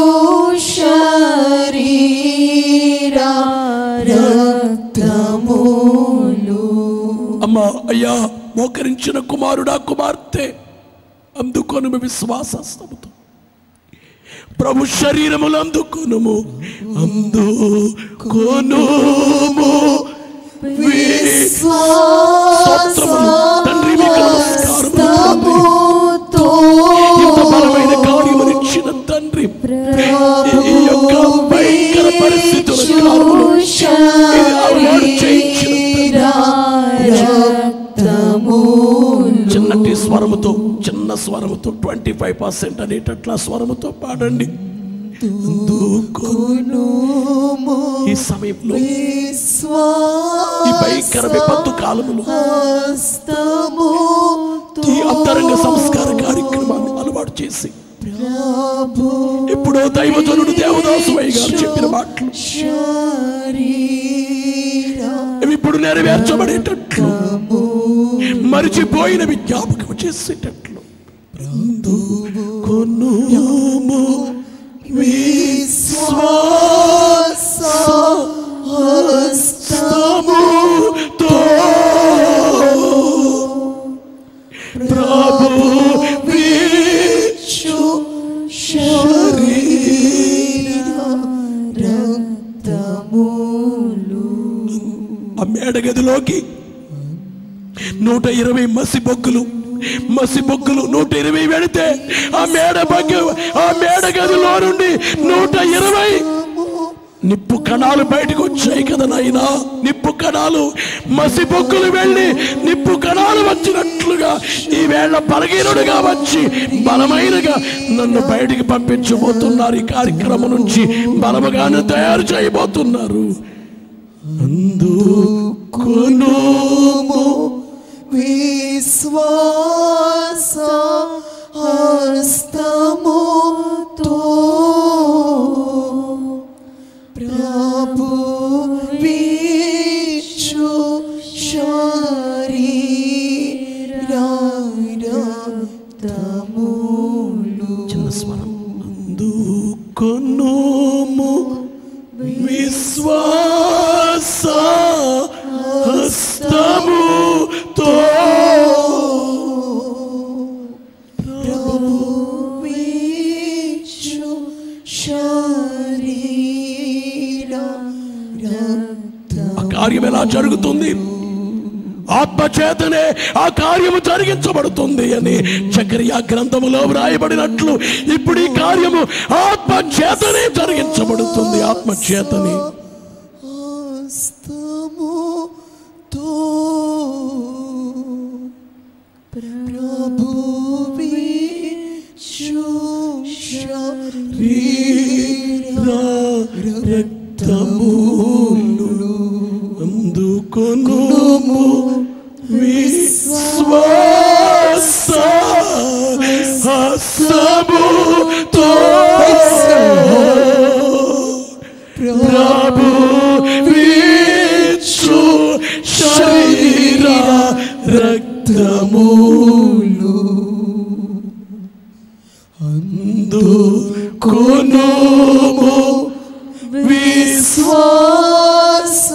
శరీరా రక్తములు అమ్మా అయ్యా మోకరించిన కుమారుడా కుమార్తె అందుకొను విశ్వాసస్తముతో ప్రభు శరీరములు అందుకొనుము అందుకొనుము స్తోత్రములు. తండ్రి మీకు నమస్కారములు తండ్రి. ఇంత బలమైన కార్యమునిచ్చిన తండ్రి ఈ యొక్క భయంకర పరిస్థితుల కాలంలో ఇది అలవాటు చేయించిన చిన్నటి స్వరముతో చిన్న స్వరముతో ట్వంటీ ఫైవ్ పర్సెంట్ అనేటట్ల స్వరముతో పాడండి అందుకొను ఈ సమయంలో ఈ భయంకర విపత్తు కాలములో ఈ అంతరంగ సంస్కార కార్యక్రమాన్ని అలవాటు చేసి ఎప్పుడో దైవజనుడు దేవదాసువయ్య గారు చెప్పిన మాటలు ఇవి ఇప్పుడు నెరవేర్చబడేటట్లు మరిచిపోయినవి జ్ఞాపకం చేసేటట్లు కొనుము విశ్వాస హస్తముతో ప్రభు విచ్చు ఆ మేడగదిలోకి నూట ఇరవై మసి బొగ్గులు మసి బొగ్గులు నూట ఇరవై వెళితే ఆ మేడ బొగ్గు ఆ మేడ గదిలో నుండి నూట ఇరవై నిప్పు కణాలు బయటకు వచ్చాయి కదా నాయనా నిప్పు కణాలు మసి బొగ్గులు వెళ్ళి నిప్పు కణాలు వచ్చినట్లుగా ఈ వేళ బలహీనుడిగా వచ్చి బలమైనగా నన్ను బయటికి పంపించబోతున్నారు ఈ కార్యక్రమం నుంచి బలముగాను తయారు చేయబోతున్నారు అందుకొనుము విశ్వాస హస్తముతో ప్రభు విచ్చు శరీరములు చిన్న స్వరం అందుకొనుము విశ్వాస హస్తముతో విచ్చు శరీర ఆ కార్యం ఎలా జరుగుతుంది ఆత్మ చేతనే ఆ కార్యము జరిగించబడుతుంది అని చక్రియా గ్రంథములో వ్రాయబడినట్లు ఇప్పుడు ఈ కార్యము ఆత్మ చేతనే జరిగించబడుతుంది ఆత్మ చేతనే హస్తముతో ప్రభు విచ్చు రక్తములు అందుకొనుము రక్తములు అందుకొనుము విశ్వాస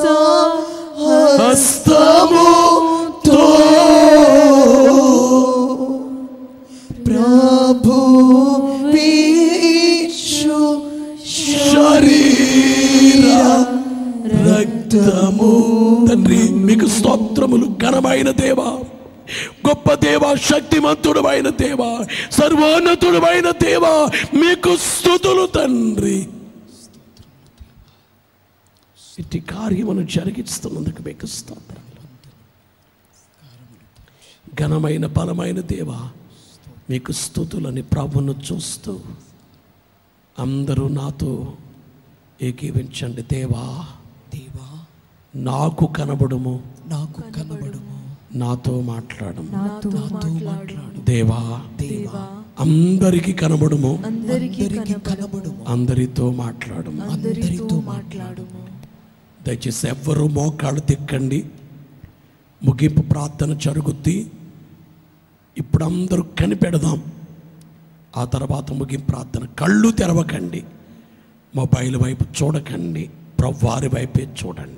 హస్తముతో ప్రభు వీచు శరీర రక్తము తండ్రి మీకు స్తోత్రములు ఘనమైన దేవా గొప్ప దేవ శక్తిమంతుడమైన దేవ సర్వోన్నతుడమైన దేవ మీకు స్థుతులు తండ్రి ఇట్టి కార్యమును జరిగిస్తున్నందుకు మీకు స్తోత్రం ఘనమైన బలమైన దేవ మీకు స్థుతులని ప్రభును చూస్తూ అందరూ నాతో ఏకీవించండి దేవా దేవా నాకు కనబడుము నాకు కనబడుము నాతో మాట్లాడము నాతో నాతో మాట్లాడు మాట్లాడు దేవా దేవా అందరికి కనబడుము అందరికీ అందరికి కనబడు కనబడుము అందరితో మాట్లాడము అందరితో మాట్లాడుము దయచేసి ఎవ్వరూ మోకాళ్ళు తిక్కండి ముగింపు ప్రార్థన జరుగుద్ది ఇప్పుడు అందరూ కనిపెడదాం ఆ తర్వాత ముగింపు ప్రార్థన కళ్ళు తెరవకండి మొబైల్ వైపు చూడకండి ప్రవ్వారి వైపే చూడండి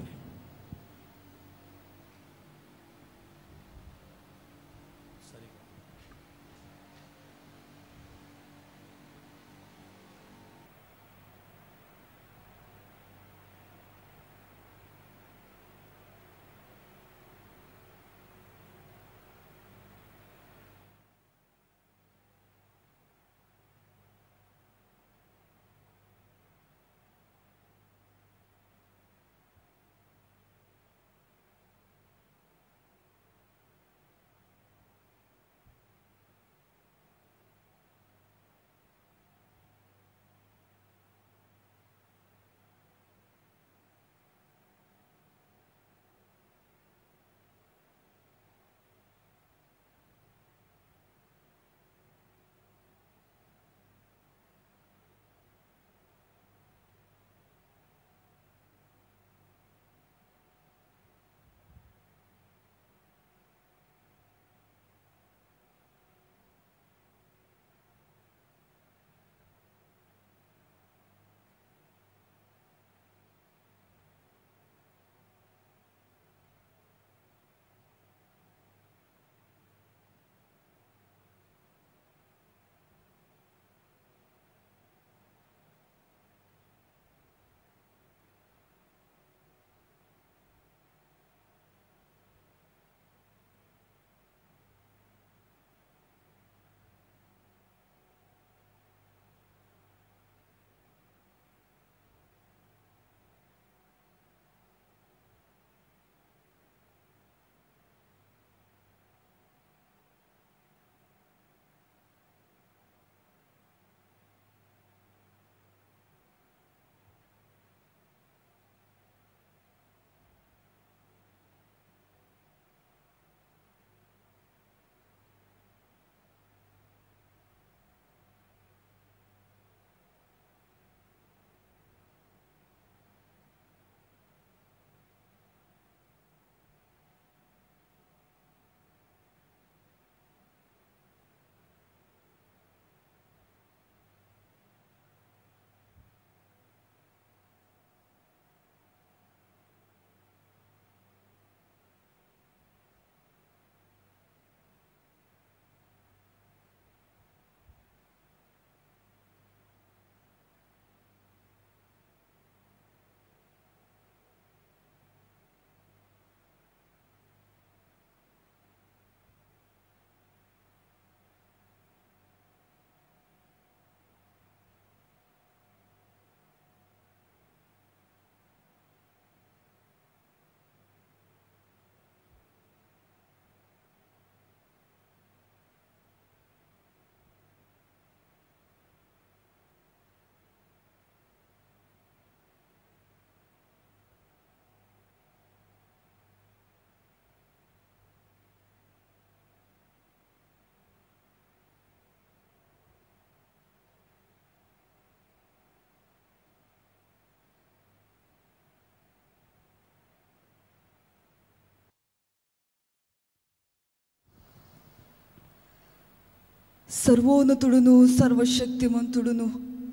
సర్వోన్నతుడును సర్వశక్తిమంతుడును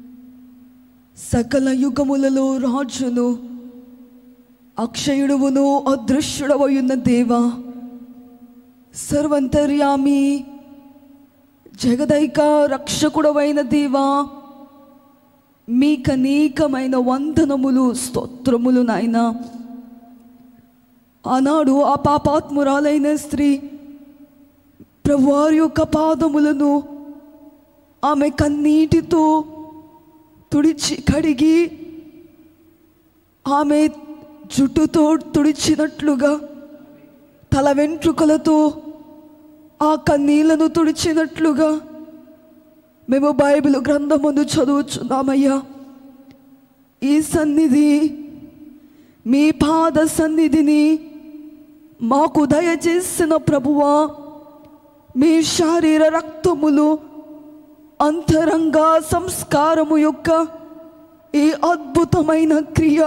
సకల యుగములలో రాజును అక్షయుడువును అదృశ్యుడవయున్న దేవా సర్వంతర్యామి జగదైక రక్షకుడవైన దేవా మీకనీకమైన వందనములు స్తోత్రములు నాయనా ఆనాడు ఆ పాపాత్మురాలైన స్త్రీ ప్రభువారి యొక్క పాదములను ఆమె కన్నీటితో తుడిచి కడిగి ఆమె జుట్టుతో తుడిచినట్లుగా తల వెంట్రుకలతో ఆ కన్నీళ్లను తుడిచినట్లుగా మేము బైబిల్ గ్రంథమును చదువుచున్నామయ్యా ఈ సన్నిధి మీ పాద సన్నిధిని మాకు దయచేసిన ప్రభువా మీ శారీర రక్తములు అంతరంగ సంస్కారము యొక్క ఈ అద్భుతమైన క్రియ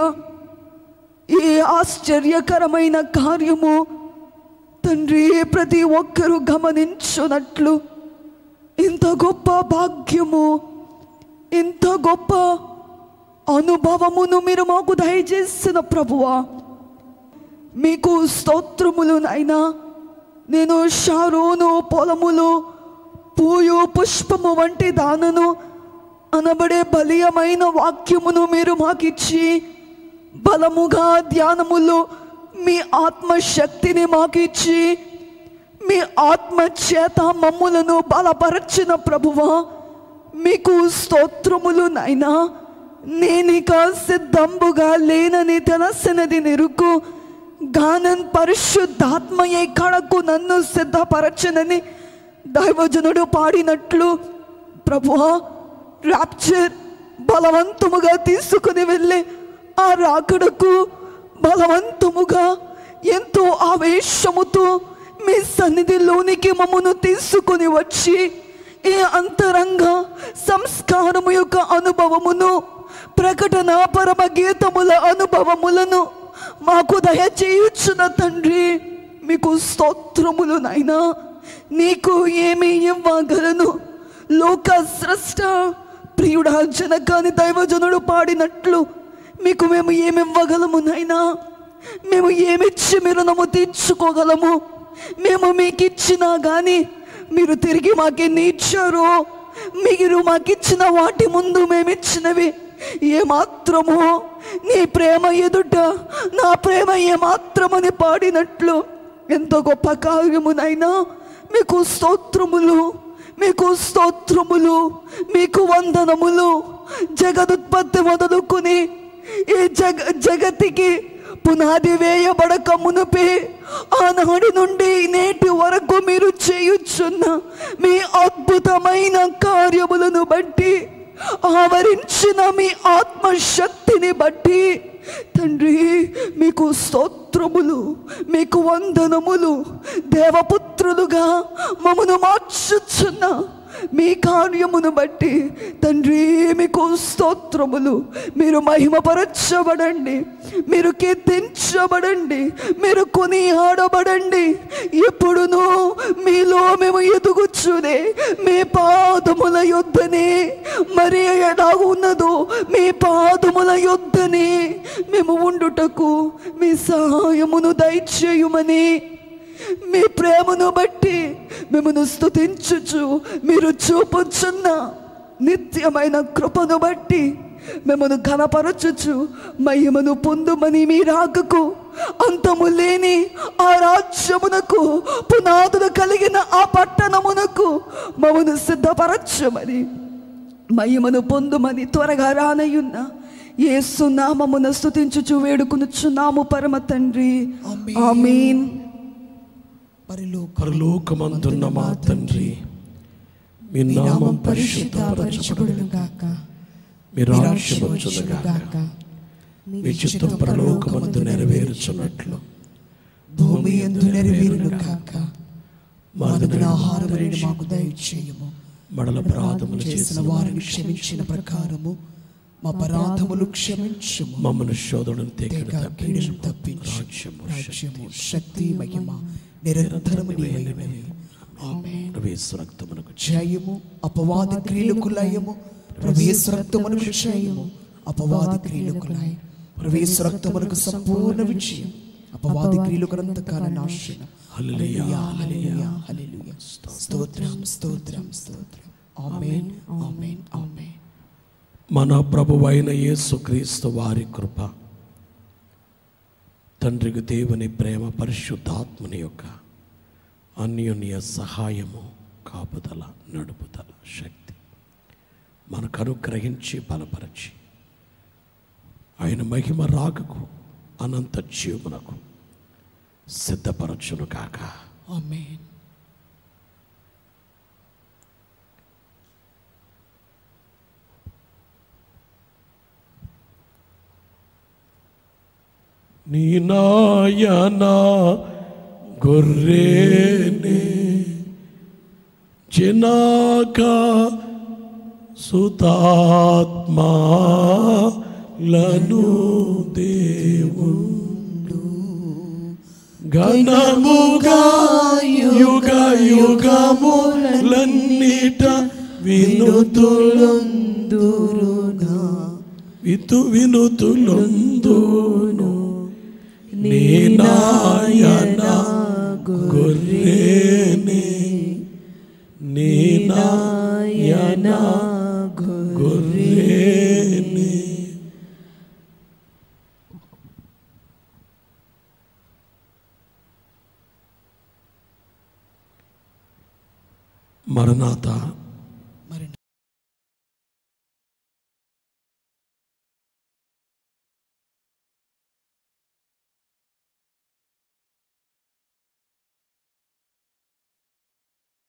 ఈ ఆశ్చర్యకరమైన కార్యము తండ్రి ప్రతి ఒక్కరూ గమనించున్నట్లు ఇంత గొప్ప భాగ్యము ఇంత గొప్ప అనుభవమును మీరు మాకు దయచేసిన ప్రభువా మీకు స్తోత్రములు నైనా నేను షారోను పొలములు పూయు పుష్పము వంటి దానను అనబడే బలీయమైన వాక్యమును మీరు మాకిచ్చి బలముగా ధ్యానములో మీ ఆత్మశక్తిని మాకిచ్చి మీ ఆత్మ చేత మమ్ములను బలపరచిన ప్రభువా మీకు స్తోత్రములు నైనా నేనిక సిద్ధంబుగా లేనని తెలిసినది నిరుకు గానన్ పరిశుద్ధాత్మయే కడకు నన్ను సిద్ధపరచనని దైవజనుడు పాడినట్లు ప్రభువా రాప్చర్ బలవంతముగా తీసుకుని వెళ్ళే ఆ రాకడకు బలవంతముగా ఎంతో ఆవేశముతో మీ సన్నిధిలోనికి మమ్మను తీసుకుని వచ్చి ఈ అంతరంగ సంస్కారము యొక్క అనుభవమును ప్రకటన పరమ గీతముల అనుభవములను మాకు దయచేయుచున్న తండ్రి మీకు స్తోత్రములు నాయనా నీకు ఏమి ఇవ్వగలను లోక స్రష్ట ప్రియుడా జనకాని దైవజనుడు పాడినట్లు మీకు మేము ఏమి ఇవ్వగలము నాయనా మేము ఏమిచ్చి మీరు నమ్ము తీర్చుకోగలము మేము మీకు ఇచ్చినా కానీ మీరు తిరిగి మాకెన్ని ఇచ్చారో మీరు మాకిచ్చిన వాటి ముందు మేమిచ్చినవి ఏమాత్రము నీ ప్రేమ ఎదుట నా ప్రేమ ఏమాత్రమని పాడినట్లు ఎంత గొప్ప కార్యమునైనా మీకు స్తోత్రములు మీకు స్తోత్రములు మీకు వందనములు జగదుత్పత్తి మొదలుకొని ఈ జగ జగతికి పునాది వేయబడక మునుపే ఆనాడి నుండి నేటి వరకు మీరు చేయుచున్న మీ అద్భుతమైన కార్యములను బట్టి ఆవరించిన మీ ఆత్మశక్తిని బట్టి తండ్రి మీకు స్తోత్రములు మీకు వందనములు దేవపుత్రులుగా మమ్మను మార్చుచున్న మీ కార్యమును బట్టి తండ్రి మీకు స్తోత్రములు మీరు మహిమపరచబడండి మీరు కీర్తించబడండి మీరు కొని ఆడబడండి ఎప్పుడును మీలో మేము ఎదుగుచునే మీ పాదముల యొద్దనే మరి ఎలా ఉన్నదో మీ పాదముల యొద్దనే మేము ఉండుటకు మీ సహాయమును దయచేయుమని మీ ప్రేమను బట్టి మిమ్మను స్తుతించుచు మీరు చూపుచున్న నిత్యమైన కృపను బట్టి మిమ్మను ఘనపరచుచు మహిమను పొందుమని మీ రాకకు అంతము లేని ఆ రాజ్యమునకు పునాదులు కలిగిన ఆ పట్టణమునకు మమ్మను సిద్ధపరచమని మహిమను పొందుమని త్వరగా రానయ్యున్న యేసు నామమున స్తుతించుచు వేడుకొనుచున్నాము పరమ తండ్రి ఆమీన్ పరిలోక పరలోకమందున్న మా తండ్రి మీ నామం పరిశుద్ధపరచబడును పరిశుద్ధపరచబడును గాక మీ రాజ్యం వచ్చునుగాక గాక మీ చిత్తం పరలోకమందు నెరవేరుచున్నట్లు భూమి ఎందు నెరవేరును కాక మా మానవుల ఆహారం మాకు దయచేయము మడల అపరాధములు చేసిన చేసిన వారిని క్షమించిన ప్రకారము మా పరాధములు క్షమించుము మమ్మను శోధనను తెగడు తెగ కీడును తప్పించు తప్పించు రాజ్యము రాజ్యము శక్తి మహిమ నిరంతరము నీవైనవి ప్రవేశ రక్తమునకు జయము అపవాది క్రియలకు లయము ప్రవేశ రక్తమునకు జయము అపవాది క్రియలకు లయం ప్రవేశ రక్తమునకు సంపూర్ణ విజయం అపవాది క్రియలకు అంతకాల నాశనం హల్లెలూయా హల్లెలూయా హల్లెలూయా స్తోత్రం స్తోత్రం స్తోత్రం ఆమేన్ ఆమేన్ ఆమేన్ మన ప్రభువైన యేసుక్రీస్తు వారి కృప తండ్రికి దేవుని ప్రేమ పరిశుద్ధాత్మని యొక్క అన్యోన్య సహాయము కాపుదల నడుపుదల శక్తి మనకు అనుగ్రహించి బలపరచి ఆయన మహిమ రాకకు అనంత జీవమునకు సిద్ధపరచును కాక ఆమేన్ నీ నాయన గొర్రెనే చినాక సుతాత్మాలను దేవుడు ఘనముగా యుగ యుగములన్నిట వినుతులందురుగా వితు వినుతులందును నీ నాయన గొర్రెనే నీ నాయన గొర్రెనే మరణాత